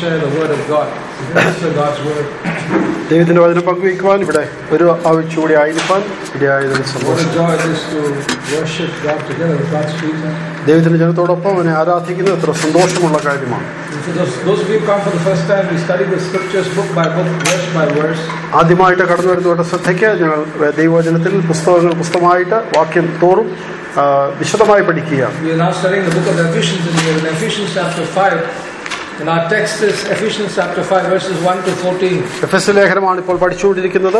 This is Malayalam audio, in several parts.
share the word of God. Minister God's word. ദൈവത്തിന്റെ വചനം പങ്കുവയ്ക്കുവാൻ ഇവിടെ ഒരു ആഴ്ച കൂടി ആയിരിക്കാൻ ഇടയായതിന് What സന്തോഷം a joy it is to worship God together with God's people. ദൈവത്തിന്റെ ജനത്തോടൊപ്പം അവനെ ആരാധിക്കുന്നത് എത്ര സന്തോഷമുള്ള കാര്യമാണ് And for those, those of you who come for the first time, we study the scriptures book by book, verse by verse. ആദ്യമായിട്ട് കടന്നു വരുന്നവരുടെ ശ്രദ്ധയ്ക്ക് ഞങ്ങൾ ദൈവവചനത്തിൽ പുസ്തകങ്ങൾ പുസ്തകമായിട്ട് വാക്യം തോറും ആ, വിശദമായി പഠിക്കുകയാണ് We are now studying the book of Ephesians and we are in Ephesians chapter 5. And our text is Ephesians chapter 5, verses 1 to 14. എഫ് എസ് ലേഖനമാണ് ഇപ്പോൾ പഠിച്ചുകൊണ്ടിരിക്കുന്നത്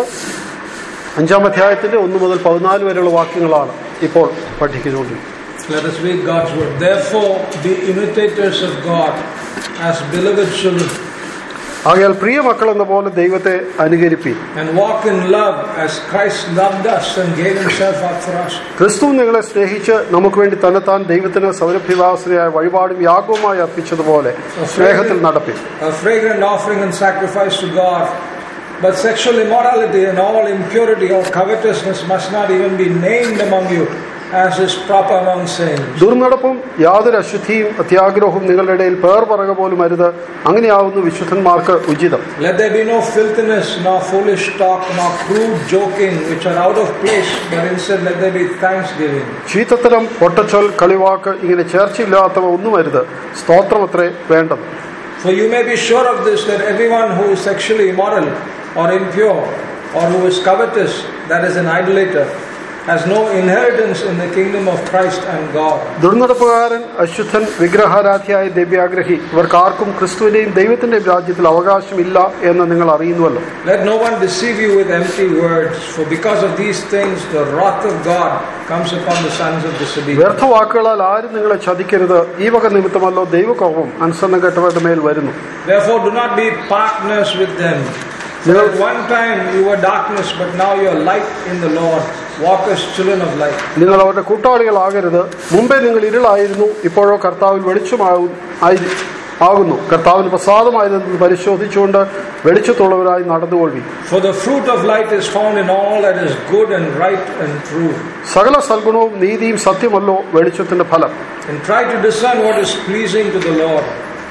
അഞ്ചാം അധ്യായത്തിന്റെ ഒന്ന് മുതൽ പതിനാല് വരെയുള്ള വാക്യങ്ങളാണ് ഇപ്പോൾ പഠിക്കുന്നുകൊണ്ടിരിക്കുന്നത് Let us read God's word. Therefore, be imitators of God as beloved children, ആകയാൽ പ്രിയ മക്കൾ എന്ന പോലെ ദൈവത്തെ അനുകരിപ്പി and walk in love as Christ loved us and gave himself up for us. ക്രിസ്തു നിങ്ങളെ സ്നേഹിച്ച് നമുക്ക് വേണ്ടി തന്നെത്താൻ ദൈവത്തിന് സൗരഭ്യവാസനയായ വഴിപാടും യാഗവുമായി അർപ്പിച്ചതുപോലെ സ്നേഹത്തിൽ നടപ്പി A fragrant offering and sacrifice to God. But sexual immorality and all impurity or covetousness must not even be named among you, as is proper among saints. ദുർനടപ്പും യാതൊരു അശുദ്ധിയും അത്യാഗ്രഹവും നിങ്ങളുടെ ഇടയിൽ പേർ പറക പോലും അരുത് അങ്ങനെയാവുന്നു വിശുദ്ധന്മാർക്ക് ഉചിതം Let there be no filthiness, nor foolish talk, nor crude joking, which are out of place, but instead let there be thanksgiving. ചീത്തത്തരം പൊട്ടച്ചൊൽ കളിവാക്ക് ഇങ്ങനെ ചേർച്ചയില്ലാത്തവ ഒന്നും അരുത് സ്തോത്രമത്രേ വേണ്ടത് For you may be sure of this, that everyone who is sexually immoral, or impure, or who is covetous, that is an idolater, has no inheritance in the kingdom of Christ and God. ദുർനടപ്പുകാരൻ അശുദ്ധൻ വിഗ്രഹാരാധ്യായ ദിവ്യാഗ്രഹി ഇവർക്ക് ആർക്കും ക്രിസ്തുവിന്റെയും ദൈവത്തിന്റെയും രാജ്യത്തിൽ അവകാശമില്ല എന്ന് നിങ്ങൾ അറിയുന്നുവല്ലോ Let no one deceive you with empty words, for because of these things the wrath of God comes upon the sons of disobedience. വ്യർത്ഥവാക്കുകളാൽ ആരും നിങ്ങളെ ചതിക്കരുത് ഈ വക നിമിത്തമല്ലോ ദൈവകോപം അനുസരണം കെട്ടവരുടെ മേൽ വരുന്നു Therefore, do not be partners with them. For at one time you were darkness, but now you are light in the Lord. Walk as children of light. നിങ്ങൾ അവരുടെ കൂട്ടാളികളാകരുത് മുമ്പേ നിങ്ങൾ ഇരുളായിരുന്നു ഇപ്പോഴോ കർത്താവിൽ വെളിച്ചമാകും ആയി- ആകുന്നു കർത്താവിന് പ്രസാദമായതെന്ന് പരിശോധിച്ചുകൊണ്ട് വെളിച്ചത്തുള്ളവരായി നടന്നുകൊള്ളി For the fruit of light is found in all that is good and right and true. സകല സൽഗുണവും നീതിയും സത്യമല്ലോ വെളിച്ചത്തിന്റെ ഫലം And try to discern what is pleasing to the Lord.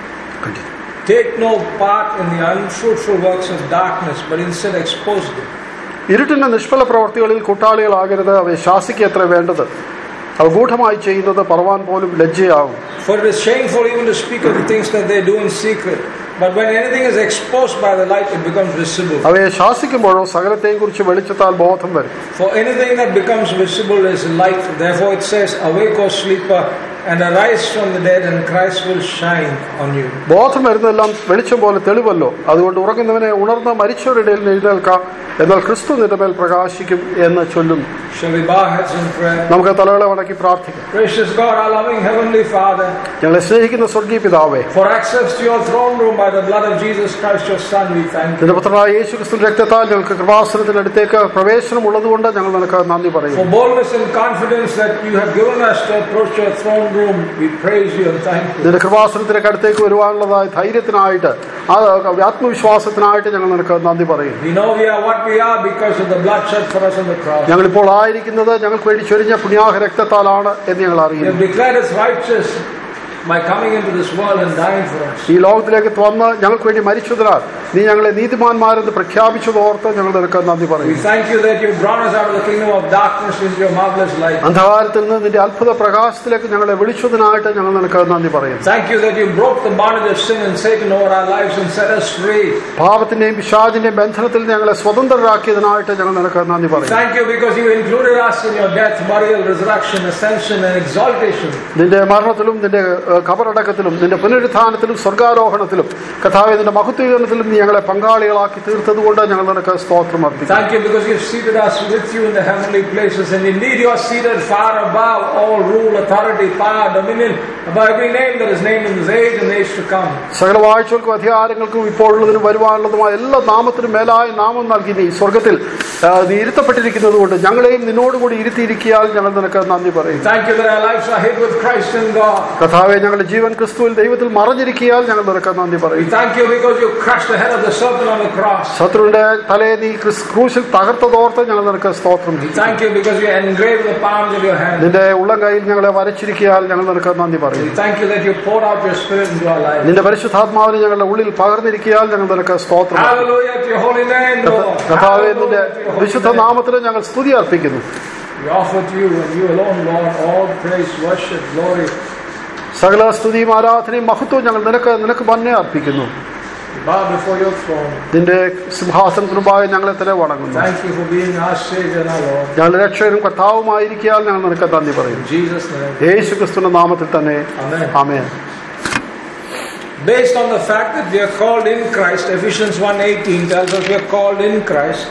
Take no part in the unfruitful works of darkness, but instead expose them. ഇരുട്ടിന്റെ നിഷ്ഫല പ്രവർത്തികളിൽ കൂട്ടാളികളാകരുത് അവയെ ശാസിക്കത്ര വേണ്ടത് അവ ഗൂഢമായി ചെയ്യുന്നത് പറവാൻ പോലും ലജ്ജയാവും For it is shameful even to speak of the things that they do in secret. But when anything is exposed by the light, it becomes visible. അവയെ ശാസിക്കുമ്പോഴോ സകലത്തെയും കുറിച്ച് വെളിച്ചത്താൽ ബോധം വരും For anything that becomes visible is light. Therefore it says, Awake, O sleeper, and arise from the dead, and Christ will shine on you. ബോധം വരുന്നതെല്ലാം വെളിച്ചം പോലെ തെളിവല്ലോ അതുകൊണ്ട് ഉറങ്ങുന്നവനെ ഉണർന്ന മരിച്ചവരുടെ ഇടയിൽ നിന്ന് എഴുന്നേൽക്കാം എന്നാൽ ക്രിസ്തു നിന്റെ മേൽ പ്രകാശിക്കും എന്ന് ചൊല്ലുന്നു Shall we bow heads in prayer? നമുക്ക് തലകളെ വണക്കി പ്രാർത്ഥിക്കാം Gracious God, our loving Heavenly Father, ഞങ്ങളെ സ്നേഹിക്കുന്ന സ്വർഗീയ പിതാവേ for access to your throne room by the blood of Jesus Christ, your Son, we thank you. നിന്റെ പുത്രനായ യേശു ക്രിസ്തു രക്തത്താൽ ഞങ്ങൾക്ക് കൃപാസനത്തിനടുത്തേക്ക് പ്രവേശനം ഉള്ളതുകൊണ്ട് ഞങ്ങൾ നിനക്ക് നന്ദി For പറയുന്നു boldness and confidence that you have given us to approach your throne room, we praise you and thank you. നിന്റെ കൃപാസനത്തിലേക്ക് അടുത്തേക്ക് വരുവാനുള്ളതായ ധൈര്യത്തിനായിട്ട് ആ ആത്മവിശ്വാസത്തിനായിട്ട് ഞങ്ങൾ നിനക്ക് നന്ദി പറയുന്നു We know we are what we are because of the blood shed for us on the cross. ഞങ്ങളിപ്പോൾ ആയിരിക്കുന്നത് ഞങ്ങൾക്ക് വേണ്ടി ചൊരിഞ്ഞ പുണ്യാഹ രക്തത്താലാണ് എന്ന് ഞങ്ങൾ You അറിയുന്നു have declared us righteous by coming into this world and dying for us. ഈ ലോകത്തിലേക്ക് വന്ന് ഞങ്ങൾക്ക് വേണ്ടി മരിച്ചതിനാൽ നീ ഞങ്ങളെ നീതിമാന്മാരെന്ന് പ്രഖ്യാപിച്ചതോർത്ത് ഞങ്ങൾ നിനക്ക് നന്ദി We പറയുന്നു thank you that you've drawn us out of the kingdom of darkness into your marvelous light. അന്ധകാരത്തിൽ നിന്ന് നിന്റെ അത്ഭുത പ്രകാശത്തിലേക്ക് ഞങ്ങളെ വിളിച്ചതിനായിട്ട് ഞങ്ങൾ നിനക്ക് നന്ദി പറയുന്നു Thank you that you broke the bondage of sin and Satan over our lives and set us free. പാപത്തിന്റെയും പിശാചിന്റെയും ബന്ധനത്തിൽ നിന്ന് ഞങ്ങളെ സ്വതന്ത്രരാക്കിയതിനായിട്ട് ഞങ്ങൾ നിനക്ക് നന്ദി പറയുന്നു Thank you because you included us in your death, burial, resurrection, ascension, and exaltation. നിന്റെ മരണത്തിലും നിന്റെ ഏഹ്, കബറടക്കത്തിലും നിന്റെ പുനരുത്ഥാനത്തിലും സ്വർഗാരോഹണത്തിലും കഥാവെ നിന്റെ മഹത്വീകരണത്തിലും നീ ഞങ്ങളെ പങ്കാളികളാക്കി തീർത്തതുകൊണ്ട് ഞങ്ങൾ നിനക്ക് സ്തോത്രം അർപ്പിക്കും Thank you because you've seated us with you in the heavenly places, and indeed you are seated far above all rule, authority, power, dominion, above every name that is named in this age and age to come. സകല വാഴ്ചകൾക്കും അധികാരങ്ങൾക്കും ഇപ്പോഴുള്ളതിനും വരുവാനുള്ളതുമായ എല്ലാ നാമത്തിനും മേലായ നാമം നൽകി നീ സ്വർഗത്തിൽ ആ, നീ ഇരുത്തപ്പെട്ടിരിക്കുന്നത് കൊണ്ട് ഞങ്ങളെയും നിന്നോടുകൂടി ഇരുത്തിയിരിക്കിയാൽ ഞങ്ങൾ നിനക്ക് നന്ദി പറയും Thank you that our lives are hid with Christ in God. കഥാവെ ഞങ്ങളുടെ ജീവൻ ക്രിസ്തുവിൽ ദൈവത്തിൽ മറഞ്ഞിരിക്കിയാൽ ഞങ്ങൾ നിനക്ക് നന്ദി We പറയും thank you because you crushed the head of the serpent on the cross. ശത്രുവിന്റെ തലയെ നീ ക്രിസ്- ക്രൂശിൽ തകർത്തതോർത്ത് ഞങ്ങൾ നിനക്ക് സ്തോത്രം We ചെയ്യും thank you because you engraved the palms of your hand. നിന്റെ ഉള്ളം കയ്യിൽ ഞങ്ങളെ വരച്ചിരിക്കിയാൽ ഞങ്ങൾ നിനക്ക് നന്ദി പറയും We thank you that you poured out your spirit into our lives. നിന്റെ പരിശുദ്ധാത്മാവിനെ ഞങ്ങളുടെ ഉള്ളിൽ പകർന്നിരിക്കിയാൽ ഞങ്ങൾ നിനക്ക് സ്തോത്രം ചെയ്യും. Hallelujah to your holy name, Lord. കർത്താവെ നിന്റെ Hallelujah to your വിശുദ്ധ holy name. നാമത്തിന് ഞങ്ങൾ സ്തുതി അർപ്പിക്കുന്നു We offer to you and you alone, Lord, all praise, worship, glory. സകല സ്തുതിയും ആരാധനയും മഹത്വവും ഞങ്ങൾ നിനക്ക് നിനക്ക് തന്നെ അർപ്പിക്കുന്നു We bow before your throne. നിന്റെ സിംഹാസനത്തിനുമ്പാകെ ഞങ്ങളെ തന്നെ വണങ്ങുന്നു Thank you for being our Savior and our Lord. ഞങ്ങളുടെ രക്ഷകനും കർത്താവുമായിരിക്കാൻ ഞങ്ങൾ നിനക്ക് നന്ദി പറയും In Jesus' name. യേശു ക്രിസ്തുവിന്റെ നാമത്തിൽ തന്നെ Amen. ആമേൻ Based on the fact that we are called in Christ, Ephesians 1.18 tells us we are called in Christ.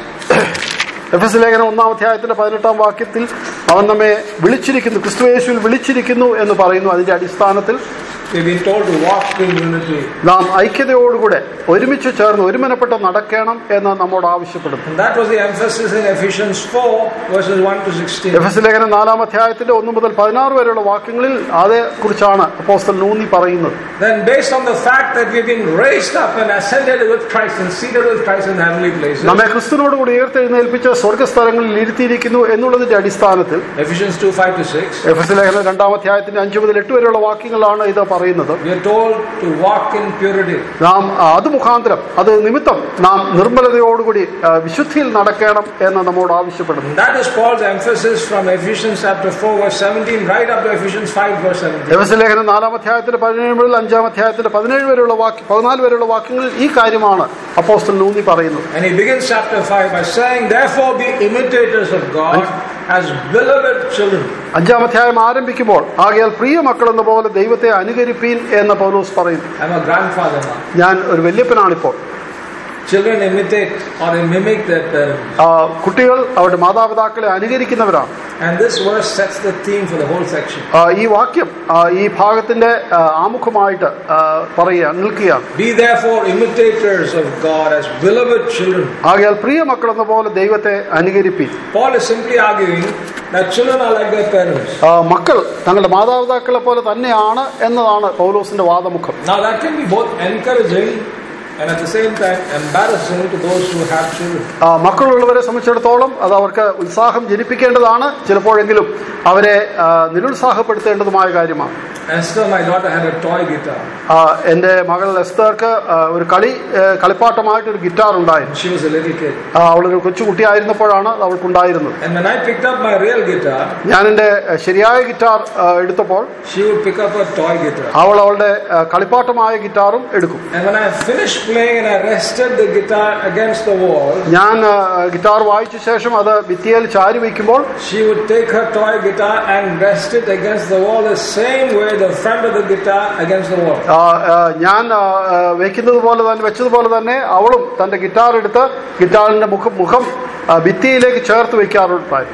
എഫ് എസ് ലേഖനം ഒന്നാം അധ്യായത്തിന്റെ പതിനെട്ടാം വാക്യത്തിൽ അവൻ നമ്മെ വിളിച്ചിരിക്കുന്നു ക്രിസ്തു യേശുവിൽ വിളിച്ചിരിക്കുന്നു എന്ന് പറയുന്നു അതിന്റെ അടിസ്ഥാനത്തിൽ We've been told to walk in unity. നാം ഐക്യതയോടുകൂടെ ഒരുമിച്ച് ചേർന്ന് ഒരുമനപ്പെട്ട് നടക്കണം എന്ന് നമ്മോട് ആവശ്യപ്പെടുന്നു And that was the emphasis in Ephesians 4, verses 1 to 16. എഫ് എസ് ലേഖനം നാലാം അധ്യായത്തിന്റെ ഒന്ന് മുതൽ പതിനാറ് വരെയുള്ള വാക്യങ്ങളിൽ അതേ കുറിച്ചാണ് അപ്പോസ്തൽ നൂന്നി പറയുന്നത് Then, based on the fact that we've been raised up and ascended with Christ and seated with Christ in heavenly places, നമ്മെ ക്രിസ്തുവിനോടുകൂടി ഉയർത്തെഴുന്നേൽപ്പിച്ച് സ്വർഗസ്ഥലങ്ങളിൽ ഇരുത്തിയിരിക്കുന്നു എന്നുള്ളതിന്റെ അടിസ്ഥാനത്തിൽ Ephesians 2 5 to 6, എഫ് എസ് ലേഖനം രണ്ടാം അധ്യായത്തിന്റെ അഞ്ച് മുതൽ എട്ട് വരെയുള്ള വാക്യങ്ങളാണ് ഇത് പറയുന്നത് we are told to walk in purity. നാം ആ, അത് മുഖാന്തരം അത് നിമിത്തം നാം നിർമ്മലതയോടുകൂടി ആ, വിശുദ്ധിയിൽ നടക്കണം എന്ന് നമ്മോട് ആവശ്യപ്പെടുന്നു And that is Paul's emphasis from Ephesians chapter 4, verse 17, right up to Ephesians 5, verse 17. എഫ് എസ് ലേഖനം നാലാം അധ്യായത്തിന്റെ പതിനേഴ് മുതൽ അഞ്ചാം അധ്യായത്തിന്റെ പതിനേഴ് വരെയുള്ള വാക്യം പതിനാല് വരെയുള്ള വാക്യങ്ങളിൽ ഈ കാര്യമാണ് അപ്പോസ്തൽ നൂന്നി പറയുന്നത് And he begins chapter 5 by saying, Therefore be imitators of God as beloved children. അഞ്ചാം അധ്യായം ആരംഭിക്കുമ്പോൾ ആകയാൽ പ്രിയ മക്കൾ എന്ന പോലെ ദൈവത്തെ അനുകരിപ്പീൻ എന്ന് പൗലോസ് പറയുന്നു I'm a grandfather now. ഞാൻ ഒരു വല്യപ്പനാണിപ്പോൾ Children imitate or they mimic their parents. ആ, കുട്ടികൾ അവരുടെ മാതാപിതാക്കളെ അനുകരിക്കുന്നവരാണ് And this verse sets the theme for the whole section. ആ, ഈ വാക്യം ആ, ഈ ഭാഗത്തിന്റെ ആ, ആമുഖമായിട്ട് ആ, പറയുക നിൽക്കുകയാണ് Be therefore imitators of God as beloved children. ആകയാൽ പ്രിയ മക്കൾ എന്ന പോലെ ദൈവത്തെ അനുകരിപ്പീൻ Paul is simply arguing that children are like their parents. ആ, മക്കൾ തങ്ങളുടെ മാതാപിതാക്കളെ പോലെ തന്നെയാണ് എന്നതാണ് പൗലോസിന്റെ വാദമുഖം Now that can be both encouraging and at the same time embarrassing to those who have children. ആ, മക്കളുള്ളവരെ സംബന്ധിച്ചിടത്തോളം അത് അവർക്ക് ഉത്സാഹം ജനിപ്പിക്കേണ്ടതാണ് ചിലപ്പോഴെങ്കിലും അവരെ ആ, നിരുത്സാഹപ്പെടുത്തേണ്ടതുമായ കാര്യമാണ് Esther, my daughter, had a toy guitar. ആ, എന്റെ മകൾ എസ്തർക്ക് ആ, ഒരു കളി ആ, കളിപ്പാട്ടമായിട്ട് ഒരു ഗിറ്റാർ ഉണ്ടായിരുന്നു She was a little kid. ആ, അവളൊരു കൊച്ചുകുട്ടിയായിരുന്നപ്പോഴാണ് അത് അവൾക്കുണ്ടായിരുന്നത് And when I picked up my real guitar, ഞാൻ എന്റെ ആ, ശരിയായ ഗിറ്റാർ ആ, എടുത്തപ്പോൾ she would pick up a toy guitar. അവൾ അവളുടെ ആ, കളിപ്പാട്ടമായ ഗിറ്റാറും എടുക്കും And when I finished playing and I rested the guitar against the wall, ഞാൻ ആ, ഗിറ്റാർ വായിച്ച ശേഷം അത് ഭിത്തിയിൽ ചാരി വയ്ക്കുമ്പോൾ she would take her toy guitar and rest it against the wall the same way the front of the guitar against the wall. ആ, ആ, ഞാൻ ആ, ആ, വെക്കുന്നത് പോലെ തന്നെ വെച്ചതുപോലെ തന്നെ അവളും തന്റെ ഗിറ്റാർ എടുത്ത് ഗിറ്റാറിന്റെ മുഖം മുഖം ആ, ഭിത്തിയിലേക്ക് ചേർത്ത് വെക്കാറുണ്ടായിരുന്നു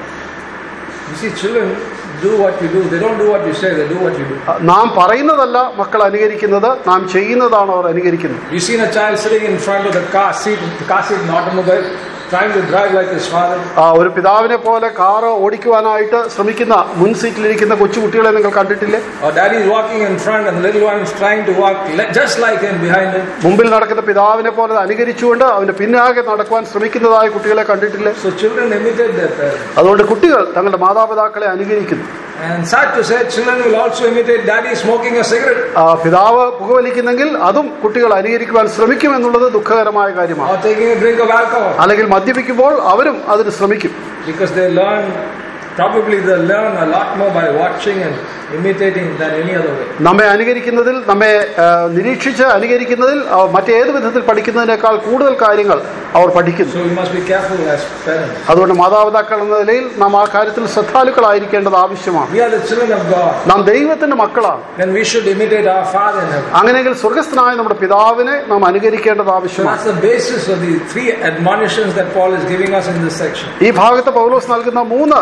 You see, children do what you do. They don't do what you say, they do what you do. ആ, നാം പറയുന്നതല്ല മക്കൾ അനുകരിക്കുന്നത് നാം ചെയ്യുന്നതാണ് അവർ അനുകരിക്കുന്നത് You seen a child sitting in front of the car seat, the car seat in an automobile, trying to drive like his father. ആ, ഒരു പിതാവിനെ പോലെ കാറ് ഓടിക്കുവാനായിട്ട് ശ്രമിക്കുന്ന മുൻ സീറ്റിലിരിക്കുന്ന കൊച്ചുകുട്ടികളെ നിങ്ങൾ കണ്ടിട്ടില്ലേ Or daddy's walking in front and the little one is trying to walk le- just like him behind him. മുമ്പിൽ നടക്കുന്ന പിതാവിനെ പോലെ അനുകരിച്ചുകൊണ്ട് അവന്റെ പിന്നാകെ നടക്കുവാൻ ശ്രമിക്കുന്നതായ കുട്ടികളെ കണ്ടിട്ടില്ലേ So children imitate their parents. അതുകൊണ്ട് കുട്ടികൾ തങ്ങളുടെ മാതാപിതാക്കളെ അനുകരിക്കുന്നു And sad to say, children will also imitate daddy smoking a cigarette ആ, പിതാവ് പുകവലിക്കുന്നെങ്കിൽ അതും കുട്ടികൾ അനുകരിക്കുവാൻ ശ്രമിക്കുമെന്നുള്ളത് ദുഃഖകരമായ കാര്യമാണ് or taking a drink of alcohol. അല്ലെങ്കിൽ മദ്യപിക്കുമ്പോൾ അവരും അതിന് ശ്രമിക്കും Because they learn, probably they learn a lot more by watching and imitating than any other way. നമ്മെ അനുകരിക്കുന്നതിൽ നമ്മെ ആ, നിരീക്ഷിച്ച് അനുകരിക്കുന്നതിൽ ആ, മറ്റേത് വിധത്തിൽ പഠിക്കുന്നതിനേക്കാൾ കൂടുതൽ കാര്യങ്ങൾ അവർ പഠിക്കുന്നു So we must be careful as parents. അതുകൊണ്ട് മാതാപിതാക്കൾ എന്ന നിലയിൽ നാം ആ കാര്യത്തിൽ ശ്രദ്ധാലുക്കളായിരിക്കേണ്ടത് ആവശ്യമാണ് We are the children of God. നാം ദൈവത്തിന്റെ മക്കളാണ് Then we should imitate our Father in heaven. അങ്ങനെയെങ്കിൽ സ്വർഗസ്ഥനായ നമ്മുടെ പിതാവിനെ നാം അനുകരിക്കേണ്ടത് So ആവശ്യമാണ് that's the basis of the three admonitions that Paul is giving us in this section. ഈ ഭാഗത്ത് പൗലോസ് നൽകുന്ന മൂന്ന് ആ,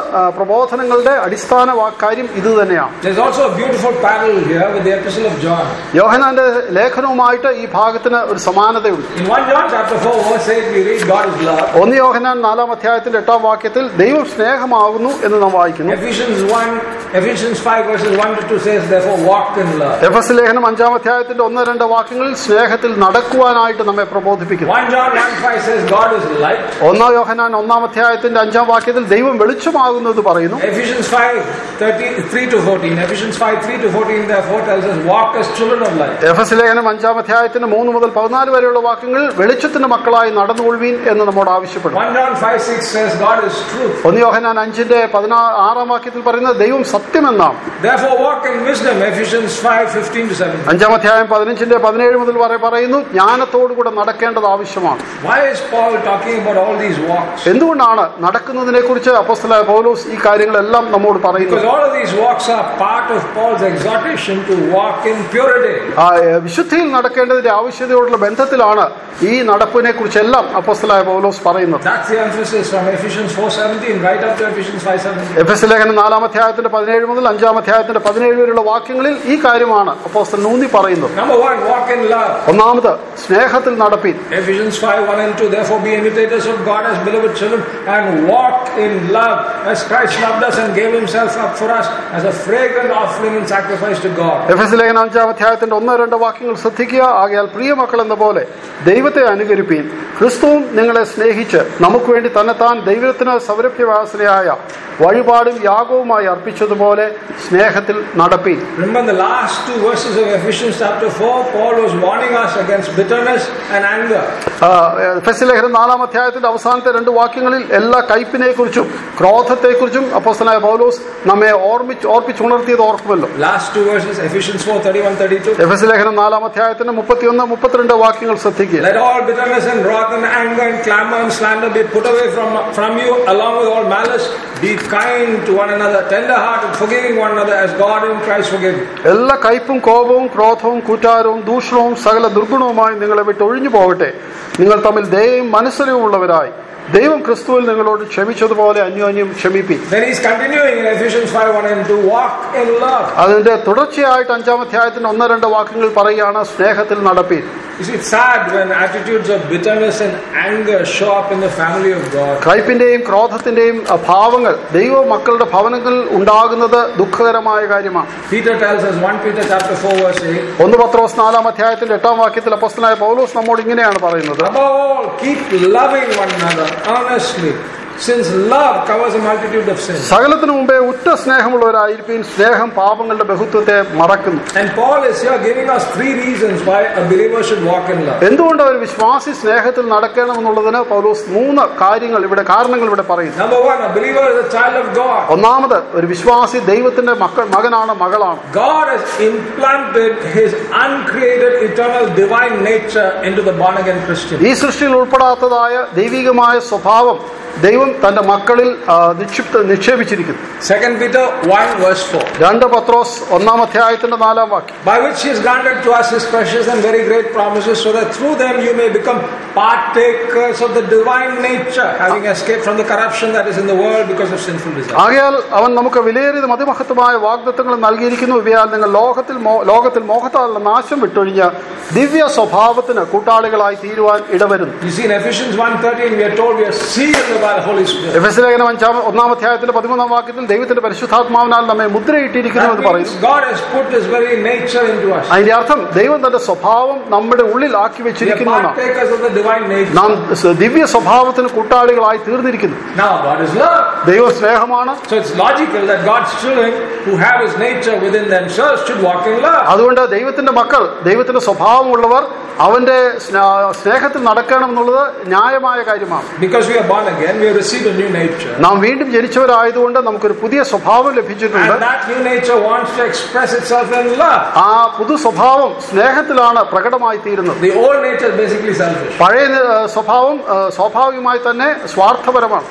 പ്രബോധനങ്ങളുടെ അടിസ്ഥാന വാ- കാര്യം ഇത് തന്നെയാണ് There's also a beautiful parallel here with the Epistle of John. യോഹനാന്റെ ലേഖനവുമായിട്ട് ഈ ഭാഗത്തിന് ഒരു സമാനതയുണ്ട് In 1 John chapter 4, verse 8, we read God is love. ഒന്ന് യോഹനാൻ നാലാം അധ്യായത്തിന്റെ എട്ടാം വാക്യത്തിൽ ദൈവം സ്നേഹമാകുന്നു എന്ന് നാം വായിക്കുന്നു Ephesians 1, Ephesians 5 verses 1 to 2 says, therefore walk in love. എഫ് എസ് ലേഖനം അഞ്ചാം അധ്യായത്തിന്റെ ഒന്ന് രണ്ട് വാക്യങ്ങളിൽ സ്നേഹത്തിൽ നടക്കുവാനായിട്ട് നമ്മെ പ്രബോധിപ്പിക്കുന്നു 1 John 1 5 says God is light. ഒന്നാം യോഹനാൻ ഒന്നാം അധ്യായത്തിന്റെ അഞ്ചാം വാക്യത്തിൽ ദൈവം വെളിച്ചമാകുന്നത് പറയുന്നു Ephesians 5 13, 3 to 14. Ephesians 5 3 to 14 therefore tells us walk as children of light. എഫ് എസ് ലേഖനം അഞ്ചാം അധ്യായത്തിന്റെ മൂന്ന് മുതൽ പതിനാല് വരെയുള്ള വാക്യങ്ങൾ വെളിച്ചത്തിന്റെ മക്കളായി നടന്നുകൊള്ളുവീൻ എന്ന് നമ്മോട് ആവശ്യപ്പെടുന്നു 1 John 5 6 says God is truth. ഒന്ന് യോഹനാൻ അഞ്ചിന്റെ പതിനാ ആറാം വാക്യത്തിൽ പറയുന്നത് ദൈവം സത്യമെന്നാണ് Therefore walk in wisdom. Ephesians 5 15 to 17. അഞ്ചാം അധ്യായം പതിനഞ്ചിന്റെ പതിനേഴ് മുതൽ പറ- പറയുന്നു ജ്ഞാനത്തോടുകൂടെ നടക്കേണ്ടത് ആവശ്യമാണ് Why is Paul talking about all these walks? എന്തുകൊണ്ടാണ് നടക്കുന്നതിനെ കുറിച്ച് അപ്പോസ്തലായ പൗലോസ് ഈ കാര്യങ്ങളെല്ലാം നമ്മോട് Because പറയുന്നത് all of these walks are part of Paul's exhortation to walk in purity. ആ, ഏ, വിശുദ്ധിയിൽ നടക്കേണ്ടതിന്റെ ആവശ്യതയോടുള്ള ബന്ധത്തിലാണ് ഈ നടപ്പിനെ കുറിച്ചെല്ലാം അപ്പോസ്തലായ പൗലോസ് പറയുന്നത് That's the emphasis from Ephesians 4:17 right up to Ephesians 5:17. എഫ് എസ് ലേഖനം നാലാം അധ്യായത്തിന്റെ പതിനേഴ് മുതൽ അഞ്ചാം അധ്യായത്തിന്റെ പതിനേഴ് വരെയുള്ള വാക്യങ്ങളിൽ ഈ കാര്യമാണ് അപ്പോസ്തലൻ ഊന്നി പറയുന്നത് Number one, walk in love. ഒന്നാമത് സ്നേഹത്തിൽ നടപ്പീൻ Ephesians 5 1 and 2. Therefore, be imitators of God as beloved children and walk in love as Christ loved us and gave himself up for us as a fragrant offering and sacrifice to God. എഫ് എസ് ലേഖനം അഞ്ചാം അധ്യായത്തിന്റെ ഒന്ന് രണ്ട് വാക്യങ്ങൾ ശ്രദ്ധിക്കുക ആകയാൽ പ്രിയമക്കൾ എന്ന പോലെ ദൈവത്തെ അനുകരിപ്പീൻ ക്രിസ്തുവും നിങ്ങളെ സ്നേഹിച്ച് നമുക്ക് വേണ്ടി തന്നെത്താൻ ദൈവത്തിന് സൗരഭ്യവാസനയായ വഴിപാടും യാഗവുമായി അർപ്പിച്ചതുപോലെ സ്നേഹത്തിൽ നടപ്പീൻ Remember the last two verses of Ephesians chapter 4, Paul was warning us against bitterness and anger. ആ, എഫ് എസ് ലേഖനം നാലാം അധ്യായത്തിന്റെ അവസാനത്തെ രണ്ട് വാക്യങ്ങളിൽ എല്ലാ കയ്പിനെ കുറിച്ചും ക്രോധത്തെക്കുറിച്ചും അപ്പോസ്തലനായ പൗലോസ് നമ്മെ ഓർമ്മിച്ച് ഓർപ്പിച്ചുണർത്തിയത് ഓർക്കുമല്ലോ Last two verses, Ephesians 4 31 32. എഫ് എസ് ലേഖനം നാലാം അധ്യായത്തിന്റെ മുപ്പത്തിയൊന്ന് മുപ്പത്തിരണ്ട് വാക്യങ്ങൾ ശ്രദ്ധിക്കുക Let all bitterness and wrath and anger and clamor and slander be put away from, from you along with all malice. Be kind to one another, tender hearted, forgiving one another as God in Christ forgave you. എല്ലാ കയ്പും കോപവും ക്രോധവും കുറ്റാരവും ദൂഷണവും സകല ദുർഗുണവുമായി നിങ്ങളെ വിട്ട് ഒഴിഞ്ഞു പോകട്ടെ നിങ്ങൾ തമ്മിൽ ദയയും മനസ്സരവുമുള്ളവരായി ദൈവം ക്രിസ്തുവിൽ നിങ്ങളോട് ക്ഷമിച്ചതുപോലെ അന്യോന്യം ക്ഷമിപ്പി Then he's continuing in Ephesians 5 1 and to walk in love. അതിന്റെ തുടർച്ചയായിട്ട് അഞ്ചാം അധ്യായത്തിന്റെ ഒന്ന് രണ്ട് വാക്യങ്ങൾ പറയുകയാണ് സ്നേഹത്തിൽ നടപ്പി You see, it's sad when attitudes of bitterness and anger show up in the family of God. കയ്പിന്റെയും ക്രോധത്തിന്റെയും ഭാവങ്ങൾ ദൈവ മക്കളുടെ ഭവനങ്ങളിൽ ഉണ്ടാകുന്നത് ദുഃഖകരമായ കാര്യമാണ് Peter tells us 1 Peter chapter 4 verse 8. ഒന്ന് പത്രോസ് നാലാം അധ്യായത്തിന്റെ എട്ടാം വാക്യത്തിൽ അപ്പസ്തനായ പൗലോസ് നമ്മോട് ഇങ്ങനെയാണ് പറയുന്നത് Above all, keep loving one another earnestly, since love covers a multitude of sins. സകലത്തിനു മുമ്പേ ഉറ്റ സ്നേഹമുള്ളവരായിരിക്കും സ്നേഹം പാപങ്ങളുടെ ബഹുത്വത്തെ മറക്കുന്നു And Paul is here giving us three reasons why a believer should walk in love. എന്തുകൊണ്ട് ഒരു വിശ്വാസി സ്നേഹത്തിൽ നടക്കണമെന്നുള്ളതിന് പൗലോസ് മൂന്ന് കാര്യങ്ങൾ ഇവിടെ കാരണങ്ങൾ ഇവിടെ പറയുന്നു Number one, a believer is a child of God. ഒന്നാമത് ഒരു വിശ്വാസി ദൈവത്തിന്റെ മക്കൾ മകനാണ് മകളാണ് God has implanted his uncreated, eternal, divine nature into the born again Christian. ഈ സൃഷ്ടിയിൽ ഉൾപ്പെടാത്തതായ ദൈവികമായ സ്വഭാവം ദൈവം തന്റെ മക്കളിൽ ആ, നിക്ഷിപ്ത നിക്ഷേപിച്ചിരിക്കുന്നു Second Peter 1 verse 4. രണ്ട് പത്രോസ് ഒന്നാം അധ്യായത്തിന്റെ നാലാം വാക്യം By which he has granted to us his precious and very great promises, so that through them you may become partakers of the divine nature, having escaped from the corruption that is in the world because of sinful desire. ആകയാൽ അവൻ നമുക്ക് വിലയേറിയത് മതിമഹത്വമായ വാഗ്ദത്തങ്ങൾ നൽകിയിരിക്കുന്നു ഇവയാൽ നിങ്ങൾ ലോകത്തിൽ മോ- ലോകത്തിൽ മോഹത്താലുള്ള നാശം വിട്ടൊഴിഞ്ഞ് ദിവ്യ സ്വഭാവത്തിന് കൂട്ടാളികളായി തീരുവാൻ ഇടവരുന്നു You see, in Ephesians 1.13, we are told we are sealed by the Holy Spirit. എഫ് എസ് ലേഖനം അഞ്ചാം ഒന്നാം അധ്യായത്തിന്റെ പതിമൂന്നാം വാക്യത്തിൽ ദൈവത്തിന്റെ പരിശുദ്ധാത്മാവിനാൽ നമ്മെ മുദ്രയിട്ടിരിക്കുന്നു That എന്ന് means പറയുന്നു God has put his very nature into us. അതിന്റെ അർത്ഥം ദൈവം തന്റെ സ്വഭാവം നമ്മുടെ ഉള്ളിൽ ആക്കി We are വെച്ചിരിക്കുന്നു എന്നാണ് partakers of the divine nature. നാം സ- ദിവ്യ സ്വഭാവത്തിന് കൂട്ടാളികളായി തീർന്നിരിക്കുന്നു Now, God is love. ദൈവ സ്നേഹമാണ് So it's logical that God's children who have his nature within themselves should walk in love. അതുകൊണ്ട് ദൈവത്തിന്റെ മക്കൾ ദൈവത്തിന്റെ സ്വഭാവമുള്ളവർ അവന്റെ സ്ന- സ്നേഹത്തിൽ നടക്കണം എന്നുള്ളത് ന്യായമായ കാര്യമാണ് Because we are born again, we have received a new nature. നാം വീണ്ടും ജനിച്ചവരായതുകൊണ്ട് നമുക്കൊരു പുതിയ സ്വഭാവം ലഭിച്ചിട്ടുണ്ട് And that new nature wants to express itself in love. ആ പുതു സ്വഭാവം സ്നേഹത്തിലാണ് പ്രകടമായി തീരുന്നത് The old nature is basically selfish. പഴയ ആ, സ്വഭാവം ആ, സ്വാഭാവികമായി തന്നെ സ്വാർത്ഥപരമാണ്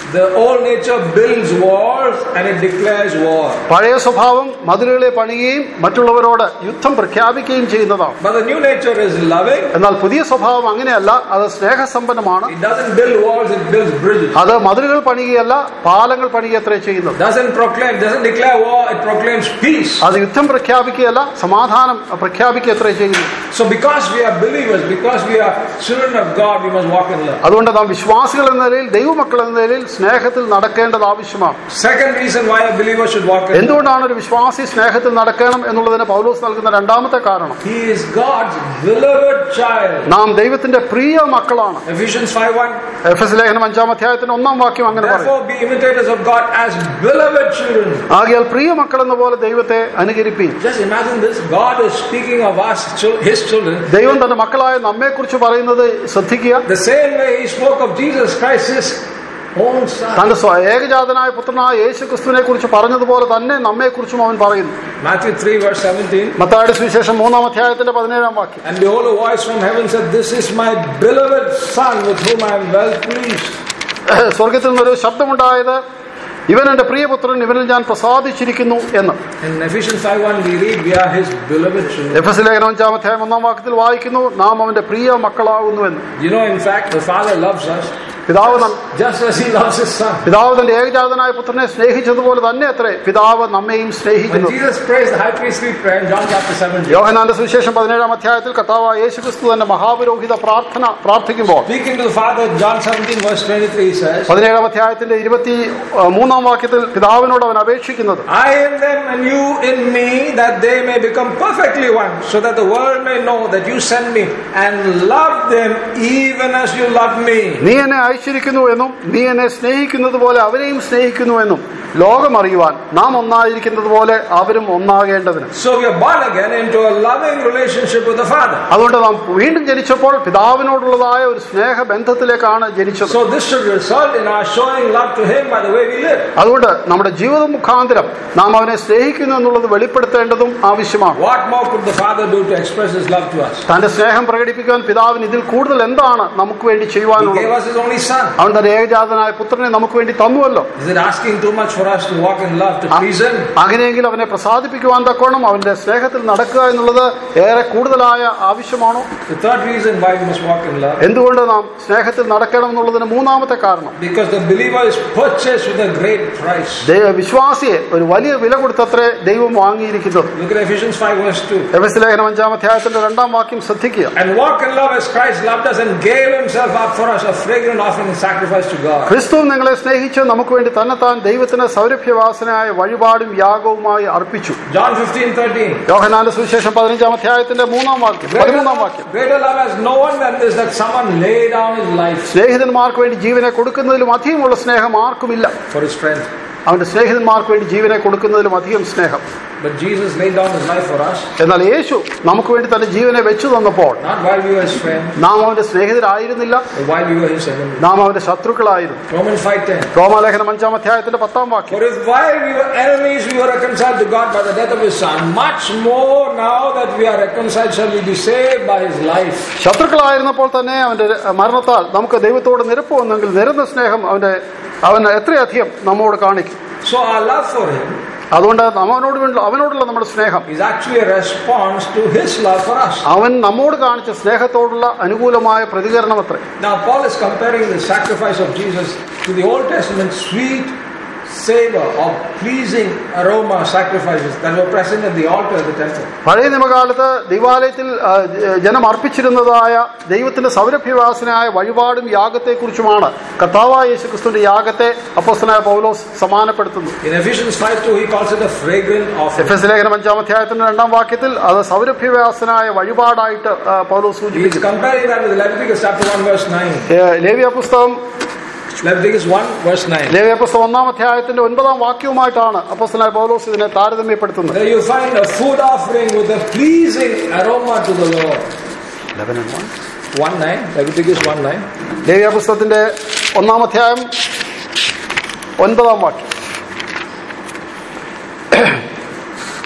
The old nature builds walls and it declares war. പഴയ സ്വഭാവം മതിലുകളെ പണിയുകയും മറ്റുള്ളവരോട് യുദ്ധം പ്രഖ്യാപിക്കുകയും ചെയ്യുന്നതാണ് But the new nature is loving. എന്നാൽ പുതിയ സ്വഭാവം അങ്ങനെയല്ല അത് സ്നേഹസമ്പന്നമാണ് It doesn't build walls, it builds bridges. അത് മതിലുകൾ പണിയുകയല്ല പാലങ്ങൾ പണിയത്രേ ചെയ്യുന്നത് Doesn't proclaim, doesn't declare war, it proclaims peace. അത് യുദ്ധം പ്രഖ്യാപിക്കുകയല്ല സമാധാനം പ്രഖ്യാപിക്കത്രേ ചെയ്യുന്നു So because we are believers, because we are children of God, we must walk in love. അതുകൊണ്ട് നാം വിശ്വാസികൾ എന്ന നിലയിൽ ദൈവമക്കൾ എന്ന നിലയിൽ സ്നേഹത്തിൽ നടക്കേണ്ടത് ആവശ്യമാണ് Second reason why a believer should walk in love. എന്തുകൊണ്ടാണ് ഒരു വിശ്വാസി സ്നേഹത്തിൽ നടക്കണം എന്നുള്ളതിന് പൗലോസ് നൽകുന്ന രണ്ടാമത്തെ കാരണം He is God's beloved child. നാം ദൈവത്തിന്റെ പ്രിയ മക്കളാണ് Ephesians 5.1 എഫ് എസ് ലേഖനം അഞ്ചാം അധ്യായത്തിന്റെ ഒന്നാം വാക്യം അങ്ങനെ പറയും Therefore be imitators of God as beloved children. ആകിയാൽ പ്രിയ മക്കൾ എന്ന പോലെ ദൈവത്തെ അനുകരിപ്പീൻ Just imagine this. God is speaking of us, chil- His children, ദൈവം തന്റെ മക്കളായ നമ്മെക്കുറിച്ച് പറയുന്നത് ശ്രദ്ധിക്കുക the same way He spoke of Jesus Christ, His own Son. തന്റെ സ്വ- ഏകജാതനായ പുത്രനായ യേശു ക്രിസ്തുവിനെ കുറിച്ച് പറഞ്ഞതുപോലെ തന്നെ നമ്മെക്കുറിച്ചും അവൻ പറയുന്നു Matthew 3 verse 17. മത്തായുടെ സുവിശേഷം മൂന്നാം അധ്യായത്തിന്റെ പതിനേഴാം വാക്യം And behold, a voice from heaven said, This is my beloved Son with whom I am well pleased. സ്വർഗത്തിൽ നിന്നൊരു ശബ്ദമുണ്ടായത് ഇവൻ എന്റെ പ്രിയപുത്രൻ ഇവനിൽ ഞാൻ പ്രസാദിച്ചിരിക്കുന്നു എന്ന് In Ephesians 5.1 we read, We are His beloved children. എഫ് എസ് ലേഖനം അഞ്ചാം അധ്യായം ഒന്നാം വാക്യത്തിൽ വായിക്കുന്നു നാം അവന്റെ പ്രിയ മക്കളാകുന്നു എന്ന് You know, in fact, the Father loves us പിതാവ് നം- just as He loves His Son. പിതാവ് തന്റെ ഏകജാതനായ പുത്രനെ സ്നേഹിച്ചതുപോലെ തന്നെ അത്രേ പിതാവ് നമ്മയും When സ്നേഹിക്കുന്നു Jesus prays the high priestly prayer in John chapter 17, യോഹനാന്റെ സുവിശേഷം പതിനേഴാം അധ്യായത്തിൽ കർത്താവ് യേശു ക്രിസ്തു തന്റെ മഹാപുരോഹിത പ്രാർത്ഥന പ്രാർത്ഥിക്കുമ്പോൾ speaking to the Father, John 17 verse 23, he says, പതിനേഴാം അധ്യായത്തിന്റെ ഇരുപത്തി ആ, മൂന്നാം വാക്യത്തിൽ പിതാവിനോട് അവൻ അപേക്ഷിക്കുന്നത് I in them and you in me, that they may become perfectly one, so that the world may know that you sent me and love them even as you love me. നീ എന്നെ അയച്ചിരിക്കുന്നു എന്നും നീ എന്നെ സ്നേഹിക്കുന്നത് പോലെ അവരെയും സ്നേഹിക്കുന്നു എന്നും ലോകം അറിയുവാൻ നാം ഒന്നായിരിക്കുന്നത് പോലെ അവരും ഒന്നാകേണ്ടതിന് So we are born again into a loving relationship with the Father. അതുകൊണ്ട് നാം വീണ്ടും ജനിച്ചപ്പോൾ പിതാവിനോടുള്ളതായ ഒരു സ്നേഹ ബന്ധത്തിലേക്കാണ് ജനിച്ചത് So this should result in our showing love to Him by the way we live. അതുകൊണ്ട് നമ്മുടെ ജീവിത മുഖാന്തരം നാം അവനെ സ്നേഹിക്കുന്നു എന്നുള്ളത് വെളിപ്പെടുത്തേണ്ടതും ആവശ്യമാണ് What more could the Father do to express His love to us? തന്റെ സ്നേഹം പ്രകടിപ്പിക്കാൻ പിതാവിന് ഇതിൽ കൂടുതൽ എന്താണ് നമുക്ക് വേണ്ടി He ചെയ്യുവാനുള്ളത് gave us His only Son. അവൻ തന്റെ ഏകജാതനായ പുത്രനെ നമുക്ക് വേണ്ടി തന്നുവല്ലോ Is it asking too much for us to walk in love to please Him? അങ്ങനെയെങ്കിൽ അവനെ പ്രസാദിപ്പിക്കുവാൻ തക്കോണം അവന്റെ സ്നേഹത്തിൽ നടക്കുക എന്നുള്ളത് ഏറെ കൂടുതലായ ആവശ്യമാണോ The third reason why we must walk in love എന്തുകൊണ്ട് നാം സ്നേഹത്തിൽ നടക്കണം എന്നുള്ളതിന് മൂന്നാമത്തെ കാരണം because the believer is purchased with a great price. ദൈവ വിശ്വാസിയെ ഒരു വലിയ വില കൊടുത്തത്രേ ദൈവം വാങ്ങിയിരിക്കുന്നത് Look at Ephesians 5 verse 2. എഫ് എസ് ലേഖനം അഞ്ചാം അധ്യായത്തിന്റെ രണ്ടാം വാക്യം ശ്രദ്ധിക്കുക And walk in love as Christ loved us and gave himself up for us, a fragrant offering and sacrifice to God. ക്രിസ്തു നിങ്ങളെ സ്നേഹിച്ച് നമുക്ക് വേണ്ടി തന്നെത്താൻ ദൈവത്തിന് സൗരഭ്യവാസനായ വഴിപാടും യാഗവുമായി അർപ്പിച്ചു John 15 13. യോഹനാന്റെ സുവിശേഷം പതിനഞ്ചാം അധ്യായത്തിന്റെ മൂന്നാം വാക്യം Greater പതിമൂന്നാം വാക്യം love, greater love has no one than this that someone lay down his life സ്നേഹിതന്മാർക്ക് വേണ്ടി ജീവനെ കൊടുക്കുന്നതിലും അധികമുള്ള സ്നേഹം ആർക്കുമില്ല for his friends. അവന്റെ സ്നേഹിതന്മാർക്ക് വേണ്ടി ജീവനെ കൊടുക്കുന്നതിലും അധികം സ്നേഹം But Jesus laid down his life for us, എന്നാൽ യേശു നമുക്ക് വേണ്ടി തന്റെ ജീവനെ വെച്ചു തന്നപ്പോൾ not while we were his friends, നാം അവന്റെ സ്നേഹിതരായിരുന്നില്ല but while we were his enemies. നാം അവന്റെ ശത്രുക്കളായിരുന്നു Romans 5:10. റോമാലേഖനം അഞ്ചാം അധ്യായത്തിന്റെ പത്താം വാക്യം For if while we were enemies we were reconciled to God by the death of his son, much more now that we are reconciled shall we be saved by his life. ശത്രുക്കളായിരുന്നപ്പോൾ തന്നെ അവന്റെ മരണത്താൽ നമുക്ക് ദൈവത്തോട് നിരപ്പ് വന്നെങ്കിൽ നിരന്ന സ്നേഹം അവന്റെ അവൻ എത്രയധികം നമ്മോട് കാണിക്കും So our love for him അതുകൊണ്ട് അവനോട് വേണ്ടി അവനോടുള്ള നമ്മുടെ സ്നേഹം is actually a response to his love for us. അവൻ നമ്മോട് കാണിച്ച സ്നേഹത്തോടുള്ള അനുകൂലമായ പ്രതികരണം അത്രേ Now, Paul is comparing the sacrifice of Jesus to the Old Testament sweet savor of pleasing aroma sacrifices that were present at the altar of the temple. പഴയ നിയമകാലത്ത് ദൈവാലയത്തിൽ ആ, ജനം അർപ്പിച്ചിരുന്നതായ ദൈവത്തിന്റെ സൗരഭ്യവാസനായ വഴിപാടും യാഗത്തെക്കുറിച്ചുമാണ് കർത്താവായ യേശുക്രിസ്തുവിന്റെ യാഗത്തെ അപ്പോസ്തനായ പൗലോസ് സമാനപ്പെടുത്തുന്നു In Ephesians 5 2, he calls it a fragrant offering. എഫ് എസ് ലേഖനം അഞ്ചാം അധ്യായത്തിന്റെ രണ്ടാം വാക്യത്തിൽ അത് സൗരഭ്യവാസനായ വഴിപാടായിട്ട് ആ, പൗലോസ് He is സൂചിപ്പിക്കുന്നു comparing that with Leviticus chapter 1, verse 9. ഏ, ലേവ്യ പുസ്തകം Leviticus 1, verse 9. ലേവ്യ പുസ്തകം ഒന്നാം അധ്യായത്തിന്റെ ഒൻപതാം വാക്യവുമായിട്ടാണ് അപ്പോസ്തനായ പൗലോസ് ഇതിനെ താരതമ്യപ്പെടുത്തുന്നത് There you find a food offering with a pleasing aroma to the Lord. 1 9, Leviticus 1 9. ലേവ്യ പുസ്തകത്തിന്റെ ഒന്നാം അധ്യായം ഒൻപതാം വാക്യം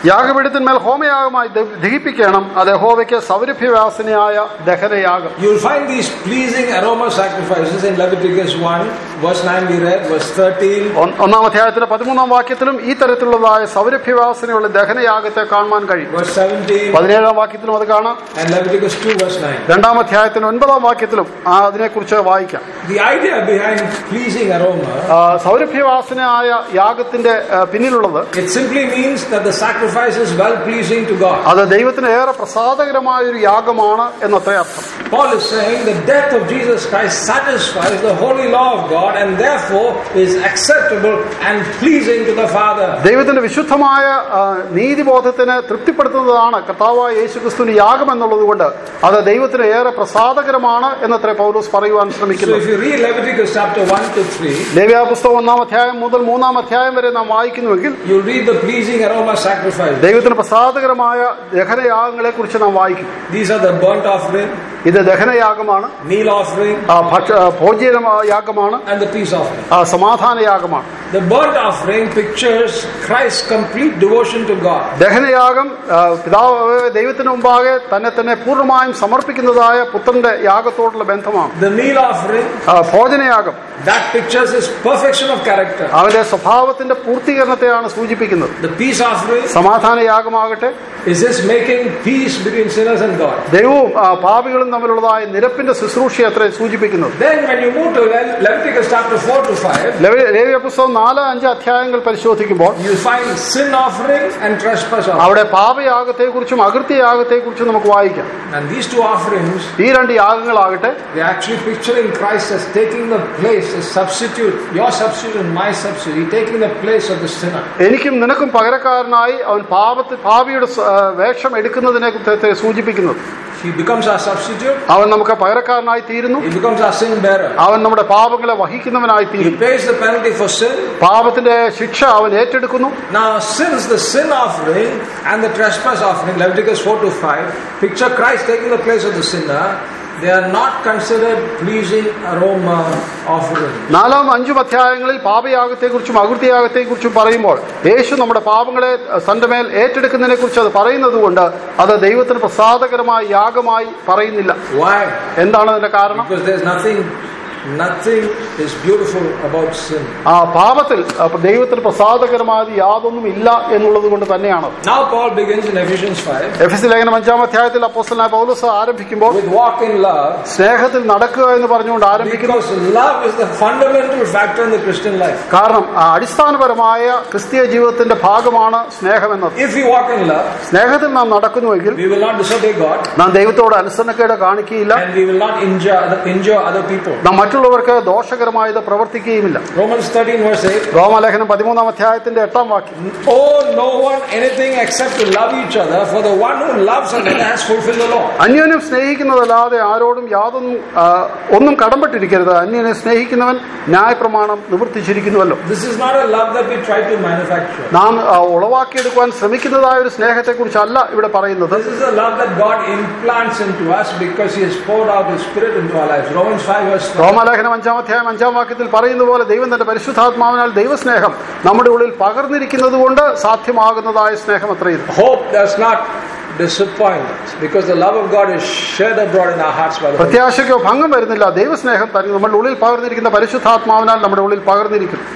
യാഗപീഠത്തിന്മേൽ ഹോമയാഗമായി ദ- ദഹിപ്പിക്കണം അത് യഹോവയ്ക്ക് സൗരഭ്യവാസനയായ ദഹനയാഗം You'll find these pleasing aroma sacrifices in Leviticus 1, verse 9 we read, verse 13, ഒ- ഒന്നാം അധ്യായത്തിന്റെ പതിമൂന്നാം വാക്യത്തിലും ഈ തരത്തിലുള്ളതായ സൗരഭ്യവാസനയുള്ള ദഹനയാഗത്തെ കാണുവാൻ കഴിയും verse 17, പതിനേഴാം വാക്യത്തിലും അത് കാണാം and Leviticus 2, verse 9. രണ്ടാം അധ്യായത്തിന്റെ ഒൻപതാം വാക്യത്തിലും ആ അതിനെക്കുറിച്ച് വായിക്കാം The idea behind pleasing aroma, ആ, സൗരഭ്യവാസനയായ യാഗത്തിന്റെ ആ, പിന്നിലുള്ളത് it simply means that the sacrifice is well pleasing to God. അത് ദൈവത്തിന് ഏറെ പ്രസാദകരമായ ഒരു യാഗമാണ് എന്നത്ര അർത്ഥം Paul is saying the death of Jesus Christ satisfies the holy law of God and therefore is acceptable and pleasing to the Father. ദൈവത്തിന്റെ വിശുദ്ധമായ ആ, നീതിബോധത്തിന് തൃപ്തിപ്പെടുത്തുന്നതാണ് കർത്താവായ യേശുക്രിസ്തുവിന് യാഗം എന്നുള്ളത് കൊണ്ട് അത് ദൈവത്തിന് ഏറെ പ്രസാദകരമാണ് എന്നത്ര പൗലോസ് പറയുവാൻ So ശ്രമിക്കുന്നു if you read Leviticus chapter 1 to 3, ലേവ്യ പുസ്തകം ഒന്നാം അധ്യായം മുതൽ മൂന്നാം അധ്യായം വരെ നാം വായിക്കുന്നുവെങ്കിൽ you'll read the pleasing aroma sacrifice. ദൈവത്തിന് പ്രസാദകരമായ ദഹനയാഗങ്ങളെ കുറിച്ച് നാം വായിക്കും These are the burnt offering, ഇത് ദഹനയാഗമാണ് meal offering, ആ, ഭക്ഷ ഭോജ്യ യാഗമാണ് and the peace offering. ആ, സമാധാന യാഗമാണ് The burnt offering pictures Christ's complete devotion to God. ദഹനയാഗം ആ, പിതാവ് ദൈവത്തിന് മുമ്പാകെ തന്നെ തന്നെ പൂർണ്ണമായും സമർപ്പിക്കുന്നതായ പുത്രന്റെ യാഗത്തോടുള്ള ബന്ധമാണ് The meal offering, ആ, ഭോജനയാഗം that pictures his perfection of character. അവന്റെ സ്വഭാവത്തിന്റെ പൂർത്തീകരണത്തെയാണ് സൂചിപ്പിക്കുന്നത് The peace offering സമാധാന യാഗമാകട്ടെ is this making peace between sinners and God. ദൈവവും ആ, പാപികളും തമ്മിലുള്ളതായ നിരപ്പിന്റെ ശുശ്രൂഷയെ അത്ര സൂചിപ്പിക്കുന്നത് Then when you move to Le- Leviticus chapter 4 to 5, ലേവ്യ- ലേവ്യ പുസ്തകം നാല് അഞ്ച് അധ്യായങ്ങൾ പരിശോധിക്കുമ്പോൾ you find sin offering and trespass offering. അവിടെ പാപയാഗത്തെക്കുറിച്ചും അകൃത്യയാഗത്തെക്കുറിച്ചും നമുക്ക് വായിക്കാം And these two offerings, ഈ രണ്ട് യാഗങ്ങളാകട്ടെ they're actually picturing Christ as taking the place, as substitute, your substitute and my substitute. He taking the place of the sinner. എനിക്കും നിനക്കും പകരക്കാരനായി അവൻ പാപത്തിൽ പാപിയുടെ സ- ആ, വേഷം എടുക്കുന്നതിനെ കുറിച്ച് സൂചിപ്പിക്കുന്നത് He becomes our substitute. അവൻ നമുക്ക് പകരക്കാരനായി തീരുന്നു He becomes our sin bearer. അവൻ നമ്മുടെ പാപങ്ങളെ വഹിക്കുന്നവനായി He തീരും pays the penalty for sin. പാപത്തിന്റെ ശിക്ഷ അവൻ ഏറ്റെടുക്കുന്നു Now, since the sin offering and the trespass offering, Leviticus 4 to 5, picture Christ taking the place of the sinner, they are not considered pleasing aroma offering. നാലാം അഞ്ചും അധ്യായങ്ങളിൽ പാപയാഗത്തെക്കുറിച്ചും അകൃത്യയാഗത്തെക്കുറിച്ചും പറയുമ്പോൾ യേശു നമ്മുടെ പാപങ്ങളെ തന്റെ മേൽ ഏറ്റെടുക്കുന്നതിനെ കുറിച്ച് അത് പറയുന്നത് കൊണ്ട് അത് ദൈവത്തിന് പ്രസാദകരമായ യാഗമായി പറയുന്നില്ല Why? എന്താണ് അതിന്റെ കാരണം Because there's nothing, nothing is beautiful about sin. ആ പാപത്തിൽ അപ്പൊ ദൈവത്തിന് പ്രസാദകരമായത് യാതൊന്നും ഇല്ല എന്നുള്ളത് കൊണ്ട് തന്നെയാണ് Now, Paul begins in Ephesians 5 എഫ് എസ് ലേഖനം അഞ്ചാം അധ്യായത്തിൽ അപ്പോസ്റ്റലായ പൗലോസ് ആരംഭിക്കുമ്പോൾ with walk in love സ്നേഹത്തിൽ നടക്കുക എന്ന് പറഞ്ഞുകൊണ്ട് ആരംഭിക്കുന്നു because love is the fundamental factor in the Christian life. കാരണം ആ അടിസ്ഥാനപരമായ ക്രിസ്തീയ ജീവിതത്തിന്റെ ഭാഗമാണ് സ്നേഹമെന്നത് If we walk in love, സ്നേഹത്തിൽ നാം നടക്കുന്നുവെങ്കിൽ we will not disobey God നാം ദൈവത്തോട് അനുസരണക്കേട് കാണിക്കുകയില്ല and we will not injure, injure other people. നാം മറ്റുള്ളവർക്ക് ദോഷകരമായത് പ്രവർത്തിക്കുകയുമില്ല Romans 13 verse 8 റോമലേഖനം പതിമൂന്നാം അധ്യായത്തിന്റെ എട്ടാം വാക്യം Owe no one anything except to love each other, for the one who loves another has fulfilled the law. അന്യോന്യം സ്നേഹിക്കുന്നതല്ലാതെ ആരോടും യാതൊന്നും ആ, ഒന്നും കടമ്പെട്ടിരിക്കരുത് അന്യനെ സ്നേഹിക്കുന്നവൻ ന്യായപ്രമാണം നിവർത്തിച്ചിരിക്കുന്നുവല്ലോ This is not a love that we try to manufacture. നാം ആ, ഉളവാക്കിയെടുക്കുവാൻ ശ്രമിക്കുന്നതായ ഒരു സ്നേഹത്തെക്കുറിച്ചല്ല ഇവിടെ പറയുന്നത് This is a love that God implants into us because He has poured out His Spirit into our lives. Romans 5 verse 5. റോമാലേഖനം അഞ്ചാം അധ്യായം അഞ്ചാം വാക്യത്തിൽ പറയുന്ന പോലെ ദൈവം തന്റെ പരിശുദ്ധാത്മാവിനാൽ ദൈവസ്നേഹം നമ്മുടെ ഉള്ളിൽ പകർന്നിരിക്കുന്നത് കൊണ്ട് സാധ്യമാകുന്നതായ സ്നേഹം അത്രയും Hope does not disappoint because the love of God is shed abroad in our hearts by the Holy പ്രത്യാശയ്ക്കോ ഭംഗം വരുന്നില്ല ദൈവസ്നേഹം തന്നെ നമ്മുടെ ഉള്ളിൽ പകർന്നിരിക്കുന്ന പരിശുദ്ധാത്മാവിനാൽ നമ്മുടെ ഉള്ളിൽ പകർന്നിരിക്കുന്നു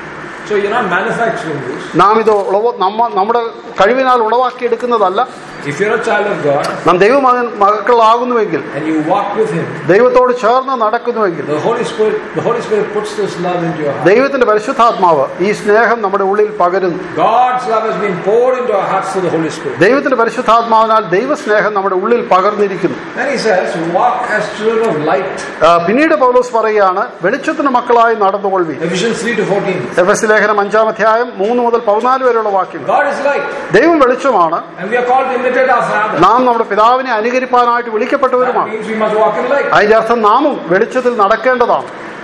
So you're not manufacturing this. നാം ഇത് ഉളവ നമ്മ നമ്മുടെ കഴിവിനാൽ ഉളവാക്കിയെടുക്കുന്നതല്ല If you're a child of God നാം ദൈവമകൻ മക്കളാകുന്നുവെങ്കിൽ and you walk with Him, ദൈവത്തോട് ചേർന്ന് നടക്കുന്നുവെങ്കിൽ the Holy Spirit, the Holy Spirit puts this love into your heart. ദൈവത്തിന്റെ പരിശുദ്ധാത്മാവ് ഈ സ്നേഹം നമ്മുടെ ഉള്ളിൽ പകരുന്നു God's love has been poured into our hearts through the Holy Spirit. ദൈവത്തിന്റെ പരിശുദ്ധാത്മാവിനാൽ ദൈവസ്നേഹം നമ്മുടെ ഉള്ളിൽ പകർന്നിരിക്കുന്നു Then he says, walk as children of light. ആ, പിന്നീട് പൗലോസ് പറയുകയാണ് വെളിച്ചത്തിന് മക്കളായി നടന്നുകൊള്ളി Ephesians 3 to 14. എഫ് എസ് ലേഖനം അഞ്ചാം അധ്യായം മൂന്ന് മുതൽ പതിനാല് വരെയുള്ള വാക്യങ്ങൾ God is light, ദൈവം വെളിച്ചമാണ് and we are called to imitate our Father. നാം നമ്മുടെ പിതാവിനെ അനുകരിപ്പാനായിട്ട് That വിളിക്കപ്പെട്ടവരുമാണ് means we must walk in light. അതിന്റെ അർത്ഥം നാമും വെളിച്ചത്തിൽ നടക്കേണ്ടതാണ്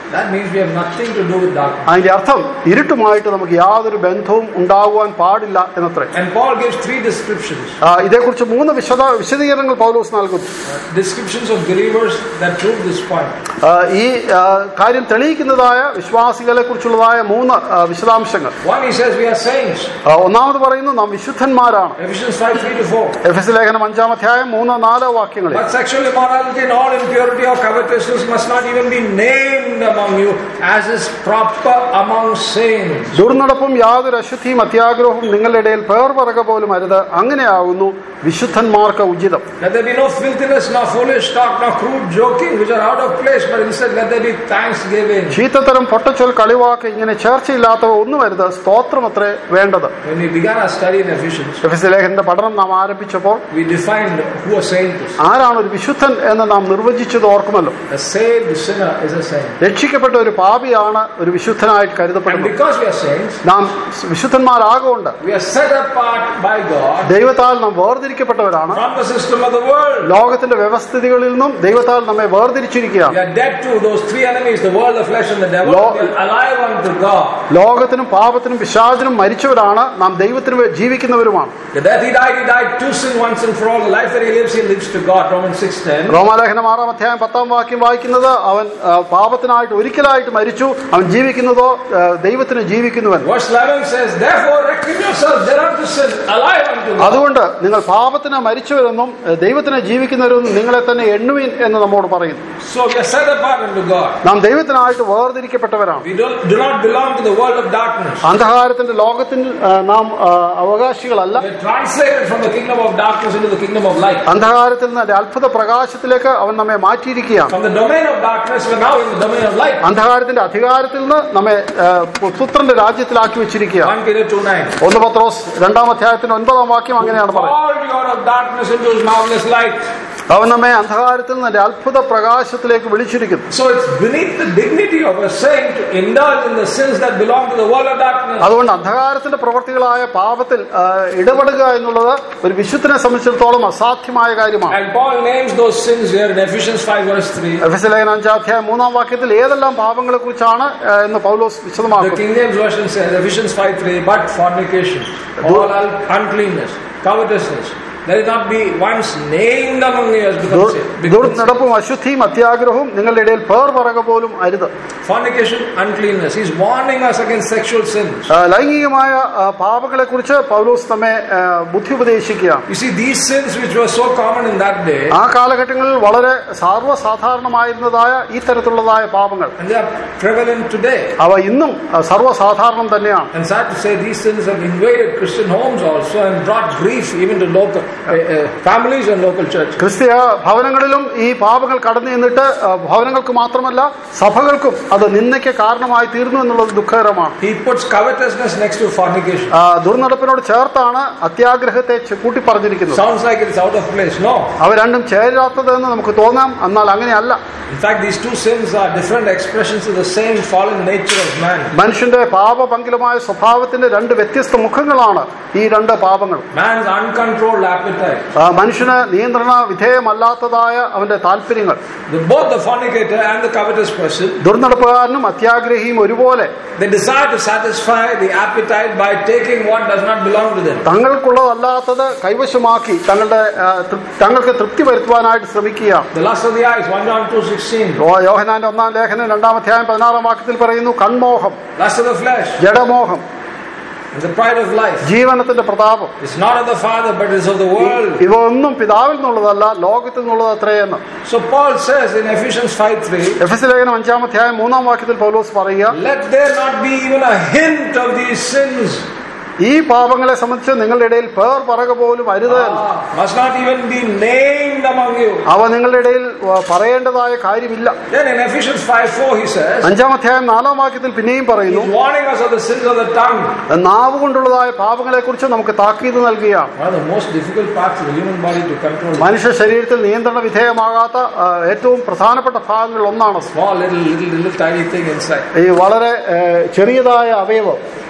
That means we have nothing to do with darkness. അതിന്റെ അർത്ഥം ഇരുട്ടുമായിട്ട് നമുക്ക് യാതൊരു ബന്ധവും ഉണ്ടാകുവാൻ പാടില്ല എന്നത്രേ And Paul gives three descriptions. ആ, ഇതേക്കുറിച്ച് മൂന്ന് വിശദ വിശദീകരണങ്ങൾ പൗലോസ് നൽകുന്നു Descriptions of believers that prove this point. ആ, ഈ ആ, കാര്യം തെളിയിക്കുന്നതായ വിശ്വാസികളെ കുറിച്ചുള്ളതായ മൂന്ന് ആ, വിശദാംശങ്ങൾ One, he says we are saints. ആ, ഒന്നാമത് പറയുന്നു നാം വിശുദ്ധന്മാരാണ് Ephesians 5 3 to 4. എഫ് എസ് ലേഖനം അഞ്ചാം അധ്യായം മൂന്നോ നാലോ വാക്യങ്ങളിൽ But sexual immorality and all impurity or covetousness must not even be named among you as is proper among saints. ദുർനടപ്പും യാതൊരു അശുദ്ധിയും അത്യാഗ്രഹവും നിങ്ങളുടെ ഇടയിൽ പേർ പറക പോലും അരുത് അങ്ങനെയാകുന്നു വിശുദ്ധന്മാർക്ക് ഉചിതം Let there be no filthiness, nor foolish talk, nor crude joking, which are out of place, but instead let there be thanksgiving. ചീത്തത്തരം പൊട്ടച്ചൊൽ കളിവാക്ക് ഇങ്ങനെ ചേർച്ചയില്ലാത്തവ ഒന്നും വരുത് സ്തോത്രമത്രേ വേണ്ടത് When we began our study in Ephesians, എഫ് എസ് ലേഖനന്റെ പഠനം നാം ആരംഭിച്ചപ്പോൾ we defined who a saint is. ആരാണ് ഒരു വിശുദ്ധൻ എന്ന് നാം നിർവചിച്ചത് ഓർക്കുമല്ലോ A saved sinner is a saint. രക്ഷിക്കപ്പെട്ട ഒരു പാപിയാണ് ഒരു വിശുദ്ധനായിട്ട് And കരുതപ്പെടുന്നത് because we are saints, നാം വിശുദ്ധന്മാരാകൊണ്ട് we are set apart by God ദൈവത്താൽ നാം വേർതിരിക്കപ്പെട്ടവരാണ് from the system of the world. ലോകത്തിന്റെ വ്യവസ്ഥിതികളിൽ നിന്നും ദൈവത്താൽ നമ്മെ We വേർതിരിച്ചിരിക്കുകയാണ് are dead to those three enemies, the world, the flesh, and the devil. Lord- We are alive unto God. ലോകത്തിനും പാപത്തിനും പിശാചിനും മരിച്ചവരാണ് നാം ദൈവത്തിന് വേ- ജീവിക്കുന്നവരുമാണ് The death he died, he died to sin once and for all. The life that he lives, he lives to God. Romans 6.10. റോമാലേഖനം ആറാം അധ്യായം പത്താം വാക്യം വായിക്കുന്നത് അവൻ ആ, പാപത്തിനായിട്ട് ഒരിക്കലായിട്ട് മരിച്ചു അവൻ ജീവിക്കുന്നതോ ആ, ദൈവത്തിന് ജീവിക്കുന്നുവൻ Verse 11 says, Therefore reckon yourselves dead unto sin, alive unto God. അതുകൊണ്ട് നിങ്ങൾ പാപത്തിന് മരിച്ചവരെന്നും ആ, ദൈവത്തിന് ജീവിക്കുന്നവരെന്നും നിങ്ങളെ തന്നെ എണ്ണുവിൻ എന്ന് നമ്മോട് പറയുന്നു So we are set apart unto God. നാം ദൈവത്തിനായിട്ട് വേർതിരിക്കപ്പെട്ടവരാണ് We don't, do not belong to the world of darkness. അന്ധകാരത്തിന്റെ ലോകത്തിൽ ആ, നാം ആ, അവകാശികളല്ല We are translated from the kingdom of darkness into the kingdom of light. അന്ധകാരത്തിൽ നിന്ന് അത്ഭുത പ്രകാശത്തിലേക്ക് അവൻ നമ്മെ മാറ്റിയിരിക്കുകയാണ് From the domain of darkness, we're now in the domain of light. അന്ധകാരത്തിന്റെ അധികാരത്തിൽ നിന്ന് നമ്മെ ആ, പുത്രന്റെ രാജ്യത്തിലാക്കി വെച്ചിരിക്കുകയാണ് 1 Peter 2 9. ഒന്ന് പത്രോസ് രണ്ടാം അധ്യായത്തിന്റെ ഒൻപതാം വാക്യം അങ്ങനെയാണ് പറയുന്നത് Called you out of darkness into his marvelous light. അവൻ നമ്മെ അന്ധകാരത്തിൽ നിന്ന് അത്ഭുത പ്രകാശത്തിലേക്ക് വിളിച്ചിരിക്കുന്നു So it's beneath the dignity of a saint to indulge in the sins that belong to the world of darkness. അതുകൊണ്ട് അന്ധകാരത്തിന്റെ പ്രവൃത്തികളായ പാപത്തിൽ ആ, ഇടപെടുക എന്നുള്ളത് ഒരു വിശുദ്ധനെ സംബന്ധിച്ചിടത്തോളം അസാധ്യമായ കാര്യമാണ് And Paul names those sins here in Ephesians 5 verse 3. എഫെസ് ലേഖനം അഞ്ചാം അധ്യായം മൂന്നാം വാക്യത്തിൽ ഏതെല്ലാം പാപങ്ങളെ കുറിച്ചാണ് എന്ന് പൗലോസ് The വിശദമാക്കും King James Version says, Ephesians 5 3, but fornication, all un- uncleanness, covetousness, let it not be once named among you as becomes sin. Becomes sin. ദുർനടപ്പും അശുദ്ധിയും അത്യാഗ്രഹവും നിങ്ങളുടെ ഇടയിൽ പേർ പറക പോലും അരുത് Fornication, uncleanness. He's warning us against sexual sins. ആ, ലൈംഗികമായ പാപങ്ങളെ കുറിച്ച് പൗലോസ് നമ്മെ ആ, ബുദ്ധി ഉപദേശിക്കുകയാണ് You see, these sins which were so common in that day, ആ കാലഘട്ടങ്ങളിൽ വളരെ സർവ്വസാധാരണമായിരുന്നതായ ഈ തരത്തിലുള്ളതായ പാപങ്ങൾ and they are prevalent today. അവ ഇന്നും ആ, സർവ്വസാധാരണം തന്നെയാണ് And sad to say, these sins have invaded Christian homes also and brought grief even to local uh, uh, families and local churches. ക്രിസ്തീയ ഭവനങ്ങളിലും ഈ പാപങ്ങൾ കടന്നു ചെന്നിട്ട് ആ, ഭവനങ്ങൾക്ക് മാത്രമല്ല സഭകൾക്കും അത് നിന്ദയ്ക്ക് കാരണമായി തീർന്നു എന്നുള്ളത് ദുഃഖകരമാണ് He puts covetousness next to fornication. ആ, ദുർനടപ്പിനോട് ചേർത്താണ് അത്യാഗ്രഹത്തെ ചെ- കൂട്ടിപ്പറഞ്ഞിരിക്കുന്നത് Sounds like it's out of place. No. അവ രണ്ടും ചേരാത്തതെന്ന് നമുക്ക് തോന്നാം എന്നാൽ അങ്ങനെയല്ല In fact, these two sins are different expressions of the same fallen nature of man. മനുഷ്യന്റെ പാപപങ്കിലമായ സ്വഭാവത്തിന്റെ രണ്ട് വ്യത്യസ്ത മുഖങ്ങളാണ് ഈ രണ്ട് പാപങ്ങൾ Man's uncontrolled appetite. ആ, മനുഷ്യന് നിയന്ത്രണ വിധേയമല്ലാത്തതായ അവന്റെ താല്പര്യങ്ങൾ The, both the fornicator and the covetous person, ദുർനടപ്പുകാരനും അത്യാഗ്രഹിയും ഒരുപോലെ they desire to satisfy the appetite by taking what does not belong to them. തങ്ങൾക്കുള്ളതല്ലാത്തത് കൈവശമാക്കി തങ്ങളുടെ ആ, തൃപ്- തങ്ങൾക്ക് തൃപ്തി വരുത്തുവാനായിട്ട് ശ്രമിക്കുകയാണ് The lust of the eyes, 1 John 2 16. യോ- യോഹന്നാന്റെ ഒന്നാം ലേഖനം രണ്ടാം അധ്യായം പതിനാറാം വാക്യത്തിൽ പറയുന്നു കൺമോഹം Lust of the flesh ജഡമോഹം and the pride of life. ജീവനത്തിന്റെ പ്രതാപം It's not of the Father, but it's of the world. ഇവ ഒന്നും പിതാവിൽ നിന്നുള്ളതല്ല ലോകത്തിൽ നിന്നുള്ളത് അത്രയെന്ന് So Paul says in Ephesians 5 3, എഫ് എസ് ലേഖനം അഞ്ചാം അധ്യായം മൂന്നാം വാക്യത്തിൽ പൗലോസ് പറയുക let there not be even a hint of these sins. ഈ പാപങ്ങളെ സംബന്ധിച്ച് നിങ്ങളുടെ ഇടയിൽ പേർ പറക പോലും അരുത് എന്ന്. Ah, must not even be named among you. അവ നിങ്ങളുടെ ഇടയിൽ ആ, പറയേണ്ടതായ കാര്യമില്ല Then in Ephesians 5 4, he says, അഞ്ചാം അധ്യായം നാലാം വാക്യത്തിൽ പിന്നെയും പറയുന്നു He's warning us of the sins of the tongue. നാവ് കൊണ്ടുള്ളതായ പാപങ്ങളെ കുറിച്ച് നമുക്ക് താക്കീത് നൽകുകയാണ് One of the most difficult parts of the human body to control. മനുഷ്യ ശരീരത്തിൽ നിയന്ത്രണ വിധേയമാകാത്ത ആ, ഏറ്റവും പ്രധാനപ്പെട്ട ഭാഗങ്ങളിൽ ഒന്നാണ് Small little, little, little tiny thing inside. ഈ വളരെ ഏ, ചെറിയതായ അവയവം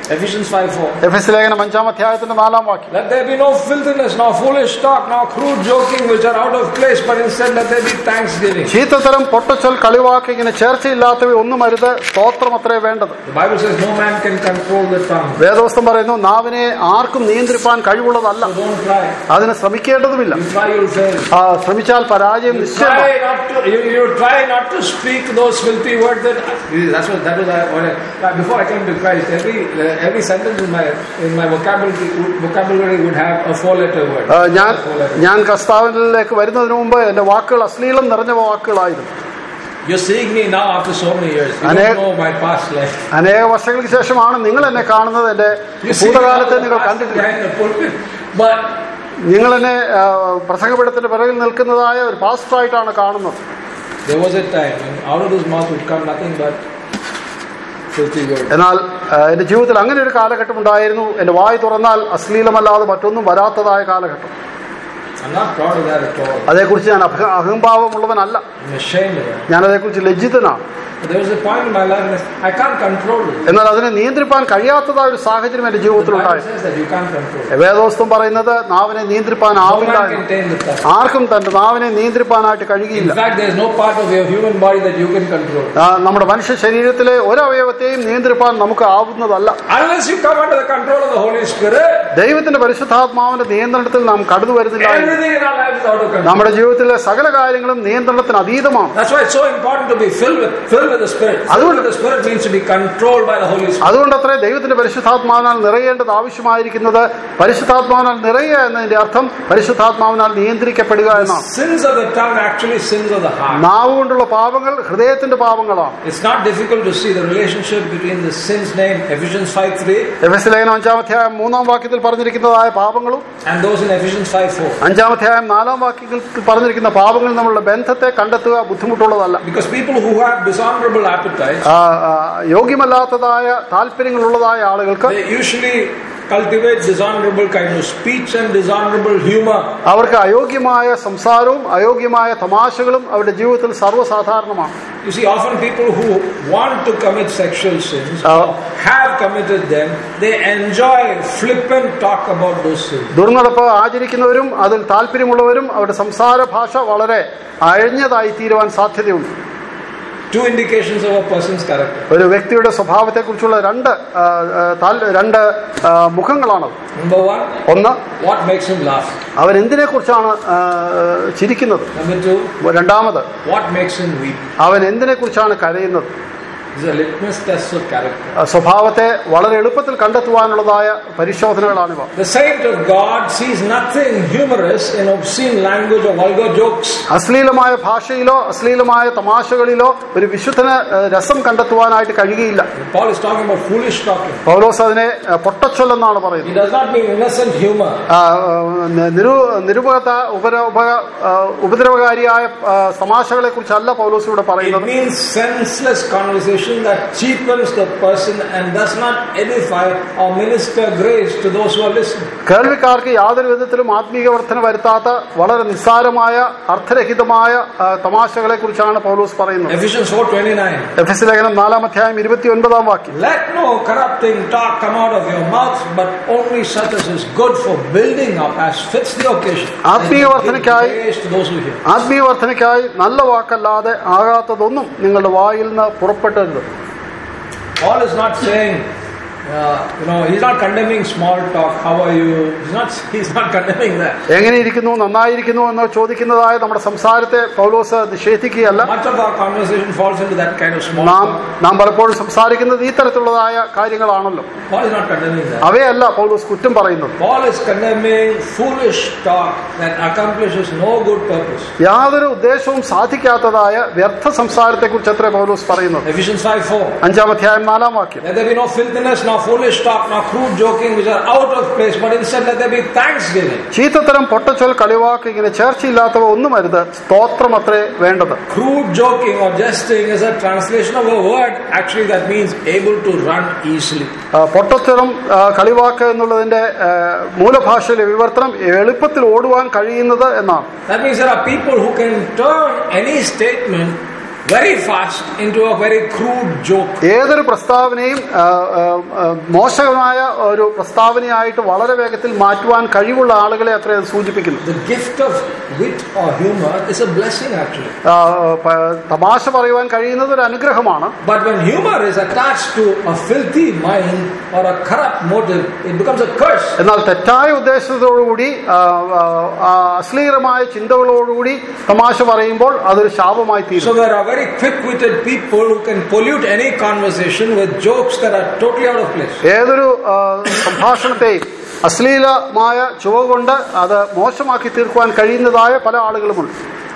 Ephesians 5 4. എഫ് എസ് ലേഖനം അഞ്ചാം അധ്യായത്തിന്റെ നാലാം വാക്യം Let there be no filthiness, nor foolish talk, nor crude joking, which are out of place, but instead let there be thanksgiving. ചീത്തത്തരം പൊട്ടച്ചൊൽ കളിവാക്ക് ഇങ്ങനെ ചേർച്ചയില്ലാത്തവ ഒന്നും അരുത് സ്തോത്രം അത്രേ വേണ്ടത് The Bible says no man can control the tongue. വേദവസ്തം പറയുന്നു നാവിനെ ആർക്കും നിയന്ത്രിപ്പാൻ കഴിവുള്ളതല്ല So don't try. അതിന് ശ്രമിക്കേണ്ടതുമില്ല You try, you'll fail. ആ, ശ്രമിച്ചാൽ പരാജയം You നിശ്ചയമാണ് try not to. You, you try not to speak those filthy words. That that's what that was I- what I, before I came to Christ. Every uh, every sentence in my in my vocabulary vocabulary would have a four letter word. ആ, ഞാൻ A four letter. ഞാൻ കർത്താവിലേക്ക് വരുന്നതിന് മുമ്പ് എന്റെ വാക്കുകൾ അശ്ലീലം നിറഞ്ഞ വാക്കുകളായിരുന്നു You're seeing me now after so many years. You Ane- don't know my past life. അനേക വർഷങ്ങൾക്ക് ശേഷമാണ് നിങ്ങൾ എന്നെ കാണുന്നത് എന്റെ You see me now ഭൂതകാലത്തെ നിങ്ങൾ past കണ്ടിട്ടില്ല behind the pulpit, but നിങ്ങൾ എന്നെ ആ, പ്രസംഗപീഠത്തിന്റെ പിറകിൽ നിൽക്കുന്നതായ ഒരു പാസ്റ്ററായിട്ടാണ് കാണുന്നത് there was a time when out of his mouth would come nothing but filthy words. എന്നാൽ ആ, എന്റെ ജീവിതത്തിൽ അങ്ങനെ ഒരു കാലഘട്ടം ഉണ്ടായിരുന്നു എന്റെ വായി തുറന്നാൽ അശ്ലീലമല്ലാതെ മറ്റൊന്നും വരാത്തതായ കാലഘട്ടം I'm not proud of that at all. അതേക്കുറിച്ച് ഞാൻ അഹ- അഹംഭാവമുള്ളവനല്ല I'm ashamed of that. ഞാൻ അതേക്കുറിച്ച് ലജ്ജിതനാണ് But there was a point in my life when I can't control it. എന്നാൽ അതിനെ നിയന്ത്രിപ്പാൻ കഴിയാത്തതായ ഒരു സാഹചര്യം എന്റെ The ജീവിതത്തിൽ Bible ഉണ്ടായിരുന്നു says that you can't control it. വേദോസ്തം പറയുന്നത് നാവിനെ നിയന്ത്രിപ്പാൻ No ആവില്ല man എന്ന്. can tame the tongue. ആർക്കും തന്റെ നാവിനെ നിയന്ത്രിപ്പാനായിട്ട് In കഴിയുകയില്ല fact, there is no part of your human body that you can control. ആ, നമ്മുടെ മനുഷ്യ ശരീരത്തിലെ ഒരവയവത്തെയും നിയന്ത്രിപ്പാൻ നമുക്ക് ആവുന്നതല്ല Unless you come under the control of the Holy Spirit, ദൈവത്തിന്റെ പരിശുദ്ധാത്മാവിന്റെ നിയന്ത്രണത്തിൽ നാം കടന്നു വരുന്നില്ല എന്ന്. everything in our life is out of control. നമ്മുടെ ജീവിതത്തിലെ സകല കാര്യങ്ങളും നിയന്ത്രണത്തിന് അതീതമാണ് That's why it's so important to be filled with filled with the Spirit. Filled with the Spirit means to be controlled by the Holy Spirit. അതുകൊണ്ടത്രേ ദൈവത്തിന്റെ പരിശുദ്ധാത്മാവിനാൽ നിറയേണ്ടത് ആവശ്യമായിരിക്കുന്നത് പരിശുദ്ധാത്മാവിനാൽ നിറയുക എന്നതിന്റെ അർത്ഥം പരിശുദ്ധാത്മാവിനാൽ നിയന്ത്രിക്കപ്പെടുക എന്നാണ് Sins of the tongue actually sins of the heart. നാവ് കൊണ്ടുള്ള പാപങ്ങൾ ഹൃദയത്തിന്റെ പാപങ്ങളാണ് It's not difficult to see the relationship between the sins named Ephesians 5 3 എഫ് എസ് ലേഖനം അഞ്ചാം അധ്യായം മൂന്നാം വാക്യത്തിൽ പറഞ്ഞിരിക്കുന്നതായ പാപങ്ങളും and those in Ephesians 5 4. അഞ്ചാം അധ്യായം നാലാം വാക്യത്തിൽ പറഞ്ഞിരിക്കുന്ന പാപങ്ങളിൽ തമ്മിലുള്ള ബന്ധത്തെ കണ്ടെത്തുക ബുദ്ധിമുട്ടുള്ളതല്ല Because people who have dishonorable appetites, ആ, ആ, യോഗ്യമല്ലാത്തതായ താല്പര്യങ്ങളുള്ളതായ ആളുകൾക്ക് they usually cultivate dishonorable kind of speech and dishonorable humor. അവർക്ക് അയോഗ്യമായ സംസാരവും അയോഗ്യമായ തമാശകളും അവരുടെ ജീവിതത്തിൽ സർവ്വസാധാരണമാണ് You see, often people who want to commit sexual sins Uh, or have committed them, they enjoy flippant talk about those sins. ദുർനടപ്പ് ആചരിക്കുന്നവരും അതിൽ താല്പര്യമുള്ളവരും അവരുടെ സംസാര ഭാഷ വളരെ അഴഞ്ഞതായി തീരുവാൻ സാധ്യതയുണ്ട് Two indications of a person's character. ഒരു വ്യക്തിയുടെ സ്വഭാവത്തെക്കുറിച്ചുള്ള രണ്ട് ആ, ആ, താൽ- രണ്ട് ആ, മുഖങ്ങളാണത് Number one, ഒന്ന് what makes him laugh? അവൻ എന്തിനെ കുറിച്ചാണ് ചിരിക്കുന്നത് Number two, രണ്ടാമത് what makes him weep? അവൻ എന്തിനെ കുറിച്ചാണ് കരയുന്നത് These are litmus tests of character. ആ, സ്വഭാവത്തെ വളരെ എളുപ്പത്തിൽ കണ്ടെത്തുവാനുള്ളതായ പരിശോധനകളാണിവ The saint of God sees nothing humorous in obscene language or vulgar jokes. അശ്ലീലമായ ഭാഷയിലോ അശ്ലീലമായ തമാശകളിലോ ഒരു വിശുദ്ധന് ആ, രസം കണ്ടെത്തുവാനായിട്ട് കഴിയുകയില്ല Paul is talking about foolish talking. പൗലോസ് അതിനെ ആ, പൊട്ടച്ചൊല്ലെന്നാണ് He പറയുന്നത് does not mean innocent humor. ആ, ആ, നിരു നിരുപകത ഉപര ഉപ ആ, ഉപദ്രവകാരിയായ ആ, തമാശകളെ കുറിച്ചല്ല പൗലോസ് ഇവിടെ It പറയുന്നത് means senseless conversation that cheapens the person and does not edify or minister grace to those who are listening. കേൾവിക്കാർക്ക് യാതൊരു വിധത്തിലും ആത്മീക വർധന വരുത്താത്ത വളരെ നിസ്സാരമായ അർത്ഥരഹിതമായ ആ, തമാശകളെ കുറിച്ചാണ് പൗലോസ് പറയുന്നത് Ephesians 4:29. എഫ് എസ് ലേഖനം നാലാം അധ്യായം ഇരുപത്തി ഒൻപതാം വാക്യം Let no corrupting talk come out of your mouth, but only such as is good for building up as fits the occasion. ആത്മീയ And give വർധനയ്ക്കായി grace to those who hear. ആത്മീയ വർധനയ്ക്കായി നല്ല വാക്കല്ലാതെ ആകാത്തതൊന്നും നിങ്ങളുടെ വായിൽ നിന്ന് പുറപ്പെട്ടരുത് Paul is not saying, uh, you know, he's not condemning small talk. How are you? He's not. He's not condemning that. എങ്ങനെ ഇരിക്കുന്നു നന്നായിരിക്കുന്നു എന്ന് ചോദിക്കുന്നതായ നമ്മുടെ സംസാരത്തെ പൗലോസ് നിഷേധിക്കുകയല്ല Much of our conversation falls into that kind of small നാം talk. നാം പലപ്പോഴും സംസാരിക്കുന്നത് ഈ തരത്തിലുള്ളതായ കാര്യങ്ങളാണല്ലോ Paul is not condemning that. അവയല്ല പൗലോസ് കുറ്റം പറയുന്നത് Paul is condemning foolish talk that accomplishes no good purpose. യാതൊരു ഉദ്ദേശവും സാധിക്കാത്തതായ വ്യർത്ഥ സംസാരത്തെ കുറിച്ച് എത്ര പൗലോസ് പറയുന്നത് Ephesians 5 4. അഞ്ചാം അധ്യായം നാലാം വാക്യം Let there be no filthiness, nor foolish talk, nor crude joking, which are out of place, but instead let there be thanksgiving. ചീത്തത്തരം പൊട്ടച്ചൊൽ കളിവാക്ക് ഇങ്ങനെ ചേർച്ചയില്ലാത്തവ ഒന്നും അരുത് സ്തോത്രം അത്രേ വേണ്ടത് Crude joking or jesting is a translation of a word actually that means able to run easily. ആ, പൊട്ടത്തരം ആ, കളിവാക്ക് എന്നുള്ളതിന്റെ ആ, മൂലഭാഷയിലെ വിവർത്തനം എളുപ്പത്തിൽ ഓടുവാൻ കഴിയുന്നത് എന്നാണ് That means there are people who can turn any statement very fast into a very crude joke. ഏതൊരു പ്രസ്താവനയും ആ, ആ, ആ, മോശമായ ഒരു പ്രസ്താവനയായിട്ട് വളരെ വേഗത്തിൽ മാറ്റുവാൻ കഴിവുള്ള ആളുകളെ അത്ര അത് സൂചിപ്പിക്കുന്നു The gift of wit or humor is a blessing actually. ആ, പ- തമാശ പറയുവാൻ കഴിയുന്നത് ഒരു അനുഗ്രഹമാണ് But when humor is attached to a filthy mind or a corrupt motive, it becomes a curse. എന്നാൽ തെറ്റായ ഉദ്ദേശത്തോടുകൂടി ആ, ആ, ആ, അശ്ലീലമായ ചിന്തകളോടുകൂടി തമാശ പറയുമ്പോൾ അതൊരു ശാപമായി So തീരും there are very quick-witted people who can pollute any conversation with jokes that are totally out of place. ഏതൊരു ആ, സംഭാഷണത്തെയും അശ്ലീലമായ ചുവ കൊണ്ട് അത് മോശമാക്കി തീർക്കുവാൻ കഴിയുന്നതായ പല ആളുകളുമുണ്ട്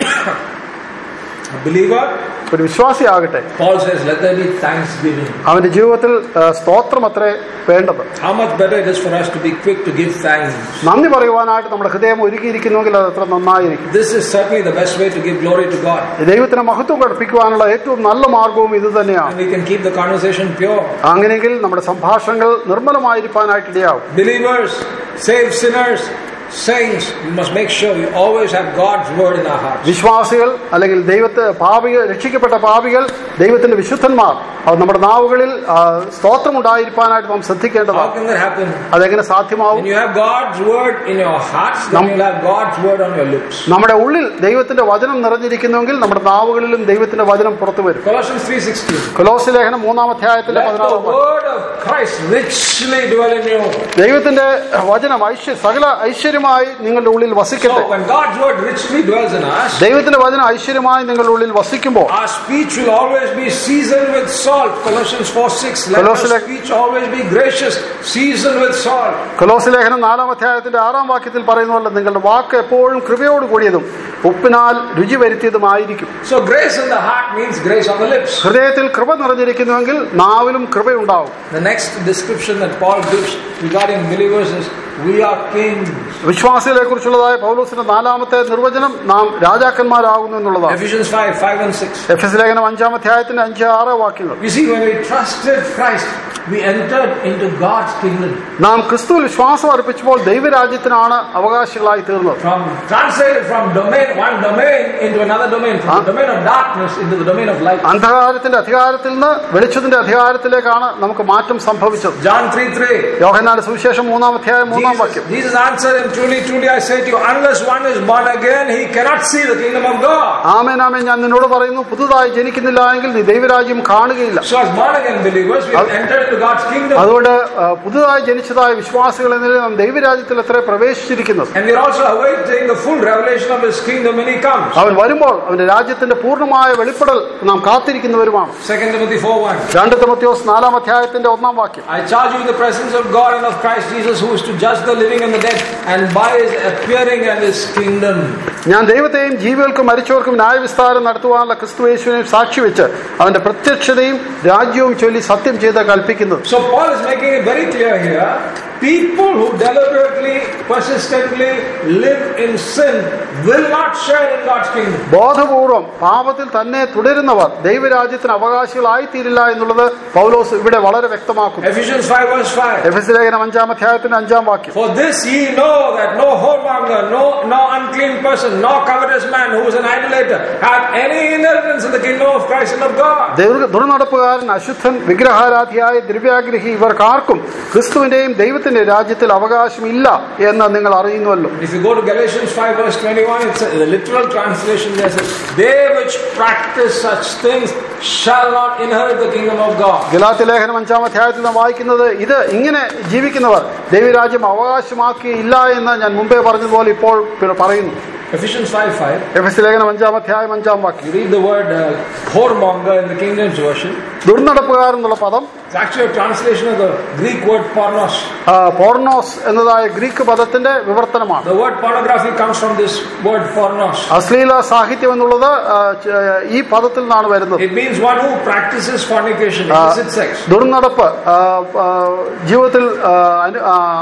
A believer, ഒരു വിശ്വാസിയാകട്ടെ Paul says, let there be thanksgiving. അവന്റെ ജീവിതത്തിൽ ആ, സ്തോത്രം അത്രേ വേണ്ടത് How much better it is for us to be quick to give thanks. നന്ദി പറയുവാനായിട്ട് നമ്മുടെ ഹൃദയം ഒരുക്കിയിരിക്കുന്നുവെങ്കിൽ അത് അത്ര നന്നായിരിക്കും This is certainly the best way to give glory to God. ദൈവത്തിന് മഹത്വം പഠിപ്പിക്കുവാനുള്ള ഏറ്റവും നല്ല മാർഗവും ഇത് തന്നെയാണ് And we can keep the conversation pure. അങ്ങനെയെങ്കിൽ നമ്മുടെ സംഭാഷണങ്ങൾ നിർമ്മലമായിരിക്കാനായിട്ട് ഇടയാവും Believers, saved sinners, saints, we must make sure we always have God's word in our hearts. വിശ്വാസികൾ അല്ലെങ്കിൽ ദൈവത്തെ പാപികൾ രക്ഷിക്കപ്പെട്ട പാപികൾ ദൈവത്തിന്റെ വിശുദ്ധന്മാർ അത് നമ്മുടെ നാവുകളിൽ ആ, സ്തോത്രം ഉണ്ടായിരിക്കാനായിട്ട് നാം How ശ്രദ്ധിക്കേണ്ടതാണ് can that happen? അതെങ്ങനെ സാധ്യമാവും When you have God's word in your hearts, then Nam- you'll have God's word on your lips. നമ്മുടെ ഉള്ളിൽ ദൈവത്തിന്റെ വചനം നിറഞ്ഞിരിക്കുന്നുവെങ്കിൽ നമ്മുടെ നാവുകളിലും ദൈവത്തിന്റെ വചനം പുറത്തു വരും Colossians 3.16 കൊലോസ് ലേഖനം മൂന്നാം അധ്യായത്തിന്റെ Let the പതിനാറാം വാക്യം. word of Christ richly dwell in you. ദൈവത്തിന്റെ വചനം ഐശ്വര്യ സകല ഐശ്വര്യമായി നിങ്ങളുടെ ഉള്ളിൽ വസിക്കട്ടെ So when God's word richly dwells in us, ദൈവത്തിന്റെ വചനം ഐശ്വര്യമായി നിങ്ങളുടെ ഉള്ളിൽ വസിക്കുമ്പോൾ our speech will always be seasoned with salt. Colossians 4.6 Let our Colossians- speech always be gracious, seasoned with salt. കൊലോസ് ലേഖനം നാലാം അധ്യായത്തിന്റെ ആറാം വാക്യത്തിൽ പറയുന്ന പോലെ നിങ്ങളുടെ വാക്ക് എപ്പോഴും കൃപയോട് കൂടിയതും ഉപ്പിനാൽ രുചി വരുത്തിയതുമായിരിക്കും So grace in the heart means grace on the lips. ഹൃദയത്തിൽ കൃപ നിറഞ്ഞിരിക്കുന്നുവെങ്കിൽ നാവിലും കൃപയുണ്ടാവും The next description that Paul gives regarding believers is we are kings. വിശ്വാസികളെ കുറിച്ചുള്ളതായ പൗലോസിന്റെ നാലാമത്തെ നിർവചനം നാം രാജാക്കന്മാരാകുന്നു എന്നുള്ളതാണ് Ephesians 5, 5 and 6. എഫ് എസ് ലേഖനം അഞ്ചാം അധ്യായത്തിന്റെ അഞ്ച് ആറ് വാക്യങ്ങൾ You see, when we trusted Christ, we entered into God's kingdom. നാം ക്രിസ്തുവിൽ വിശ്വാസം അർപ്പിച്ചപ്പോൾ ദൈവരാജ്യത്തിനാണ് അവകാശികളായി തീർന്നത് From translated from domain, one domain into another domain, from the domain of darkness into the domain of light. അന്ധകാരത്തിന്റെ അധികാരത്തിൽ നിന്ന് വെളിച്ചത്തിന്റെ അധികാരത്തിലേക്കാണ് നമുക്ക് മാറ്റം സംഭവിച്ചത് John 3 3. യോഹന്നാന്റെ സുവിശേഷം മൂന്നാം അധ്യായം മൂന്നാം വാക്യം Jesus, Jesus answered him, Truly, truly, I say to you, unless one is born again, he cannot see the kingdom of God. ആമേൻ ആമേൻ ഞാൻ നിന്നോട് പറയുന്നു പുതുതായി ജനിക്കുന്നില്ല എങ്കിൽ നീ ദൈവരാജ്യം കാണുകയില്ല So, as born again believers, we have entered into God's kingdom. അതുകൊണ്ട് ആ, പുതുതായി ജനിച്ചതായ വിശ്വാസികൾ എന്ന നിലയിൽ നാം ദൈവരാജ്യത്തിൽ എത്ര പ്രവേശിച്ചിരിക്കുന്നത് And we are also awaiting the full revelation of His kingdom when He comes. അവൻ വരുമ്പോൾ അവന്റെ രാജ്യത്തിന്റെ പൂർണ്ണമായ വെളിപ്പെടൽ നാം കാത്തിരിക്കുന്നവരുമാണ് 2 Timothy 4 1. രണ്ട് തിമത്യോസ് നാലാം അധ്യായത്തിന്റെ ഒന്നാം വാക്യം I charge you in the presence of God and of Christ Jesus, who is to judge the living and the dead, and by His appearing and His kingdom. ഞാൻ ദൈവത്തെയും ജീവികൾക്കും മരിച്ചവർക്കും ന്യായവിസ്താരം നടത്തുവാനുള്ള ക്രിസ്തു യേശുവിനെയും സാക്ഷിവെച്ച് അവന്റെ പ്രത്യക്ഷതയും രാജ്യവും ചൊല്ലി സത്യം ചെയ്ത് കൽപ്പിക്കുന്നത് So, Paul is making it very clear here people who deliberately, persistently live in sin will not share in God's kingdom. ബോധപൂർവം പാപത്തിൽ തന്നെ തുടരുന്നവർ ദൈവരാജ്യത്തിന് അവകാശികളായി തീരില്ല എന്നുള്ളത് പൗലോസ് ഇവിടെ വളരെ വ്യക്തമാക്കുന്നു Ephesians 5 verse 5. എഫ് എസ് ലേഖനം അഞ്ചാം അധ്യായത്തിന്റെ അഞ്ചാം വാക്യം For this ye know that no whoremonger, no, no unclean person, no covetous man who is an idolater hath any inheritance in the kingdom of Christ and of God. ദൈവ- ദുർനടപ്പുകാരൻ അശുദ്ധൻ വിഗ്രഹാരാധിയായ ദ്രവ്യാഗ്രഹി ഇവർക്കാർക്കും ക്രിസ്തുവിന്റെയും ദൈവത്തിന്റെ രാജ്യത്തിൽ അവകാശമില്ല എന്ന് നിങ്ങൾ അറിയുന്നുവല്ലോ If you go to Galatians 5 verse 21, it's a, the literal translation there says, They which practice such things shall not inherit the kingdom of God. ഗലാത്തി ലേഖനം അഞ്ചാം അധ്യായത്തിൽ നാം വായിക്കുന്നത് ഇത് ഇങ്ങനെ ജീവിക്കുന്നവർ ദൈവരാജ്യം അവകാശമാക്കിയില്ല എന്ന് ഞാൻ മുമ്പേ പറഞ്ഞതുപോലെ ഇപ്പോൾ പി- പറയുന്നു Ephesians 5 5. എഫ് എസ് ലേഖനം അഞ്ചാം അധ്യായം അഞ്ചാം വാക്യം You read the word uh, whoremonger in the King James Version. ദുർനടപ്പുകാരൻ എന്നുള്ള പദം It's actually a translation of the Greek word pornos. ആ, പോർണോസ് എന്നതായ ഗ്രീക്ക് പദത്തിന്റെ വിവർത്തനമാണ് The word pornography comes from this word pornos. അശ്ലീല സാഹിത്യം എന്നുള്ളത് ആ, ച- ഈ പദത്തിൽ നിന്നാണ് വരുന്നത് It means one who practices fornication, Uh, illicit sex. ദുർനടപ്പ് ആ, ആ, ജീവിതത്തിൽ ആ, അനു- ആ,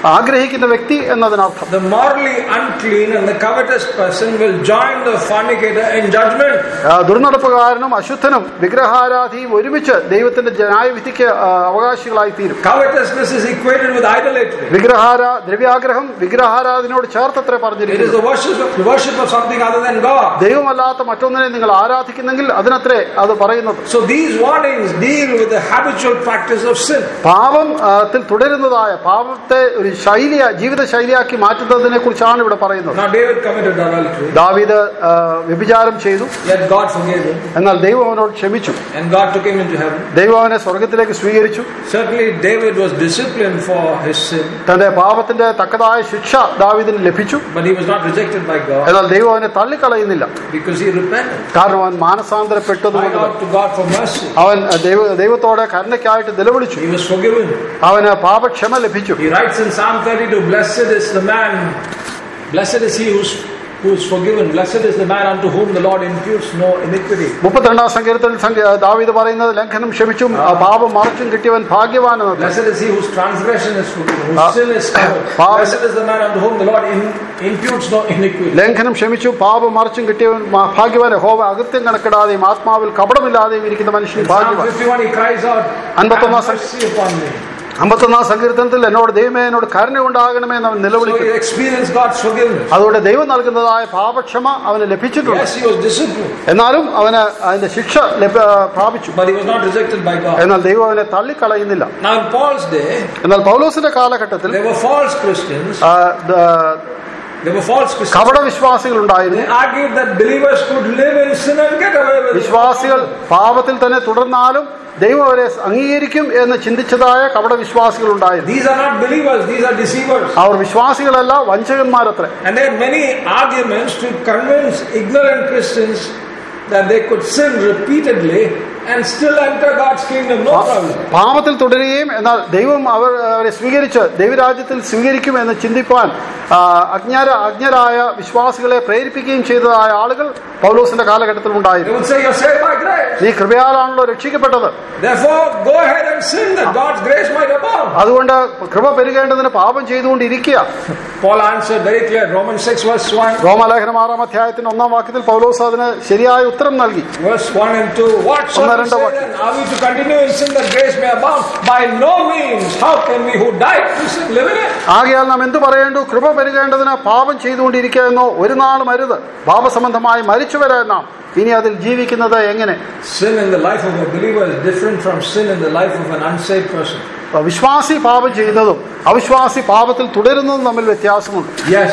ആഗ്രഹിക്കുന്ന വ്യക്തി എന്നതിനർത്ഥം The morally unclean and the covetous person will join the fornicator in judgment. ആ, ദുർനടപ്പുകാരനും അശുദ്ധനും വിഗ്രഹാരാധിയും ഒരുമിച്ച് ദൈവത്തിന്റെ ന്യായവിധിക്ക് ആ, അവകാശികളായി തീരും Covetousness is equated with idolatry. വിഗ്രഹാര ദ്രവ്യാഗ്രഹം വിഗ്രഹാരാധനയോട് ചേർത്തത്ര It is പറഞ്ഞിരിക്കുന്നു the worship of, the worship of something other than God. ദൈവമല്ലാത്ത മറ്റൊന്നിനെ നിങ്ങൾ ആരാധിക്കുന്നെങ്കിൽ അതിനത്രേ അത് പറയുന്നത് So these warnings deal with the habitual practice of sin. പാപം ആ, ത്തിൽ തുടരുന്നതായ പാപത്തെ ഒരു ശൈലിയ ജീവിത ശൈലിയാക്കി മാറ്റുന്നതിനെ കുറിച്ചാണ് ഇവിടെ പറയുന്നത് Now David committed adultery, ദാവീദ് ആ, വ്യഭിചാരം ചെയ്തു yet God forgave him, എന്നാൽ ദൈവം അവനോട് ക്ഷമിച്ചു and God took him into heaven. ദൈവം അവനെ സ്വർഗത്തിലേക്ക് സ്വീകരിച്ചു Certainly, David was disciplined for his sin, തന്റെ പാപത്തിന്റെ തക്കതായ ശിക്ഷ ദാവീദിന് ലഭിച്ചു but he was not rejected by God എന്നാൽ ദൈവം അവനെ തള്ളിക്കളയുന്നില്ല because he repented. കാരണം അവൻ Cried മാനസാന്തരപ്പെട്ടതുകൊണ്ട് out to God for mercy. അവൻ ദൈവ ദൈവത്തോടെ കരുണയ്ക്കായിട്ട് നിലവിളിച്ചു He was forgiven. അവന് പാപക്ഷമ ലഭിച്ചു He writes in Psalm 32 Blessed is the man, blessed is he who's, who is forgiven, blessed is the man unto whom the Lord imputes no iniquity. മുപ്പത്തിരണ്ടാം സങ്കീർത്തനത്തിൽ സംഖ്യ- ദാവീദ് പറയുന്നത് ലംഘനം ക്ഷമിച്ചും ആ പാപം മറച്ചും കിട്ടിയവൻ ഭാഗ്യവാൻ എന്നത് Blessed is he whose transgression is forgiven, Ah. whose sin is covered. Father- Blessed is the man unto whom the Lord in, imputes no iniquity. ലംഘനം ക്ഷമിച്ചു പാപം മറച്ചും കിട്ടിയവൻ മ- ഭാഗ്യവാൻ ഹോവ അകൃത്യം കണക്കിടാതെയും ആത്മാവിൽ കപടമില്ലാതെയും ഇരിക്കുന്ന മനുഷ്യൻ In Psalm ഭാഗ്യവാൻ 51 he cries out, അൻപത്തൊന്നാം Have mercy upon me. അമ്പത്തൊന്നാം സങ്കീർത്തനത്തിൽ എന്നോട് ദൈവമേ എന്നോട് കരുണ ഉണ്ടാകണമേ എന്ന് അവൻ So നിലവിളിക്കുന്നു he experienced God's forgiveness. അതുകൊണ്ട് ദൈവം നൽകുന്നതായ പാപക്ഷമ അവന് ലഭിച്ചിട്ടുണ്ട് Yes, he was disciplined, എന്നാലും അവന് അതിന്റെ ശിക്ഷ ലഭ- പ്രാപിച്ചു but he was not rejected by God. എന്നാൽ ദൈവം അവനെ തള്ളിക്കളയുന്നില്ല Now in Paul's day, എന്നാൽ പൗലോസിന്റെ കാലഘട്ടത്തിൽ there were false Christians. ആ, ദ- There were false Christians. കപട വിശ്വാസികൾ ഉണ്ടായിരുന്നു They argued that believers could live in sin and get away with it. വിശ്വാസികൾ പാപത്തിൽ തന്നെ തുടർന്നാലും ദൈവം അവരെ അംഗീകരിക്കും എന്ന് ചിന്തിച്ചതായ കപട വിശ്വാസികൾ ഉണ്ടായിരുന്നു These are not believers, these are deceivers. Our വിശ്വാസികളല്ല വഞ്ചകന്മാരത്രേ And they had many arguments to convince ignorant Christians that they could sin repeatedly and still enter God's kingdom, no problem. പാപത്തിൽ തുടരുകയും എന്നാൽ ദൈവം അവർ അവരെ സ്വീകരിച്ച് ദൈവരാജ്യത്തിൽ സ്വീകരിക്കുമെന്ന് ചിന്തിപ്പാൻ ആ, അജ്ഞാര അജ്ഞരായ വിശ്വാസികളെ പ്രേരിപ്പിക്കുകയും ചെയ്തതായ ആളുകൾ പൗലോസിന്റെ കാലഘട്ടത്തിൽ They ഉണ്ടായിരുന്നു would say, You're saved by grace. നീ കൃപയാലാണല്ലോ രക്ഷിക്കപ്പെട്ടത് Therefore, go ahead and sin that God's grace might abound. അതുകൊണ്ട് കൃപ പെരുകേണ്ടതിന് പാപം ചെയ്തുകൊണ്ടിരിക്കുക Paul answered very clear Romans 6, verse 1. റോമലേഖനം ആറാം അധ്യായത്തിന്റെ ഒന്നാം വാക്യത്തിൽ പൗലോസ് അതിന് ശരിയായ ഉത്തരം നൽകി Verse 1 and 2. What shall we രണ്ട് say വാക്യം. then? Are we to continue in sin that grace may abound? By no means. How can we who died to sin live in it? ആകയാൽ നാം എന്തു പറയേണ്ടു കൃപ പെരുകേണ്ടതിന് പാപം ചെയ്തുകൊണ്ടിരിക്കുക എന്നോ ഒരു നാളും അരുത് പാപസംബന്ധമായി മരിച്ചുവരാൻ നാം ഇനി അതിൽ ജീവിക്കുന്നത് എങ്ങനെ Sin in the life of a believer is different from sin in the life of an unsaved person. വിശ്വാസി പാപം ചെയ്യുന്നതും അവിശ്വാസി പാപത്തിൽ തുടരുന്നതും തമ്മിൽ വ്യത്യാസമുണ്ട് Yes,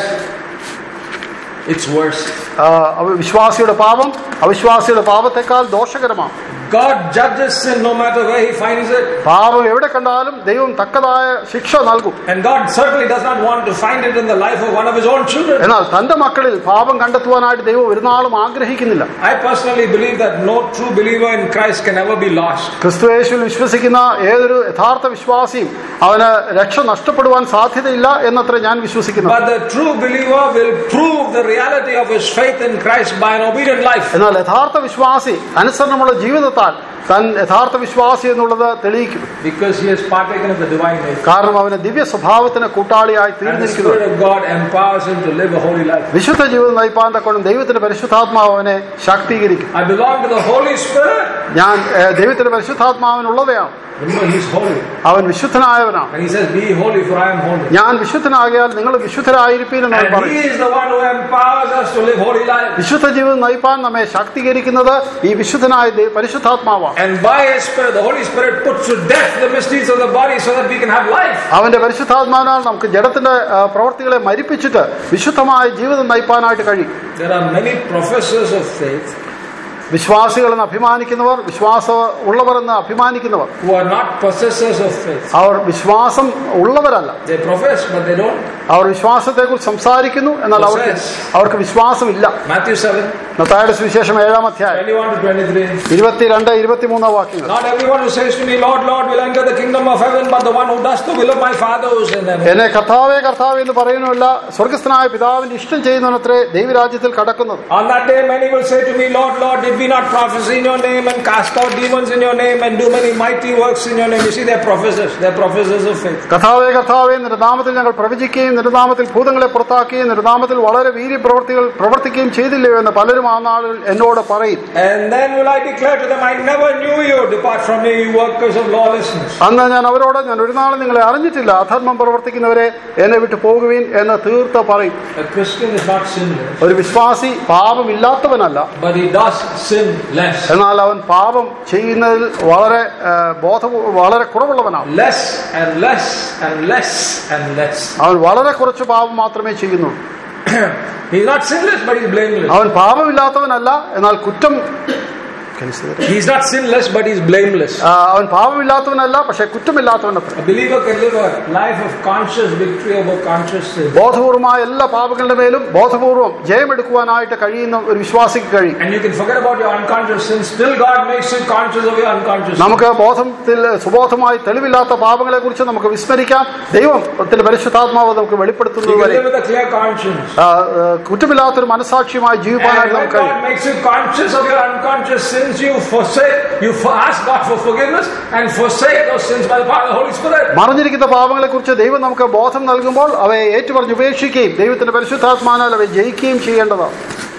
it's worse. ആ, അവ- വിശ്വാസിയുടെ പാപം അവിശ്വാസിയുടെ പാപത്തെക്കാൾ ദോഷകരമാണ് God judges sin no matter where He finds it. പാപം എവിടെ കണ്ടാലും ദൈവം തക്കതായ ശിക്ഷ നൽകും And God certainly does not want to find it in the life of one of His own children. എന്നാൽ തന്റെ മക്കളിൽ പാപം കണ്ടെത്തുവാനായിട്ട് ദൈവം ഒരു നാളും ആഗ്രഹിക്കുന്നില്ല I personally believe that no true believer in Christ can ever be lost. ക്രിസ്തുയേശുവിൽ വിശ്വസിക്കുന്ന ഏതൊരു യഥാർത്ഥ വിശ്വാസിയും അവന് രക്ഷ നഷ്ടപ്പെടുവാൻ സാധ്യതയില്ല എന്നത്ര ഞാൻ വിശ്വസിക്കുന്നു But the true believer will prove the reality of his faith in Christ by an obedient life. എന്നാൽ യഥാർത്ഥ വിശ്വാസി അനുസരണമുള്ള ജീവിതത്താൽ താൻ യഥാർത്ഥ വിശ്വാസി എന്നുള്ളത് തെളിയിക്കും Because he has partaken of the divine nature. കാരണം അവന് ദിവ്യ സ്വഭാവത്തിന് കൂട്ടാളിയായി And the തീർന്നിരിക്കുന്നു Spirit of God empowers him to live a holy life. വിശുദ്ധ ജീവിതം നയിപ്പാൻ തക്കോണം ദൈവത്തിന്റെ പരിശുദ്ധാത്മാവ് അവനെ ശാക്തീകരിക്കും I belong to the Holy Spirit. ഞാൻ ഏഹ്, ദൈവത്തിന്റെ പരിശുദ്ധാത്മാവിനുള്ളവയാണ് Remember, he's holy. അവൻ വിശുദ്ധനായവനാണ് And he says, Be holy, for I am holy. ഞാൻ വിശുദ്ധനാകിയാൽ നിങ്ങൾ വിശുദ്ധരായിരിക്കും എന്ന് അവൻ And പറയും he is the one who empowers us to live holy life. വിശുദ്ധ ജീവിതം നയിപ്പാൻ നമ്മെ ശാക്തീകരിക്കുന്നത് ഈ വിശുദ്ധനായ ദൈ- പരിശുദ്ധാത്മാവാണ് And by his Spirit, the Holy Spirit puts to death the mysteries of the body so that we can have life. അവന്റെ പരിശുദ്ധാത്മാവിനാൽ നമുക്ക് ജഡത്തിന്റെ ആ, പ്രവർത്തികളെ മരിപ്പിച്ചിട്ട് വിശുദ്ധമായ ജീവിതം നയിപ്പാനായിട്ട് കഴിയും There are many professors of faith വിശ്വാസികളെന്ന് അഭിമാനിക്കുന്നവർ വിശ്വാസ ഉള്ളവർ എന്ന് അഭിമാനിക്കുന്നവർ who are not possessors of faith. അവർ വിശ്വാസം ഉള്ളവരല്ല They profess, but they don't. അവർ വിശ്വാസത്തെക്കുറിച്ച് സംസാരിക്കുന്നു എന്നാൽ അവർക്ക് Possess. അവർക്ക് വിശ്വാസമില്ല Matthew 7, മത്തായുടെ സുവിശേഷം ഏഴാം അധ്യായം 21 to 23. ഇരുപത്തിരണ്ട് ഇരുപത്തിമൂന്ന് വാക്യങ്ങൾ Not everyone who says to me, Lord, Lord, will enter the kingdom of heaven, but the one who does the will of my Father who is in heaven. എന്നെ കർത്താവേ കർത്താവ് എന്ന് പറയുന്നുമല്ല സ്വർഗസ്ഥനായ പിതാവിന്റെ ഇഷ്ടം ചെയ്യുന്നവനത്രേ ദൈവരാജ്യത്തിൽ കടക്കുന്നത് On that day, many will say to me, Lord, Lord, did we not prophesy in your name and cast out demons in your name and do many mighty works in your name? You see, they're professors. They're professors of faith. കർത്താവേ കർത്താവേ നിന്റെ നാമത്തിൽ ഞങ്ങൾ പ്രവചിക്കുകയും നിന്റെ നാമത്തിൽ ഭൂതങ്ങളെ പുറത്താക്കുകയും നിന്റെ നാമത്തിൽ വളരെ വീര്യപ്രവർത്തികൾ പ്രവർത്തിക്കുകയും ചെയ്തില്ലയോ എന്ന് പലരും ആ നാളിൽ എന്നോട് പറയും And then will I declare to them, I never knew you. Depart from me, you workers of lawlessness. അന്ന് ഞാൻ അവരോട് ഞാൻ ഒരു നാളും നിങ്ങളെ അറിഞ്ഞിട്ടില്ല അധർമ്മം പ്രവർത്തിക്കുന്നവരെ എന്നെ വിട്ടു പോകുവീൻ എന്ന് തീർത്ത് പറയും A Christian is not sinless, ഒരു വിശ്വാസി പാപമില്ലാത്തവനല്ല but he does sin less. എന്നാൽ അവൻ പാപം ചെയ്യുന്നതിൽ വളരെ ആ, ബോധ വളരെ കുറവുള്ളവനാണ് Less and less and less and less. അവൻ വളരെ കുറച്ച് പാപം മാത്രമേ ചെയ്യുന്നുള്ളൂ He's not sinless, but he's blameless. അവൻ പാപമില്ലാത്തവനല്ല എന്നാൽ കുറ്റം Can you say that? He's not sinless, but he's blameless. ആ, അവൻ പാപമില്ലാത്തവനല്ല പക്ഷെ കുറ്റമില്ലാത്തവനത്ര A believer can live a life of conscious victory over conscious sin. ബോധപൂർവമായ എല്ലാ പാപങ്ങളുടെ മേലും ബോധപൂർവം ജയമെടുക്കുവാനായിട്ട് കഴിയുന്ന ഒരു വിശ്വാസിക്ക് കഴിയും And you can forget about your unconscious sin. Still, God makes you conscious of your unconscious sin. നമുക്ക് ബോധത്തിൽ സുബോധമായി തെളിവില്ലാത്ത പാപങ്ങളെ കുറിച്ച് നമുക്ക് വിസ്മരിക്കാം ദൈവത്തിന്റെ പരിശുദ്ധാത്മാവ് നമുക്ക് You വെളിപ്പെടുത്തുന്നത് can വരെ live with a clear conscience. ആ, ആ, കുറ്റമില്ലാത്തൊരു മനസാക്ഷിയുമായി And ജീവിക്കാനായിട്ട് when നമുക്ക് കഴിയും God makes you conscious of your unconscious sins, you forsake, you for- ask God for forgiveness and forsake those sins by the power of the Holy Spirit. മറിഞ്ഞിരിക്കുന്ന പാപങ്ങളെ കുറിച്ച് ദൈവം നമുക്ക് ബോധം നൽകുമ്പോൾ അവയെ ഏറ്റുപറഞ്ഞ് ഉപേക്ഷിക്കുകയും ദൈവത്തിന്റെ പരിശുദ്ധാത്മാനാൽ അവയെ ജയിക്കുകയും ചെയ്യേണ്ടതാണ്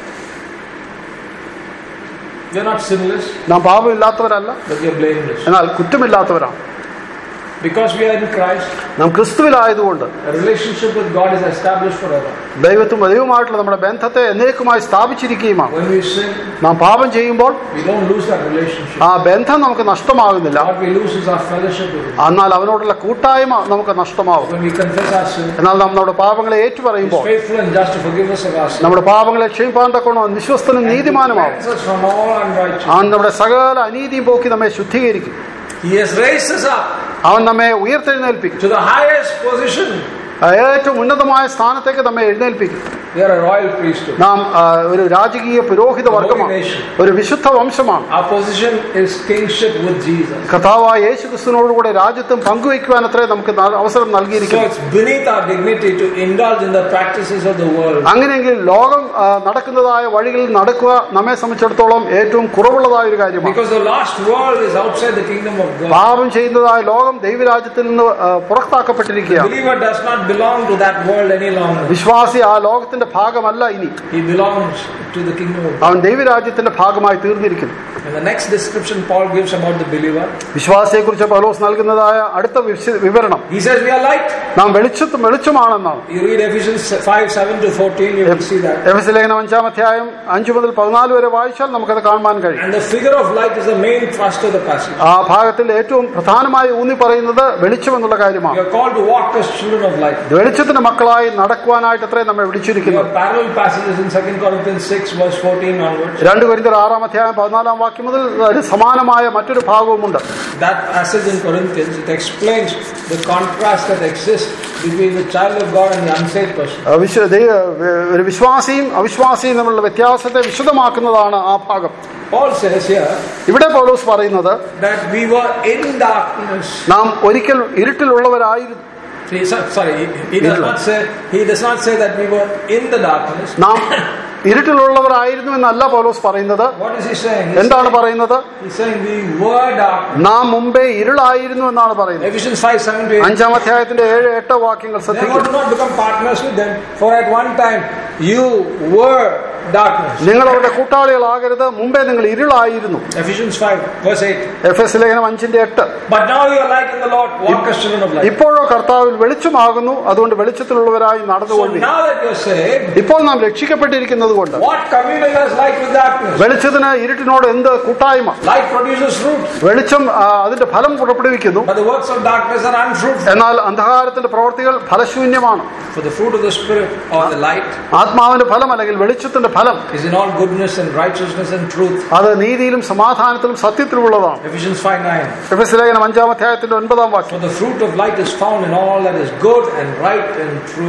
You're not sinless, നാം പാപമില്ലാത്തവരല്ല but you're blameless. എന്നാൽ കുറ്റമില്ലാത്തവരാണ് Because we are in Christ, നാം ക്രിസ്തുവിലായതുകൊണ്ട് a relationship with God is established forever. ദൈവത്തും ദൈവമായിട്ടുള്ള നമ്മുടെ ബന്ധത്തെ എന്നേക്കുമായി സ്ഥാപിച്ചിരിക്കുകയുമാണ് When we sin, നാം പാപം ചെയ്യുമ്പോൾ we don't lose that relationship. ആ ബന്ധം നമുക്ക് നഷ്ടമാകുന്നില്ല What we lose is our fellowship with Him. എന്നാൽ അവനോടുള്ള കൂട്ടായ്മ നമുക്ക് നഷ്ടമാകും When we confess our sin, എന്നാൽ നാം നമ്മുടെ പാപങ്ങളെ He's ഏറ്റുപറയുമ്പോൾ faithful and just to forgive us of our sin. നമ്മുടെ പാപങ്ങളെ ക്ഷയിപ്പാൻ തക്കോണം വിശ്വസ്തനും നീതിമാനുമാവും Cleanse us from all unrighteousness. അവൻ നമ്മുടെ സകല അനീതിയും പോക്കി നമ്മെ ശുദ്ധീകരിക്കും He has raised us up അവൻ നമ്മെ ഉയർത്തെഴുന്നേൽപ്പിക്കും to the highest position. ആ ഏറ്റവും ഉന്നതമായ സ്ഥാനത്തേക്ക് നമ്മെ എഴുന്നേൽപ്പിക്കും We are a royal priesthood. നാം ആ, ഒരു രാജകീയ പുരോഹിത വർഗമാണ് Holy nation. ഒരു വിശുദ്ധ വംശമാണ് Our position is kingship with Jesus. കഥാവായ യേശു ക്രിസ്തുവിനോടുകൂടെ രാജ്യത്തും പങ്കുവയ്ക്കുവാൻ അത്രേ നമുക്ക് ന- അവസരം So നൽകിയിരിക്കുന്നു it's beneath our dignity to indulge in the practices of the world. അങ്ങനെയെങ്കിൽ ലോകം ആ, നടക്കുന്നതായ വഴികളിൽ നടക്കുക നമ്മെ സംബന്ധിച്ചിടത്തോളം ഏറ്റവും കുറവുള്ളതായ ഒരു കാര്യമാണ് Because the lost world is outside the kingdom of God. പാപം ചെയ്യുന്നതായ ലോകം ദൈവരാജ്യത്തിൽ നിന്ന് ആ, പുറത്താക്കപ്പെട്ടിരിക്കുകയാണ് believer does not belong to that world any longer. വിശ്വാസി ആ ലോകത്തിന്റെ ഭാഗമല്ല ഇനി He belongs to the kingdom of God. അവൻ ദൈവരാജ്യത്തിന്റെ ഭാഗമായി തീർന്നിരിക്കുന്നു And the next description Paul gives about the believer, വിശ്വാസിയെക്കുറിച്ച് പൗലോസ് നൽകുന്നതായ അടുത്ത വിശ- വിവരണം he says we are light. നാം വെളിച്ചത്തും വെളിച്ചമാണെന്നാണ് You read Ephesians 5 7 to 14, you will see that. എഫ് എസ് ലേഖനം അഞ്ചാം അധ്യായം അഞ്ചു മുതൽ പതിനാല് വരെ വായിച്ചാൽ നമുക്കത് കാണാൻ കഴിയും And the figure of light is the main thrust of the passage. ആ ഭാഗത്തിൽ ഏറ്റവും പ്രധാനമായി ഊന്നി പറയുന്നത് വെളിച്ചം എന്നുള്ള We കാര്യമാണ് are called to walk as children of light. വെളിച്ചത്തിന്റെ മക്കളായി നടക്കുവാനായിട്ട് അത്രേ നമ്മെ We വിളിച്ചിരിക്കുന്നത് have parallel passages in 2 Corinthians 6 verse 14 onwards. രണ്ട് കൊരിന്തർ ആറാം അധ്യായം പതിനാലാം വാക്യം മുതൽ ഒരു സമാനമായ മറ്റൊരു ഭാഗവുമുണ്ട് That passage in Corinthians, it explains the contrast that exists between the child of God and the unsaved person. ആ വിശ്വ- ദൈവ- ഒരു വിശ്വാസിയും അവിശ്വാസിയും തമ്മിലുള്ള വ്യത്യാസത്തെ വിശദമാക്കുന്നതാണ് ആ ഭാഗം Paul says here ഇവിടെ പൗലോസ് പറയുന്നത് that we were in darkness. നാം ഒരിക്കൽ ഇരുട്ടിലുള്ളവരായിരുന്നു He, so- sorry, he, he does not say he does not say that we were in the darkness. നാം ഇരുട്ടിലുള്ളവരായിരുന്നു എന്നല്ല പൗലോസ് പറയുന്നത് What is he saying? He's, എന്താണ് പറയുന്നത് he's saying we were darkness. നാം മുമ്പേ ഇരുളായിരുന്നു എന്നാണ് പറയുന്നത് Ephesians 5 7 to 8. അഞ്ചാം അധ്യായത്തിന്റെ ഏഴ് എട്ട് വാക്യങ്ങൾ Therefore, ശ്രദ്ധിക്കും do not become partners with them, for at one time you were darkness. നിങ്ങൾ അവരുടെ കൂട്ടാളികളാകരുത് മുമ്പേ നിങ്ങൾ ഇരുളായിരുന്നു Ephesians 5, verse 8. എഫ് എസ് ലേഖനം അഞ്ചിന്റെ എട്ട് But now you are light in the Lord, walk as children of light. ഇപ്പോഴോ കർത്താവിൽ വെളിച്ചമാകുന്നു അതുകൊണ്ട് വെളിച്ചത്തിലുള്ളവരായി So നടന്നുകൊള്ളി now that you're saved, ഇപ്പോൾ നാം രക്ഷിക്കപ്പെട്ടിരിക്കുന്നത് കൊണ്ട് what communal has light with darkness? വെളിച്ചത്തിന് ഇരുട്ടിനോട് എന്ത് കൂട്ടായ്മ Light produces fruit, വെളിച്ചം ആ, അതിന്റെ ഫലം പുറപ്പെടുവിക്കുന്നു but the works of darkness are unfruitful. എന്നാൽ അന്ധകാരത്തിന്റെ പ്രവർത്തികൾ ഫലശൂന്യമാണ് For the fruit of the Spirit or the light ആത്മാവിന്റെ ഫലം അല്ലെങ്കിൽ വെളിച്ചത്തിന്റെ ഫലം is in all goodness and righteousness and truth. അത് നീതിയിലും സമാധാനത്തിലും സത്യത്തിലുമുള്ളതാണ് Ephesians 5 9. എഫ് എസ് ലേഖനം അഞ്ചാം അധ്യായത്തിന്റെ ഒൻപതാം വാക്യം For the fruit of light is found in all that is good and right and true.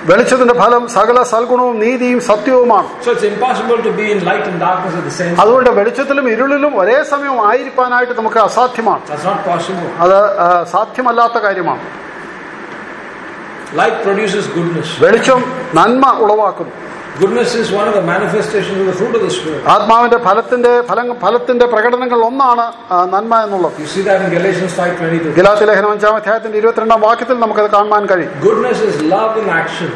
വെളിച്ചത്തിന്റെ ഫലം സകല സൽഗുണവും നീതിയും സത്യവുമാണ് So it's impossible to be in light and darkness at the same time. അതുകൊണ്ട് വെളിച്ചത്തിലും ഇരുളിലും ഒരേ സമയം ആയിരിക്കാനായിട്ട് നമുക്ക് അസാധ്യമാണ് That's not possible. അത് ആ, സാധ്യമല്ലാത്ത കാര്യമാണ് Light produces goodness. വെളിച്ചം നന്മ ഉളവാക്കുന്നു Goodness is one of the manifestations of the fruit of the Spirit. ആത്മാവിന്റെ ഫലത്തിന്റെ ഫലം ഫലത്തിന്റെ പ്രകടനങ്ങൾ ഒന്നാണ് ആ, നന്മ എന്നുള്ളത് You see that in Galatians 5.22. ഗലാത്തി ലേഖനം അഞ്ചാം അധ്യായത്തിന്റെ ഇരുപത്തിരണ്ടാം വാക്യത്തിൽ നമുക്കത് കാണാൻ കഴിയും Goodness is love in action.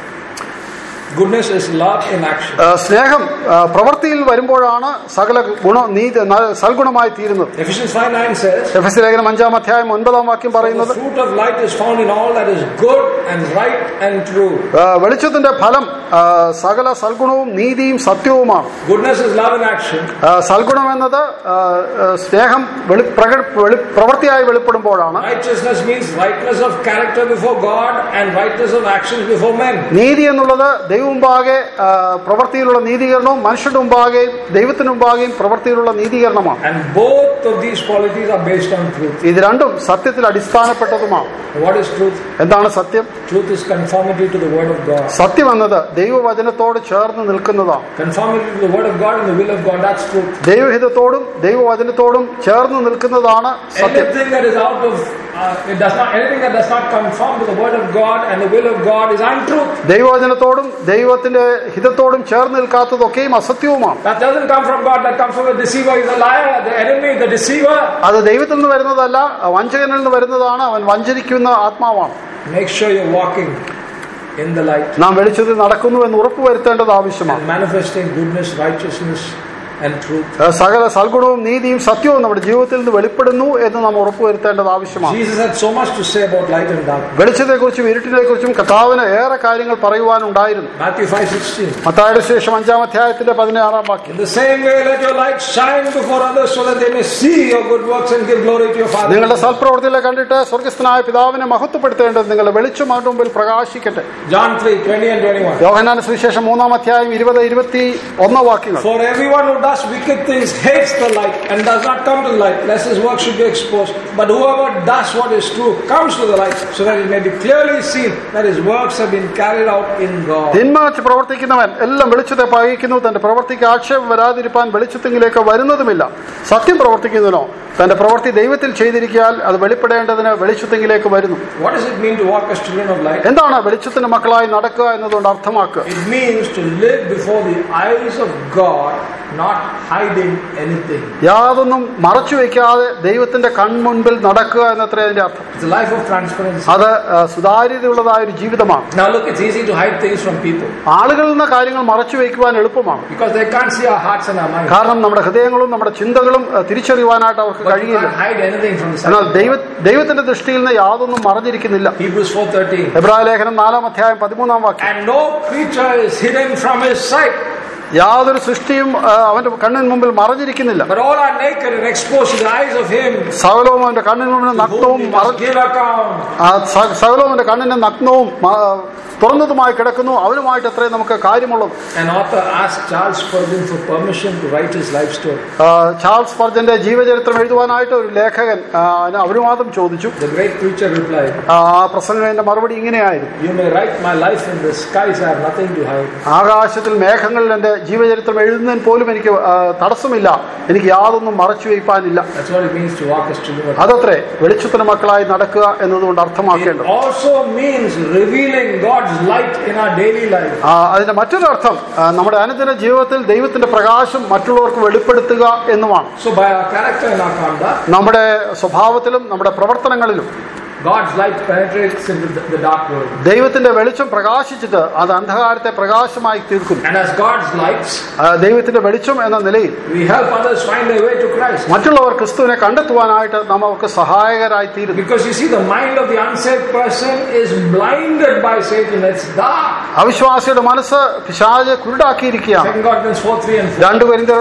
Goodness is love in action. ആ, സ്നേഹം ആ, പ്രവൃത്തിയിൽ വരുമ്പോഴാണ് സകല ഗുണ നീതി ന- സൽഗുണമായി തീരുന്നത് Ephesians 5.9 says, എഫ് എസ് ലേഖനം അഞ്ചാം അധ്യായം ഒൻപതാം വാക്യം The പറയുന്നത് fruit of light is found in all that is good and right and true. ആ, വെളിച്ചത്തിന്റെ ഫലം ആ, സകല സൽഗുണവും നീതിയും സത്യവുമാണ് Goodness is love in action. ആ, സൽഗുണം എന്നത് ആ, ആ, സ്നേഹം വെളി- പ്രക- വെളി- പ്രവൃത്തിയായി വെളിപ്പെടുമ്പോഴാണ് Righteousness means rightness of character before God and rightness of actions before men. നീതി എന്നുള്ളത് ദൈവമുമ്പാകെ ആ, പ്രവൃത്തിയിലുള്ള നീതീകരണവും മനുഷ്യന്റെ മുമ്പാകെയും ദൈവത്തിന് മുമ്പാകെയും പ്രവൃത്തിയിലുള്ള നീതീകരണമാണ് And both of these qualities are based on truth. ഇത് രണ്ടും സത്യത്തിൽ അടിസ്ഥാനപ്പെട്ടതുമാണ് What is truth? എന്താണ് സത്യം Truth is conformity to the Word of God. സത്യം എന്നത് ദൈവവചനത്തോട് ചേർന്ന് നിൽക്കുന്നതാണ് Conformity to the Word of God and the will of God, that's truth. ദൈവഹിതത്തോടും ദൈവവചനത്തോടും ചേർന്ന് നിൽക്കുന്നതാണ് സത്യം Anything that is out of, uh, it does not, anything that does not conform to the Word of God and the will of God is untruth. ദൈവവചനത്തോടും ദൈവത്തിന്റെ ഹിതത്തോടും ചേർന്ന് നിൽക്കാത്തതൊക്കെയും അസത്യവുമാണ് That doesn't come from God, that comes from the deceiver. He's a liar, the enemy, the deceiver. അത് ദൈവത്തിൽ നിന്ന് വരുന്നതല്ല വഞ്ചകനിൽ നിന്ന് വരുന്നതാണ് അവൻ വഞ്ചരിക്കുന്ന ആത്മാവാണ് Make sure you're walking in the light നാം വെളിച്ചത്തിൽ നടക്കുന്നു എന്ന് ഉറപ്പുവരുത്തേണ്ടത് ആവശ്യമാണ് and manifesting goodness, righteousness, and truth. ഏഹ് സകല സൽഗുണവും നീതിയും സത്യവും നമ്മുടെ ജീവിതത്തിൽ നിന്ന് വെളിപ്പെടുന്നു എന്ന് നാം ഉറപ്പുവരുത്തേണ്ടത് ആവശ്യമാണ് Jesus had so much to say about light and darkness. വെളിച്ചത്തെക്കുറിച്ചും ഇരുട്ടിനെക്കുറിച്ചും കഥാവിന് ഏറെ കാര്യങ്ങൾ പറയുവാനുണ്ടായിരുന്നു Matthew 5:16. മത്തായുടെ ശേഷം അഞ്ചാം അധ്യായത്തിന്റെ പതിനാറാം വാക്യം In the same way, let your light shine before others so that they may see your good works and give glory to your Father. നിങ്ങളുടെ സൽപ്രവൃത്തികളെ കണ്ടിട്ട് സ്വർഗസ്ഥനായ പിതാവിനെ മഹത്വപ്പെടുത്തേണ്ടത് നിങ്ങളുടെ വെളിച്ചം അവരുടെ മുമ്പിൽ പ്രകാശിക്കട്ടെ John 3, 20 and 21. യോഹന്നാന സുവിശേഷം മൂന്നാം അധ്യായം ഇരുപത് ഇരുപത്തി ഒന്ന് വാക്യങ്ങൾ For everyone who does wicked things hates the light and does not come to the light, lest his work should be exposed. But whoever does what is true comes to the light, so that it may be clearly seen that his works have been carried out in God. തിന്മ വെച്ച് പ്രവർത്തിക്കുന്നവൻ എല്ലാം വെളിച്ചത്തെ പകയ്ക്കുന്നു തന്റെ പ്രവൃത്തിക്ക് ആക്ഷേപം വരാതിരിപ്പാൻ വെളിച്ചത്തിലേക്ക് വരുന്നതുമില്ല സത്യം പ്രവർത്തിക്കുന്നതിനോ തന്റെ പ്രവൃത്തി ദൈവത്തിൽ ചെയ്തിരിക്കാൻ അത് വെളിപ്പെടേണ്ടതിന് വെളിച്ചത്തിലേക്ക് വരുന്നു What does it mean to walk as children of light? എന്താണ് വെളിച്ചത്തിന്റെ മക്കളായി നടക്കുക എന്നതുകൊണ്ട് അർത്ഥമാക്കുക It means to live before the eyes of God, not hiding anything. യാതൊന്നും മറച്ചു വെക്കാതെ ദൈവത്തിന്റെ കൺമുൻപിൽ നടക്കുക എന്നത്ര അതിന്റെ അർത്ഥം It's a life of transparency. അത് ആ, സുതാര്യതയുള്ളതായ ഒരു ജീവിതമാണ് Now look, it's easy to hide things from people ആളുകളിൽ നിന്ന് കാര്യങ്ങൾ മറച്ചു വയ്ക്കുവാൻ എളുപ്പമാണ് because they can't see our hearts and our minds. കാരണം നമ്മുടെ ഹൃദയങ്ങളും നമ്മുടെ ചിന്തകളും ആ, തിരിച്ചറിയുവാനായിട്ട് അവർക്ക് But you കഴിയില്ല can't hide anything from the sight. എന്നാൽ of ദൈവ God. ദൈവത്തിന്റെ ദൃഷ്ടിയിൽ നിന്ന് യാതൊന്നും മറഞ്ഞിരിക്കുന്നില്ല Hebrews 4:13. എബ്രായ ലേഖനം നാലാം അധ്യായം പതിമൂന്നാം വാക്യം And no creature is hidden from his sight, യാതൊരു സൃഷ്ടിയും ആ, അവന്റെ കണ്ണിന് മുമ്പിൽ മറഞ്ഞിരിക്കുന്നില്ല but all are naked and exposed to the eyes of him സകലവും അവന്റെ കണ്ണിന് മുമ്പിൽ to whom നഗ്നവും we മറ must give account. ആ, സ- സകലവും അവന്റെ കണ്ണിന് നഗ്നവും മ- തുറന്നതുമായി കിടക്കുന്നു അവനുമായിട്ട് എത്രയും നമുക്ക് കാര്യമുള്ളത് An author asked Charles Spurgeon for permission to write his life story. ആ, ചാൾസ് ഫർജന്റെ ജീവചരിത്രം എഴുതുവാനായിട്ട് ഒരു ലേഖകൻ ആ, അതിന് അനുവാദം ചോദിച്ചു The great preacher replied, ആ പ്രസംഗത്തിന്റെ മറുപടി ഇങ്ങനെയായിരുന്നു You may write my life in the skies, I have nothing to hide. ആകാശത്തിൽ മേഘങ്ങളിൽ എന്റെ ജീവചരിത്രം എഴുതുന്നതിന് പോലും എനിക്ക് ആ, തടസ്സമില്ല എനിക്ക് യാതൊന്നും മറച്ചു വയ്പ്പാനില്ല That's what it means to walk as children of God. അതത്രേ വെളിച്ചത്തിന് മക്കളായി നടക്കുക എന്നതുകൊണ്ട് It അർത്ഥമാക്കേണ്ടത് also means revealing God's light in our daily life. ആ, അതിന്റെ മറ്റൊരു അർത്ഥം ആ, നമ്മുടെ അനുദിന ജീവിതത്തിൽ ദൈവത്തിന്റെ പ്രകാശം മറ്റുള്ളവർക്ക് വെളിപ്പെടുത്തുക എന്നുമാണ് So, by our character and our conduct, നമ്മുടെ സ്വഭാവത്തിലും നമ്മുടെ പ്രവർത്തനങ്ങളിലും God's light penetrates into the, the dark world. ദൈവത്തിന്റെ വെളിച്ചം പ്രകാശിച്ചിട്ട് അത് അന്ധകാരത്തെ പ്രകാശമായി തീർക്കുന്നു And as God's lights, ആ, ദൈവത്തിന്റെ വെളിച്ചം എന്ന നിലയിൽ we help others find their way to Christ. മറ്റുള്ളവർ ക്രിസ്തുവിനെ കണ്ടെത്തുവാനായിട്ട് നാം അവർക്ക് സഹായകരായി തീരുന്നു Because you see, the mind of the unsaved person is blinded by Satan. It's dark. അവിശ്വാസിയുടെ മനസ്സ് പിശാജ് കുരുടാക്കിയിരിക്കുകയാണ് 2 Corinthians 4 3 and 4. രണ്ടു പേരിന്റെ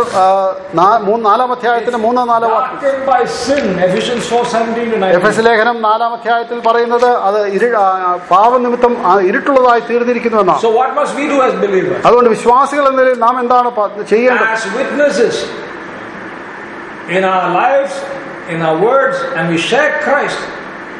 നാലാം അധ്യായത്തിന് മൂന്നോ നാലോ വാക്യം Darkened by sin. Ephesians 4 17 to എഫ് 19. എസ് ലേഖനം നാലാം അധ്യായത്തിൽ പറയുന്നത് അത് ഇരു ആ, പാപനിമിത്തം ആ, ഇരുട്ടുള്ളതായി തീർന്നിരിക്കുന്നു എന്നാണ് So, what must we do as believers? അതുകൊണ്ട് വിശ്വാസികൾ എന്ന നിലയിൽ നാം എന്താണ് പ- ചെയ്യേണ്ടത് As witnesses in our lives, in our words, and we share Christ,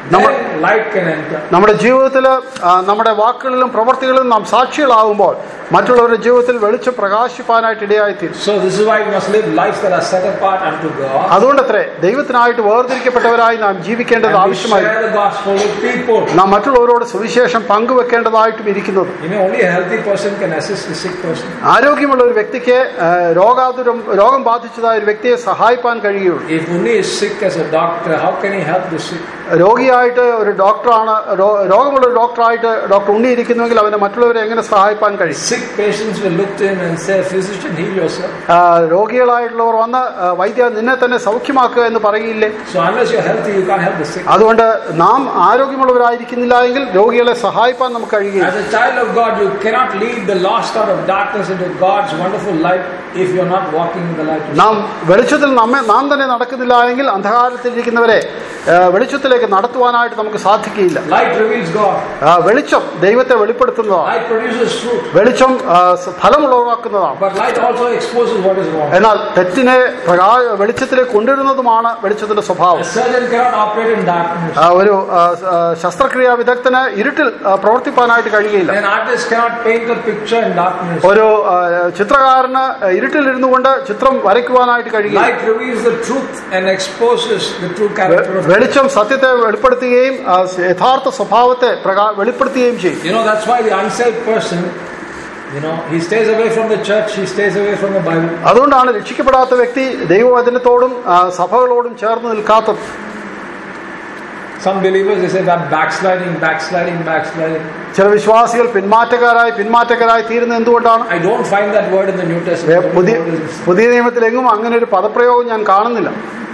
നമ്മൾ- then light can enter. നമ്മുടെ ജീവിതത്തിൽ നമ്മുടെ വാക്കുകളിലും പ്രവർത്തികളിലും നാം സാക്ഷികളാകുമ്പോൾ മറ്റുള്ളവരുടെ ജീവിതത്തിൽ വെളിച്ചം പ്രകാശിപ്പാനായിട്ട് ഇടയായിത്തീരും So this is why we must live lives that are set apart unto God. അതുകൊണ്ടത്രേ ദൈവത്തിനായിട്ട് വേർതിരിക്കപ്പെട്ടവരായി നാം ജീവിക്കേണ്ടത് And we ആവശ്യമായി share the gospel with people. നാം മറ്റുള്ളവരോട് സുവിശേഷം പങ്കുവെക്കേണ്ടതായിട്ടും ഇരിക്കുന്നത് You know, only a healthy person can assist a sick person. ആരോഗ്യമുള്ള ഒരു വ്യക്തിക്ക് ആ, രോഗാതുരം രോഗം ബാധിച്ചതായ ഒരു വ്യക്തിയെ സഹായിപ്പാൻ കഴിയുള്ളൂ If Unni is sick as a doctor, how can he help the sick? രോഗിയായിട്ട് ഒരു ഡോക്ടറാണ് രോ- രോഗമുള്ള ഒരു ഡോക്ടറായിട്ട് ഡോക്ടർ ഉണ്ണി ഇരിക്കുന്നുവെങ്കിൽ അവനെ മറ്റുള്ളവരെ എങ്ങനെ സഹായിപ്പാൻ കഴിയും Sick patients will look to him and say, Physician, heal yourself. ആ, രോഗികളായിട്ടുള്ളവർ വന്ന് ആ, വൈദ്യ നിന്നെ തന്നെ സൗഖ്യമാക്കുക എന്ന് പറയില്ലേ So unless you're healthy, you can't help the sick. അതുകൊണ്ട് നാം ആരോഗ്യമുള്ളവരായിരിക്കുന്നില്ല എങ്കിൽ രോഗികളെ സഹായിപ്പാൻ നമുക്ക് കഴിയുകയില്ല As a child of God, you cannot lead the lost out of darkness into God's wonderful light if you're not walking in the light. of നാം വെളിച്ചത്തിൽ നമ്മെ നാം തന്നെ നടക്കുന്നില്ല എങ്കിൽ അന്ധകാരത്തിലിരിക്കുന്നവരെ ആ, വെളിച്ചത്തിലേക്ക് നടത്തുവാനായിട്ട് നമുക്ക് സാധിക്കുകയില്ല Light reveals God. ആ, വെളിച്ചം ദൈവത്തെ വെളിപ്പെടുത്തുന്നതാണ് Light produces fruit. വെളിച്ചം ആ, സ- ഫലമുളവാക്കുന്നതാണ് But light also exposes what is wrong. എന്നാൽ തെറ്റിനെ പ്രകാ വെളിച്ചത്തിലേക്ക് കൊണ്ടുവരുന്നതുമാണ് വെളിച്ചത്തിന്റെ A സ്വഭാവം surgeon cannot operate in darkness. ആ, ഒരു ആ, സ- ആ, ശസ്ത്രക്രിയാ വിദഗ്ധന് ഇരുട്ടിൽ ആ, പ്രവർത്തിപ്പാനായിട്ട് കഴിയുകയില്ല An artist cannot paint a picture in darkness. ഒരു ആ, ചിത്രകാരന് ഇരുട്ടിൽ ഇരുന്നു കൊണ്ട് ചിത്രം വരയ്ക്കുവാനായിട്ട് കഴിയില്ല Light reveals the truth and exposes the true character of വെളിച്ചം സത്യത്തെ വെളിപ്പെടുത്തുകയും ആ, യഥാർത്ഥ സ്വഭാവത്തെ പ്രകാ വെളിപ്പെടുത്തുകയും ചെയ്യും You know, that's why the unsaved person, you know, he stays away from the church, he stays away from the Bible. അതുകൊണ്ടാണ് രക്ഷിക്കപ്പെടാത്ത വ്യക്തി ദൈവവചനത്തോടും ആ, സഭകളോടും ചേർന്ന് നിൽക്കാത്തത് Some believers, they say that backsliding, backsliding, backsliding. ചില വിശ്വാസികൾ പിന്മാറ്റക്കാരായി പിന്മാറ്റക്കാരായി തീരുന്നത് എന്തുകൊണ്ടാണ് I don't find that word in the New way- Testament. പുതിയ പുതിയ നിയമത്തിലെങ്ങും അങ്ങനെ ഒരു പദപ്രയോഗം ഞാൻ കാണുന്നില്ല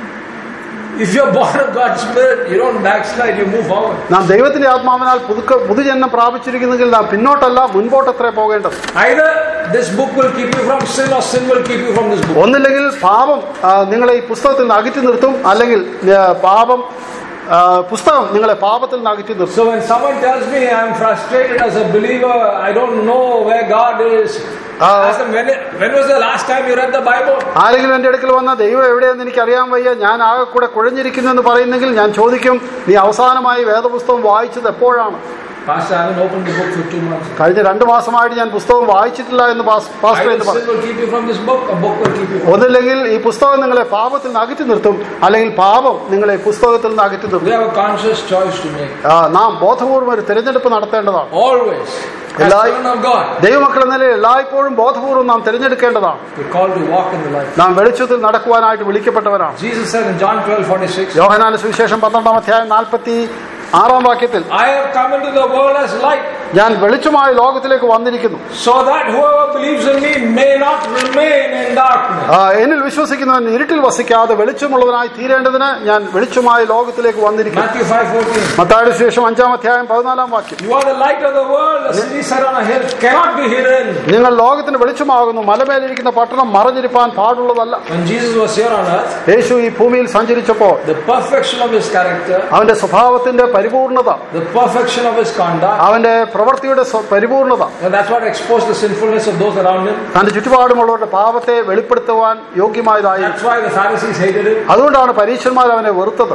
If you're born of God's Spirit, you don't backslide, you move forward. നാം ദൈവത്തിന്റെ ആത്മാവിനാൽ പുതുക്ക പുതുജന്മം പ്രാപിച്ചിരിക്കുന്നെങ്കിൽ നാം പിന്നോട്ടല്ല മുൻപോട്ടത്രേ പോകേണ്ടത് Either this book will keep you from sin or sin will keep you from this book. ഒന്നില്ലെങ്കിൽ പാപം ആ, നിങ്ങളെ ഈ പുസ്തകത്തിൽ നിന്ന് അകറ്റി നിർത്തും അല്ലെങ്കിൽ ആ, പാപം ആ, പുസ്തകം നിങ്ങളെ പാപത്തിൽ നിന്ന് അകറ്റി നിർത്തും So when someone tells me I'm frustrated as a believer, I don't know where God is. Ah. ask them, when, when was the last time you read the Bible? ആരെങ്കിലും എന്റെ അടുക്കൽ വന്ന ദൈവം എവിടെയെന്ന് എനിക്ക് അറിയാൻ വയ്യ ഞാൻ ആകെ കൂടെ കുഴഞ്ഞിരിക്കുന്നു എന്ന് പറയുന്നെങ്കിൽ ഞാൻ ചോദിക്കും നീ അവസാനമായി വേദപുസ്തകം വായിച്ചത് എപ്പോഴാണ് Pastor, I haven't opened the book for two months. കഴിഞ്ഞ രണ്ടു മാസമായിട്ട് ഞാൻ പുസ്തകം വായിച്ചിട്ടില്ല എന്ന് പാസ്- പാസ്റ്റർ Either എന്ന് പറയും sin will keep you from this book, or book will keep you from ഒന്നില്ലെങ്കിൽ ഈ പുസ്തകം നിങ്ങളെ പാപത്തിൽ നിന്ന് അകറ്റി നിർത്തും അല്ലെങ്കിൽ പാപം നിങ്ങളെ പുസ്തകത്തിൽ നിന്ന് അകറ്റി We നിർത്തും have a conscious choice to make. ആ, നാം ബോധപൂർവ്വം ഒരു തിരഞ്ഞെടുപ്പ് നടത്തേണ്ടതാണ് Always. As Eli- children of God, ദൈവമക്കൾ എന്ന നിലയിൽ എല്ലായ്പ്പോഴും ബോധപൂർവ്വം നാം തിരഞ്ഞെടുക്കേണ്ടതാണ് we're called to walk in the light. നാം വെളിച്ചത്തിൽ നടക്കുവാനായിട്ട് വിളിക്കപ്പെട്ടവരാണ് Jesus said in John 12 46, യോഹനാന സുവിശേഷം പന്ത്രണ്ടാം അധ്യായം നാൽപ്പത്തി ആറാം വാക്യത്തിൽ I have come into the world as light, ഞാൻ വെളിച്ചമായ ലോകത്തിലേക്ക് വന്നിരിക്കുന്നു so that whoever believes in me may not remain in darkness. ആ, എന്നിൽ വിശ്വസിക്കുന്നവൻ ഇരുട്ടിൽ വസിക്കാതെ വെളിച്ചമുള്ളവനായി തീരേണ്ടതിന് ഞാൻ വെളിച്ചമായ ലോകത്തിലേക്ക് വന്നിരിക്കുന്നു Matthew 5 14. മത്തായുടെ ശേഷം അഞ്ചാം അധ്യായം പതിനാലാം വാക്യം You are the light of the world. A city set on a hill cannot be hidden. നിങ്ങൾ ലോകത്തിന് വെളിച്ചമാകുന്നു മലമേലിരിക്കുന്ന പട്ടണം മറഞ്ഞിരിപ്പാൻ പാടുള്ളതല്ല When Jesus was here on earth, യേശു ഈ ഭൂമിയിൽ സഞ്ചരിച്ചപ്പോൾ the perfection of his character, അവന്റെ സ്വഭാവത്തിന്റെ പരിപൂർണത the perfection of his conduct, അവന്റെ പ്രവൃത്തിയുടെ സ്വ- പരിപൂർണത and that's what exposed the sinfulness of those around him. തന്റെ ചുറ്റുപാടുമുള്ളവരുടെ പാപത്തെ വെളിപ്പെടുത്തുവാൻ യോഗ്യമായതായിരുന്നു That's why the Pharisees hated him. അതുകൊണ്ടാണ് പരീക്ഷന്മാർ അവനെ വെറുത്തത്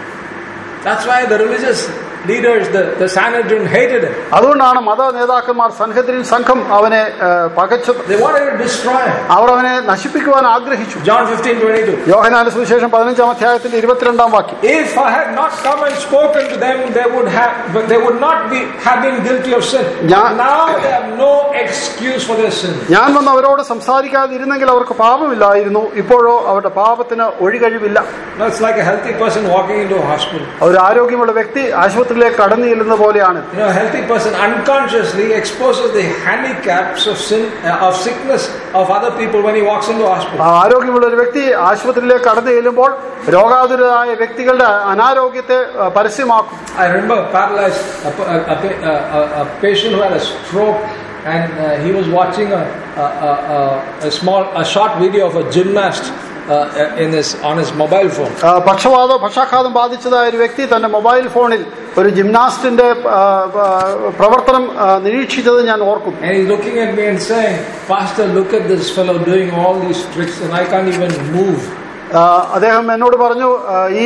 That's why the religious leaders, the, the Sanhedrin, hated him. അതുകൊണ്ടാണ് മത നേതാക്കന്മാർ സംഘത്തിൽ സംഘം അവനെ ഏ, പകച്ചത് They wanted to destroy him. അവർ അവനെ നശിപ്പിക്കുവാൻ ആഗ്രഹിച്ചു John 15 22. യോഹനാന്റെ സുവിശേഷം പതിനഞ്ചാം അധ്യായത്തിന്റെ ഇരുപത്തിരണ്ടാം വാക്യം If I had not come and spoken to them, they would have, but they would not be have been guilty of sin. Yeah. Now they have no excuse for their sin. ഞാൻ വന്ന് അവരോട് സംസാരിക്കാതിരുന്നെങ്കിൽ അവർക്ക് പാപമില്ലായിരുന്നു ഇപ്പോഴോ അവരുടെ പാപത്തിന് ഒഴികഴിവില്ല No, it's like a healthy person walking into a hospital. ഒരു ആരോഗ്യമുള്ള വ്യക്തി ആശുപത്രിയിലേക്ക് കടന്നു ചെല്ലുന്ന പോലെയാണ് You know, a healthy person unconsciously exposes the handicaps of sin, uh, of sickness of other people when he walks into a hospital. ആ ആരോഗ്യമുള്ള ഒരു വ്യക്തി ആശുപത്രിയിലേക്ക് കടന്നു ചെല്ലുമ്പോൾ രോഗാതുരരായ വ്യക്തികളുടെ അനാരോഗ്യത്തെ ആ, പരസ്യമാക്കും I remember a paralyzed a, a, a, a, a- a patient who had a stroke, and uh, he was watching a, a, a, a- a small, a short video of a gymnast uh, in his on his mobile phone. ആ, പക്ഷവാതം പക്ഷാഘാതം ബാധിച്ചതായ ഒരു വ്യക്തി തന്റെ മൊബൈൽ ഫോണിൽ ഒരു ജിംനാസ്റ്റിന്റെ ആ, ആ, പ്രവർത്തനം ആ, നിരീക്ഷിച്ചത് ഞാൻ ഓർക്കുന്നു And he's looking at me and saying, Pastor, look at this fellow doing all these tricks, and I can't even move. ആ, അദ്ദേഹം എന്നോട് പറഞ്ഞു ആ, ഈ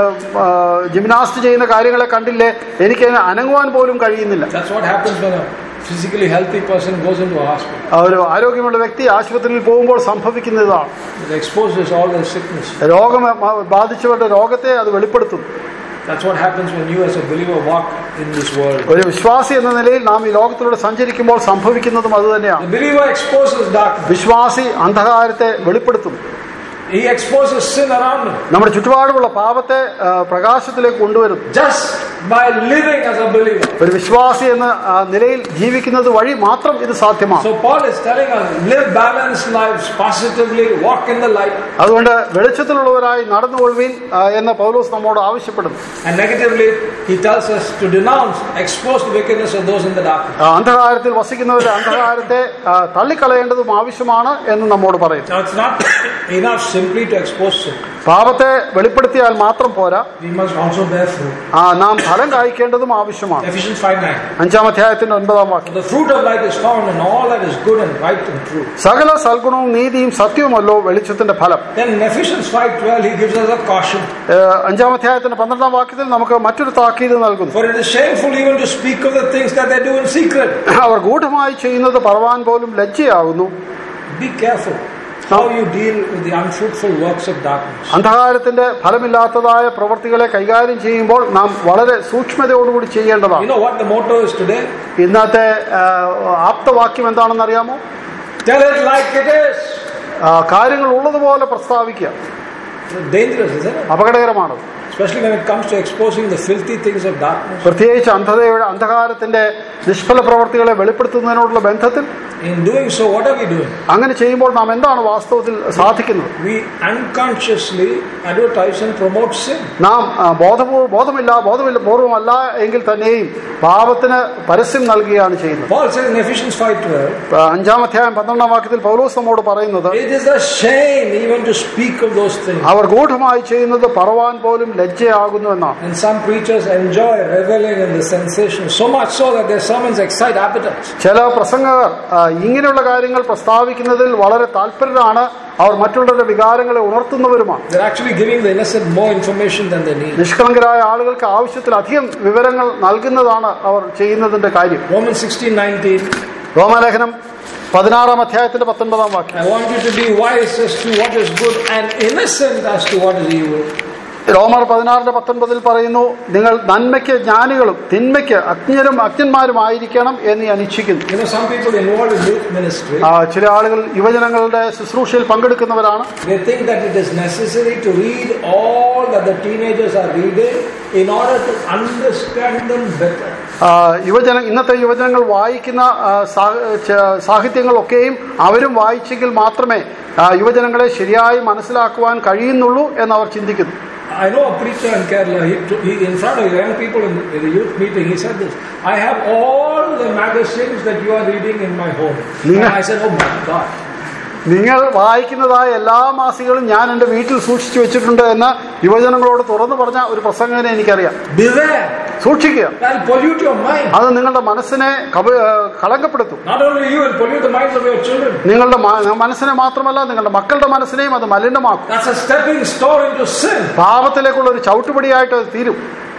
ജിംനാസ്റ്റ് ചെയ്യുന്ന കാര്യങ്ങളെ കണ്ടില്ലേ എനിക്ക് അതിന് അനങ്ങുവാൻ പോലും കഴിയുന്നില്ല That's what happens when a physically healthy person goes into a hospital. ആ, ഒരു ആരോഗ്യമുള്ള വ്യക്തി ആശുപത്രിയിൽ പോകുമ്പോൾ സംഭവിക്കുന്ന ഇതാണ് It exposes all the sickness. രോഗം മ- ബാധിച്ചവരുടെ രോഗത്തെ അത് വെളിപ്പെടുത്തും That's what happens when you as a believer walk in this world. ഒരു വിശ്വാസി എന്ന നിലയിൽ നാം ഈ ലോകത്തിലൂടെ സഞ്ചരിക്കുമ്പോൾ സംഭവിക്കുന്നതും അതുതന്നെയാണ് The believer exposes darkness. വിശ്വാസി അന്ധകാരത്തെ വെളിപ്പെടുത്തും He exposes sin around him. നമ്മുടെ ചുറ്റുപാടുമുള്ള പാപത്തെ ആ, പ്രകാശത്തിലേക്ക് കൊണ്ടുവരും Just by living as a believer. ഒരു വിശ്വാസി എന്ന ആ, നിലയിൽ ജീവിക്കുന്നത് വഴി മാത്രം ഇത് സാധ്യമാണ് So Paul is telling us, live balanced lives positively, walk in the light. അതുകൊണ്ട് വെളിച്ചത്തിലുള്ളവരായി നടന്നുകൊള്ളുവീൻ ആ, എന്ന് പൗലോസ് നമ്മോട് ആവശ്യപ്പെടുന്നു And negatively, he tells us to denounce, expose the wickedness of those in the darkness. ആ, അന്ധകാരത്തിൽ വസിക്കുന്നവരുടെ അന്ധകാരത്തെ ആ, തള്ളിക്കളയേണ്ടതും ആവശ്യമാണ് എന്ന് നമ്മോട് പറയുന്നു Now it's not enough simply to expose sin. പാപത്തെ വെളിപ്പെടുത്തിയാൽ മാത്രം പോരാ We must also bear fruit. ആ, നാം ഫലം കായ്ക്കേണ്ടതും ആവശ്യമാണ് Ephesians 5 9. അഞ്ചാം അധ്യായത്തിന്റെ ഒൻപതാം വാക്യം The fruit of light is found in all that is good and right and true. സകല സൽഗുണവും നീതിയും സത്യവുമല്ലോ വെളിച്ചത്തിന്റെ ഫലം Then in Ephesians 5:12 he gives us a caution. ഏഹ് അഞ്ചാം അധ്യായത്തിന്റെ പന്ത്രണ്ടാം വാക്യത്തിൽ നമുക്ക് മറ്റൊരു താക്കീത് നൽകുന്നു For it is shameful even to speak of the things that they do in secret. അവർ ഗൂഢമായി ചെയ്യുന്നത് പറവാൻ പോലും ലജ്ജയാകുന്നു Be careful how you deal with the unfruitful works of darkness. അന്ധകാരത്തിന്റെ ഫലമില്ലാത്തതായ പ്രവൃത്തികളെ കൈകാര്യം ചെയ്യുമ്പോൾ നാം വളരെ സൂക്ഷ്മതയോടുകൂടി You ചെയ്യേണ്ടതാണ് know what the motto is today? ഇന്നത്തെ ഏഹ്, ആപ്തവാക്യം എന്താണെന്ന് അറിയാമോ Tell it like it is. ആ, കാര്യങ്ങൾ ഉള്ളതുപോലെ പ്രസ്താവിക്കുക It's dangerous, isn't it? അപകടകരമാണ് Especially when it comes to exposing the filthy things of darkness. പ്രത്യേകിച്ച് അന്ധതയുടെ അന്ധകാരത്തിന്റെ നിഷ്ഫല പ്രവർത്തികളെ വെളിപ്പെടുത്തുന്നതിനോടുള്ള ബന്ധത്തിൽ In doing so, what are we doing? അങ്ങനെ ചെയ്യുമ്പോൾ നാം എന്താണ് വാസ്തവത്തിൽ സാധിക്കുന്നത് We unconsciously advertise and promote sin. നാം ആ, ബോധപൂർവ ബോധമില്ല ബോധമില്ല പൂർവ്വമല്ല എങ്കിൽ തന്നെയും പാപത്തിന് പരസ്യം നൽകുകയാണ് ചെയ്യുന്നത് Paul says in Ephesians 5:12, ആ, അഞ്ചാം അധ്യായം പന്ത്രണ്ടാം വാക്യത്തിൽ പൗലോസ് നമ്മോട് പറയുന്നത് it is a shame even to speak of those things. അവർ ഗൂഢമായി ചെയ്യുന്നത് പറവാൻ പോലും ലജ്ജയാകുന്നു എന്നാണ് And some preachers enjoy reveling in the sensation so much so that their sermons excite appetites. ചില പ്രസംഗകർ ആ, ഇങ്ങനെയുള്ള കാര്യങ്ങൾ പ്രസ്താവിക്കുന്നതിൽ വളരെ താല്പര്യരാണ് അവർ മറ്റുള്ളവരുടെ വികാരങ്ങളെ ഉണർത്തുന്നവരുമാണ് They're actually giving the innocent more information than they need. നിഷ്കളങ്കരായ ആളുകൾക്ക് ആവശ്യത്തിലധികം വിവരങ്ങൾ നൽകുന്നതാണ് അവർ ചെയ്യുന്നതിന്റെ കാര്യം Romans 16:19. റോമാലേഖനം പതിനാറാം അധ്യായത്തിന്റെ പത്തൊൻപതാം വാക്യം I want you to be wise as to what is good and innocent as to what is evil. റോമർ പതിനാറിന്റെ പത്തൊൻപതിൽ പറയുന്നു നിങ്ങൾ നന്മയ്ക്ക് ജ്ഞാനികളും തിന്മയ്ക്ക് അജ്ഞരും അജ്ഞന്മാരുമായിരിക്കണം എന്ന് ഞാൻ ഇച്ഛിക്കുന്നു You know, some people involved in youth ministry, ആ, ചില ആളുകൾ യുവജനങ്ങളുടെ ശുശ്രൂഷയിൽ പങ്കെടുക്കുന്നവരാണ് they think that it is necessary to read all that the teenagers are reading in order to understand them better. ആ, യുവജന ഇന്നത്തെ യുവജനങ്ങൾ വായിക്കുന്ന ആ, സാ- ച- സാഹിത്യങ്ങളൊക്കെയും അവരും വായിച്ചെങ്കിൽ മാത്രമേ ആ, യുവജനങ്ങളെ ശരിയായി മനസ്സിലാക്കുവാൻ കഴിയുന്നുള്ളൂ എന്ന് അവർ ചിന്തിക്കുന്നു I know a preacher in Kerala, he, he, in front of young people in, in the youth meeting, he said this I have all the magazines that you are reading in my home. And Yeah. I said, Oh my God. നിങ്ങൾ വായിക്കുന്നതായ എല്ലാ മാസികകളും ഞാൻ എൻ്റെ വീട്ടിൽ സൂക്ഷിച്ചു വെച്ചിട്ടുണ്ട് എന്ന് യുവജനങ്ങളോട് തുറന്നു പറഞ്ഞ ഒരു പ്രസംഗനെ എനിക്കറിയാം Beware, സൂക്ഷിക്കുക that'll pollute your mind. അത് നിങ്ങളുടെ മനസ്സിനെ കപ- ആ, കളങ്കപ്പെടുത്തും Not only you, it'll pollute the minds of your children. നിങ്ങളുടെ മ- മനസ്സിനെ മാത്രമല്ല നിങ്ങളുടെ മക്കളുടെ മനസ്സിനെയും അത് മലിനമാക്കും That's a stepping stone into sin. പാപത്തിലേക്കുള്ള ഒരു ചവിട്ടുപടിയായിട്ട് അത് തീരും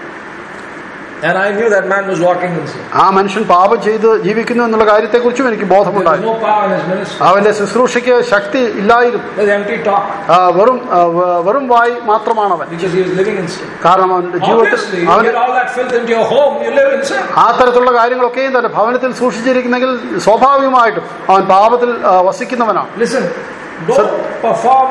And I knew that man was walking in sin. ആ മനുഷ്യൻ പാപം ചെയ്ത് ജീവിക്കുന്നു എന്നുള്ള കാര്യത്തെക്കുറിച്ചും എനിക്ക് There was ബോധമുണ്ടായി no power in his ministry. അവന്റെ ശുശ്രൂഷയ്ക്ക് ശക്തി ഇല്ലായിരുന്നു There's empty talk ആ, വെറും ആ, വെ- വെറും വായി മാത്രമാണ് അവൻ because he was living in sin. കാരണം അവന്റെ ജീവിതത്തിൽ Obviously, you അവൻ get all that filth into your home, you live in sin. ആ തരത്തിലുള്ള കാര്യങ്ങളൊക്കെയും തന്റെ ഭവനത്തിൽ സൂക്ഷിച്ചിരിക്കുന്നെങ്കിൽ സ്വാഭാവികമായിട്ടും അവൻ പാപത്തിൽ ആ, വസിക്കുന്നവനാണ് Listen, don't perform,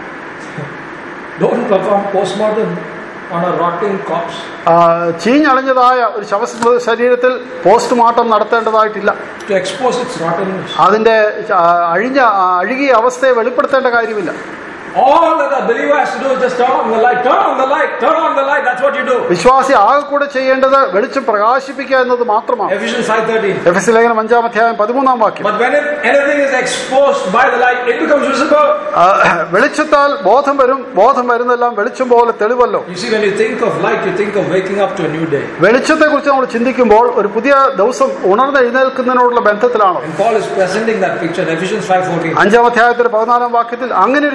don't perform postmortem on a rotting corpse. ആ, ചീഞ്ഞളിഞ്ഞതായ ഒരു ശവ ശരീരത്തിൽ പോസ്റ്റ്മോർട്ടം നടത്തേണ്ടതായിട്ടില്ല to expose its rottenness. അതിന്റെ ആ, അഴിഞ്ഞ ആ, അഴുകിയ അവസ്ഥയെ വെളിപ്പെടുത്തേണ്ട കാര്യമില്ല All that a believer has to do is just turn on the light, turn on the light, turn on the light. That's what you do. വിശ്വാസി ആകെ കൂടെ ചെയ്യേണ്ടത് വെളിച്ചം പ്രകാശിപ്പിക്കുക എന്നത് മാത്രമാണ് Ephesians 5:13. എഫ് എസ് ലേഖനം അഞ്ചാം അധ്യായം പതിമൂന്നാം വാക്യം But when it, anything is exposed by the light, it becomes visible. ആ, വെളിച്ചത്താൽ ബോധം വരും ബോധം വരുന്നെല്ലാം വെളിച്ചം പോലെ തെളിവല്ലോ You see, when you think of light, you think of waking up to a new day. വെളിച്ചത്തെ കുറിച്ച് നമ്മൾ ചിന്തിക്കുമ്പോൾ ഒരു പുതിയ ദിവസം ഉണർന്നെഴുന്നേൽക്കുന്നതിനോടുള്ള ബന്ധത്തിലാണ് And Paul is presenting that picture in Ephesians 5:14. അഞ്ചാം അധ്യായത്തിന്റെ പതിനാലാം വാക്യത്തിൽ അങ്ങനെ ഒരു ചിത്രമാണ്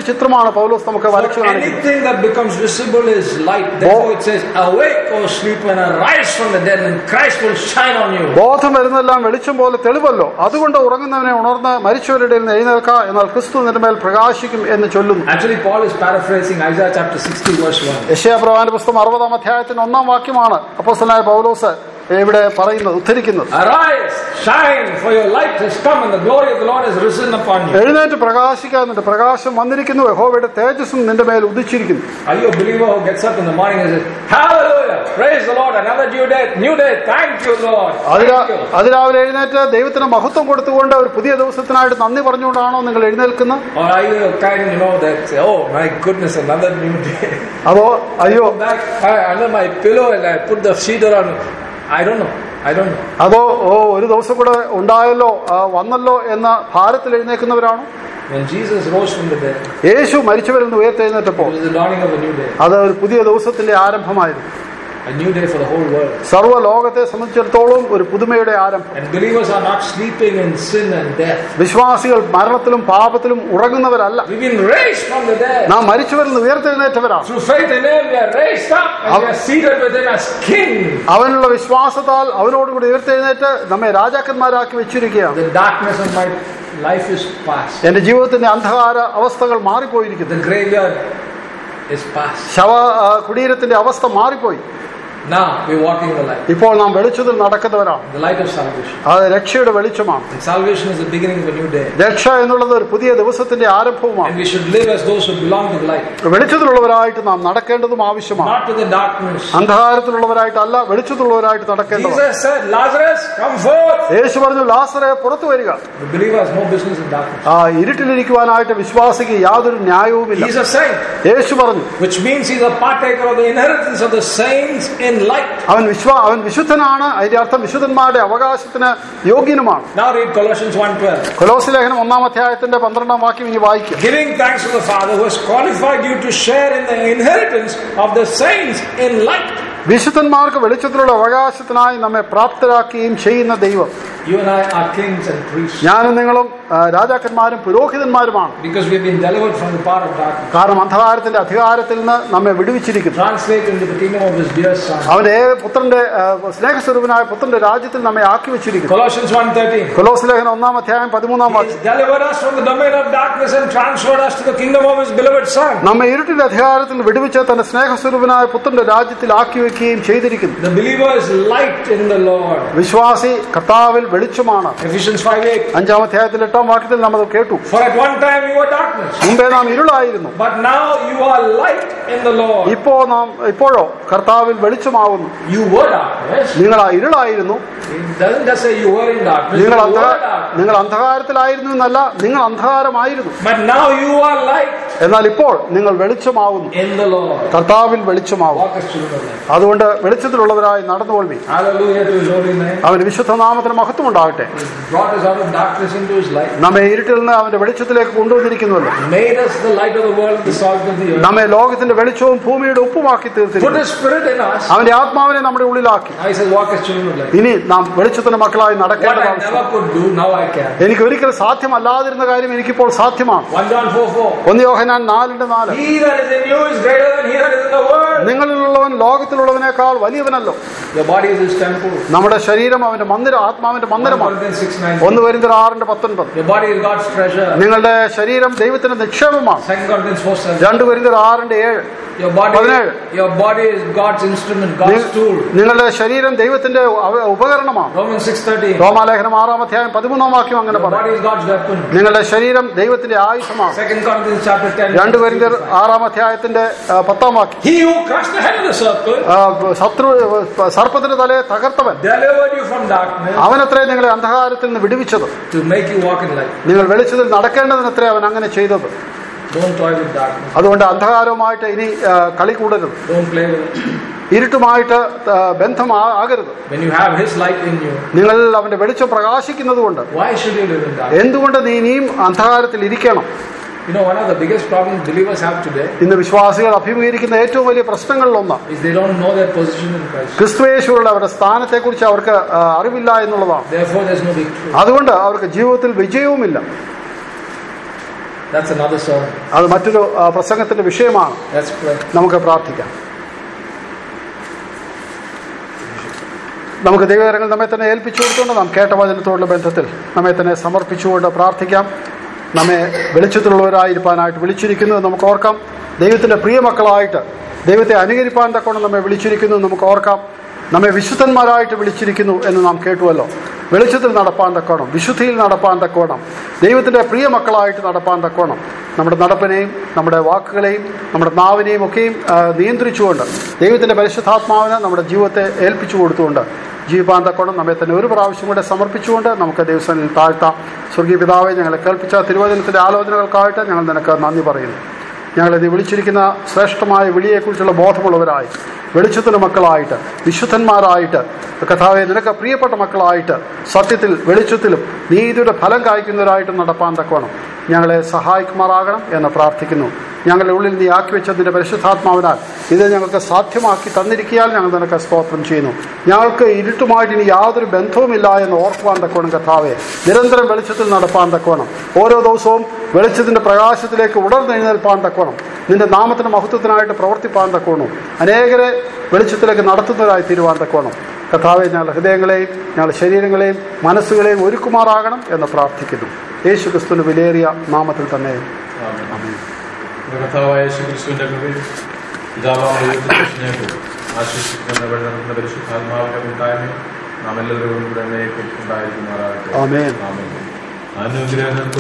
ചിത്രമാണ് പൗലോസ് നമുക്ക് വരച്ചു For കാണിക്കുന്നത് anything that becomes visible is light. Therefore it says, Awake, O sleeper, and arise from the dead, and Christ will shine on you. ബോധം വരുന്നതെല്ലാം വെളിച്ചം പോലെ തെളിവല്ലോ അതുകൊണ്ട് ഉറങ്ങുന്നവനെ ഉണർന്ന് മരിച്ചവരുടെ ഇടയിൽ നിന്ന് എഴുന്നേൽക്ക എന്നാൽ ക്രിസ്തു നിന്റെ മേൽ പ്രകാശിക്കും എന്ന് ചൊല്ലുന്നു Actually, Paul is paraphrasing Isaiah chapter 60, verse 1. യശയാപ്രവാന്റെ പുസ്തകം അറുപതാം അധ്യായത്തിന്റെ ഒന്നാം വാക്യമാണ് അപ്പോസ്തലനായ പൗലോസ് ഇവിടെ പറയുന്നത് ഉദ്ധരിക്കുന്നത് Arise, shine, for your light has come, and the glory of the Lord has risen upon you. എഴുന്നേറ്റ് പ്രകാശിക്കാന്നുണ്ട് പ്രകാശം വന്നിരിക്കുന്നു യഹോവയുടെ തേജസ്സും നിന്റെ മേൽ ഉദിച്ചിരിക്കുന്നു Are you a believer who gets up in the morning and says, Hallelujah, praise the Lord, another new day, new day, thank you, Lord. അതിരാ Thank you. അതിരാവിലെ എഴുന്നേറ്റ് ദൈവത്തിന് മഹത്വം കൊടുത്തുകൊണ്ട് ഒരു പുതിയ ദിവസത്തിനായിട്ട് നന്ദി പറഞ്ഞുകൊണ്ടാണോ നിങ്ങൾ എഴുന്നേൽക്കുന്നത് Or are you the kind, you know, that say, Oh my goodness, another new day. അതോ അയ്യോ Go back uh, under my pillow and I put the sheet around me. I don't know. I don't know. അതോ ഓ ഒരു ദിവസം കൂടെ ഉണ്ടായല്ലോ ആ, വന്നല്ലോ എന്ന ഭാരത്തിൽ എഴുന്നേൽക്കുന്നവരാണോ When Jesus rose from the dead, യേശു മരിച്ചവരിൽ നിന്ന് ഉയർത്തെഴുന്നേറ്റപ്പോൾ it was the dawning of a new day. അത് ഒരു പുതിയ ദിവസത്തിന്റെ ആരംഭമായിരുന്നു A new day for the whole world. സർവ്വ ലോകത്തെ സംബന്ധിച്ചിടത്തോളം ഒരു പുതുമയുടെ ആരംഭം And believers are not sleeping in sin and death. വിശ്വാസികൾ മരണത്തിലും പാപത്തിലും ഉറങ്ങുന്നവരല്ല We've been raised from the dead. നാം മരിച്ചവരിൽ നിന്ന് ഉയർത്തെഴുന്നേറ്റവരാണ് Through faith in Him, we are raised up and we are seated with Him as King. അവനുള്ള വിശ്വാസത്താൽ അവനോടുകൂടി ഉയർത്തെഴുന്നേറ്റ് നമ്മെ രാജാക്കന്മാരാക്കി വെച്ചിരിക്കുകയാണ് The darkness of my life is past. എന്റെ ജീവിതത്തിന്റെ അന്ധകാര അവസ്ഥകൾ മാറിപ്പോയിരിക്കുന്നു The graveyard is past. ശവ ആ, കുടീരത്തിന്റെ അവസ്ഥ മാറിപ്പോയി Now we're walking the light. ഇപ്പോൾ നാം വെളിച്ചത്തിൽ നടക്കുന്നവരാണ് The light of salvation. അത് രക്ഷയുടെ വെളിച്ചമാണ് And salvation is the beginning of a new day. രക്ഷ എന്നുള്ളത് ഒരു പുതിയ ദിവസത്തിന്റെ ആരംഭവുമാണ് And we should live as those who belong to the light. വെളിച്ചത്തിലുള്ളവരായിട്ട് നാം നടക്കേണ്ടതും ആവശ്യമാണ് Not to the darkness. അന്ധകാരത്തിലുള്ളവരായിട്ടല്ല വെളിച്ചത്തിലുള്ളവരായിട്ട് നടക്കേണ്ടതാണ് Jesus said, Lazarus, come forth. യേശു പറഞ്ഞു ലാസറെ പുറത്തു വരിക The believer has no business in darkness. ആ ഇരുട്ടിലിരിക്കുവാനായിട്ട് വിശ്വാസിക്ക് യാതൊരു ന്യായവുമില്ല He's a saint, യേശു പറഞ്ഞു which means he's a partaker of the inheritance of the saints in light. അവൻ വിശ്വാ അവൻ വിശുദ്ധനാണ് അതിന്റെ അർത്ഥം വിശുദ്ധന്മാരുടെ അവകാശത്തിന് യോഗ്യനുമാണ് Now read Colossians 1.12. കൊലോസ് ലേഖനം ഒന്നാം അധ്യായത്തിന്റെ പന്ത്രണ്ടാം വാക്യം ഇനി വായിക്കും Giving thanks to the Father who has qualified you to share in the inheritance of the saints in light. വിശുദ്ധന്മാർക്ക് വെളിച്ചത്തിലുള്ള അവകാശത്തിനായി നമ്മെ പ്രാപ്തരാക്കുകയും ചെയ്യുന്ന ദൈവം You and I are kings and priests ഞാനും നിങ്ങളും ആ, രാജാക്കന്മാരും പുരോഹിതന്മാരുമാണ് because we've been delivered from the power of darkness. കാരണം അന്ധകാരത്തിന്റെ അധികാരത്തിൽ നിന്ന് നമ്മെ വിടുവിച്ചിരിക്കുന്നു Translate into the kingdom of his dear son. അവന്റെ ഏക പുത്രന്റെ ആ, സ്നേഹസ്വരൂപനായ പുത്രന്റെ രാജ്യത്തിൽ നമ്മെ ആക്കി വെച്ചിരിക്കുന്നു Colossians 1.13. കൊലോസ് ലേഖനം ഒന്നാം അധ്യായം പതിമൂന്നാം He വാക്യം has delivered us from the domain of darkness and transferred us to the kingdom of his beloved son. നമ്മെ ഇരുട്ടിന്റെ അധികാരത്തിൽ വിടുവിച്ച് തന്റെ സ്നേഹസ്വരൂപനായ പുത്രന്റെ രാജ്യത്തിൽ ആക്കി വെക്കുകയും ചെയ്തിരിക്കുന്നു The believer is light in the Lord. വിശ്വാസി കർത്താവിൽ വെളിച്ചമാണ് Ephesians 5.8. അഞ്ചാം അധ്യായത്തിൽ എട്ടാം വാക്യത്തിൽ നാം അത് കേട്ടു For at one time you were darkness, മുമ്പേ നാം ഇരുളായിരുന്നു but now you are light in the Lord. ഇപ്പോ നാം ഇപ്പോഴോ കർത്താവിൽ വെളിച്ചമാവുന്നു You were darkness. നിങ്ങൾ ആ ഇരുളായിരുന്നു It doesn't just say you were in darkness. You നിങ്ങൾ were അന്ധ darkness. നിങ്ങൾ അന്ധകാരത്തിലായിരുന്നു എന്നല്ല നിങ്ങൾ അന്ധകാരമായിരുന്നു But now you are light എന്നാൽ ഇപ്പോൾ നിങ്ങൾ വെളിച്ചമാവുന്നു in the Lord. കർത്താവിൽ വെളിച്ചമാവും Walk as children of light. അതുകൊണ്ട് വെളിച്ചത്തിലുള്ളവരായി നടന്നുകൊള്ളി Hallelujah to his holy name. അവന് വിശുദ്ധ നാമത്തിന് മഹത്വം ഉണ്ടാകട്ടെ He brought us out of darkness into his light. നമ്മെ ഇരുട്ടിൽ നിന്ന് അവന്റെ വെളിച്ചത്തിലേക്ക് കൊണ്ടുവന്നിരിക്കുന്നുവല്ലോ Made us the light of the world, the salt of the earth. നമ്മെ ലോകത്തിന്റെ വെളിച്ചവും ഭൂമിയുടെ ഉപ്പുമാക്കി Put തീർത്തിരിക്കുന്നു his spirit in us. അവന്റെ ആത്മാവിനെ നമ്മുടെ ഉള്ളിലാക്കി Now he says, walk as children of light. ഇനി നാം വെളിച്ചത്തിന്റെ മക്കളായി What നടക്കേണ്ട I ആവശ്യം never could do, now I can. എനിക്ക് ഒരിക്കൽ സാധ്യമല്ലാതിരുന്ന കാര്യം എനിക്കിപ്പോൾ സാധ്യമാണ് 1 John 4 4. ഒന്ന് യോഹനാൻ നാലിന്റെ നാല് He that is in you is greater than he that is in the world. നിങ്ങളിലുള്ളവൻ ലോകത്തിലുള്ളവനേക്കാൾ വലിയവനല്ലോ Your body is his temple. നമ്മുടെ ശരീരം അവന്റെ മന്ദിരം ആത്മാവിന്റെ 1 മന്ദിരമാണ് Corinthians 6 9. ഒന്ന് വരുന്ന ആറിന്റെ പത്തൊൻപത് Your body is God's treasure. നിങ്ങളുടെ ശരീരം ദൈവത്തിന്റെ നിക്ഷേപമാണ് 2 Corinthians 4 7. രണ്ട് വരുന്ന ആറിന്റെ ഏഴ് Your body, പതിനേഴ്. your body is God's instrument, God's tool. നിങ്ങളുടെ ശരീരം ദൈവത്തിന്റെ അവ- ഉപകരണമാണ് Romans 6 13. റോമാലേഖനം ആറാം അധ്യായം പതിമൂന്നാം വാക്യം അങ്ങനെ Your പറയും body is God's weapon. നിങ്ങളുടെ ശരീരം ദൈവത്തിന്റെ ആയുധമാണ് 2 Corinthians chapter 10. രണ്ട് വരുന്ന ആറാം അധ്യായത്തിന്റെ ആ, പത്താം വാക്യം He who crushed the head of the serpent ആ, ശത്രു സർപ്പത്തിന്റെ തലയെ തകർത്തവൻ delivered you from darkness അവനത്രേ നിങ്ങളെ അന്ധകാരത്തിൽ നിന്ന് വിടുവിച്ചത് to make you walk in light. നിങ്ങൾ വെളിച്ചത്തിൽ നടക്കേണ്ടതിനത്രേ അവൻ അങ്ങനെ ചെയ്തത് Don't toy with darkness. അതുകൊണ്ട് അന്ധകാരവുമായിട്ട് ഇനി ആ, കളി കൂടരുത് Don't play with it. ഇരുട്ടുമായിട്ട് ആ, ബന്ധം ആ- ആകരുത് When you have His light in you, നിങ്ങൾ അവന്റെ വെളിച്ചം പ്രകാശിക്കുന്നത് കൊണ്ട് why should you live in darkness? എന്തുകൊണ്ട് നീ ഇനിയും അന്ധകാരത്തിൽ ഇരിക്കണം You know, one of the biggest problems believers have today ഇന്ന് വിശ്വാസികൾ അഭിമുഖീകരിക്കുന്ന ഏറ്റവും വലിയ പ്രശ്നങ്ങളിലൊന്ന് is they don't know their position in Christ. ക്രിസ്തുവേശുള്ള അവരുടെ സ്ഥാനത്തെക്കുറിച്ച് അവർക്ക് ആ, അറിവില്ല എന്നുള്ളതാണ് Therefore, there's no victory. അതുകൊണ്ട് അവർക്ക് ജീവിതത്തിൽ വിജയവുമില്ല That's another sermon. അത് മറ്റൊരു ആ, പ്രസംഗത്തിന്റെ വിഷയമാണ് Let's pray. നമുക്ക് പ്രാർത്ഥിക്കാം നമുക്ക് ദൈവകരങ്ങൾ നമ്മെ തന്നെ ഏൽപ്പിച്ചു കൊടുത്തുകൊണ്ട് നാം കേട്ട വചനത്തോടുള്ള ബന്ധത്തിൽ നമ്മെ തന്നെ സമർപ്പിച്ചുകൊണ്ട് പ്രാർത്ഥിക്കാം നമ്മെ വെളിച്ചത്തിലുള്ളവരായിരിക്കാനായിട്ട് വിളിച്ചിരിക്കുന്നു എന്ന് നമുക്ക് ഓർക്കാം ദൈവത്തിന്റെ പ്രിയമക്കളായിട്ട് ദൈവത്തെ അനുകരിപ്പാൻ തക്കോണം നമ്മെ വിളിച്ചിരിക്കുന്നു എന്ന് നമുക്ക് ഓർക്കാം നമ്മെ വിശുദ്ധന്മാരായിട്ട് വിളിച്ചിരിക്കുന്നു എന്ന് നാം കേട്ടുവല്ലോ വെളിച്ചത്തിൽ നടപ്പാൻ തക്കോണം വിശുദ്ധിയിൽ നടപ്പാൻ തക്കോണം ദൈവത്തിന്റെ പ്രിയ മക്കളായിട്ട് നടപ്പാൻ തക്കോണം നമ്മുടെ നടപ്പിനെയും നമ്മുടെ വാക്കുകളെയും നമ്മുടെ നാവിനെയും ഒക്കെയും ആ, നിയന്ത്രിച്ചുകൊണ്ട് ദൈവത്തിന്റെ പരിശുദ്ധാത്മാവിന് നമ്മുടെ ജീവിതത്തെ ഏൽപ്പിച്ചു കൊടുത്തുകൊണ്ട് ജീവിപ്പാൻ തക്കോണം നമ്മെ തന്നെ ഒരു പ്രാവശ്യം കൂടെ സമർപ്പിച്ചുകൊണ്ട് നമുക്ക് ദൈവസനിൽ താഴ്ത്താം സ്വർഗീയ പിതാവെ ഞങ്ങളെ കേൾപ്പിച്ച തിരുവചനത്തിന്റെ ആലോചനകൾക്കായിട്ട് ഞങ്ങൾ നിനക്ക് നന്ദി പറയുന്നു ഞങ്ങളെ നീ വിളിച്ചിരിക്കുന്ന ശ്രേഷ്ഠമായ വിളിയെക്കുറിച്ചുള്ള ബോധമുള്ളവരായി വെളിച്ചത്തിൻ്റെ മക്കളായിട്ട് വിശുദ്ധന്മാരായിട്ട് കഥാവെ നിനക്ക് പ്രിയപ്പെട്ട മക്കളായിട്ട് സത്യത്തിൽ വെളിച്ചത്തിലും നീതിയുടെ ഫലം കായ്ക്കുന്നവരായിട്ട് നടപ്പാൻ തക്കോണം ഞങ്ങളെ സഹായിക്കുമാറാകണം എന്ന് പ്രാർത്ഥിക്കുന്നു ഞങ്ങളുടെ ഉള്ളിൽ നീ ആക്കി വെച്ചതിൻ്റെ പരിശുദ്ധാത്മാവിനാൽ ഇത് ഞങ്ങൾക്ക് സാധ്യമാക്കി തന്നിരിക്കിയാൽ ഞങ്ങൾ നിനക്ക് സ്തോത്രം ചെയ്യുന്നു ഞങ്ങൾക്ക് ഇരുട്ടുമായിട്ട് ഇനി യാതൊരു ബന്ധവുമില്ല എന്ന് ഓർക്കുവാൻ തക്കോണം കഥാവെ നിരന്തരം വെളിച്ചത്തിൽ നടപ്പാൻ തക്കോണം ഓരോ ദിവസവും വെളിച്ചത്തിന്റെ പ്രകാശത്തിലേക്ക് ഉടർന്നെഴുന്നേൽപ്പാൻ തക്കോണം നിന്റെ നാമത്തിന് മഹത്വത്തിനായിട്ട് പ്രവർത്തിപ്പാൻ തക്കോണം അനേകരെ വെളിച്ചത്തിലേക്ക് നടത്തുന്നവരായി തീരുവാൻ തക്കോണം കഥാവെ ഞങ്ങളുടെ ഹൃദയങ്ങളെയും ഞങ്ങളുടെ ശരീരങ്ങളെയും മനസ്സുകളെയും ഒരുക്കുമാറാകണം എന്ന് പ്രാർത്ഥിക്കുന്നു യേശു ക്രിസ്തുവിന്റെ വിലയേറിയ നാമത്തിൽ തന്നെ ആമേൻ. നമ്മുടെ കർത്താവായ യേശുക്രിസ്തുവിന്റെ കൃപയും പിതാവായ ദൈവത്തിന്റെ സ്നേഹവും ആശിഷിക്കുന്ന വഴി നടക്കുന്ന പരിശുദ്ധാത്മാവിന്റെ കൂട്ടായ്മയും നാം എല്ലാവരോടും കൂടെ എന്നേക്കും ഉണ്ടായിരിക്കുമാറാകട്ടെ ആമേൻ. ആമേൻ. അനുഗ്രഹം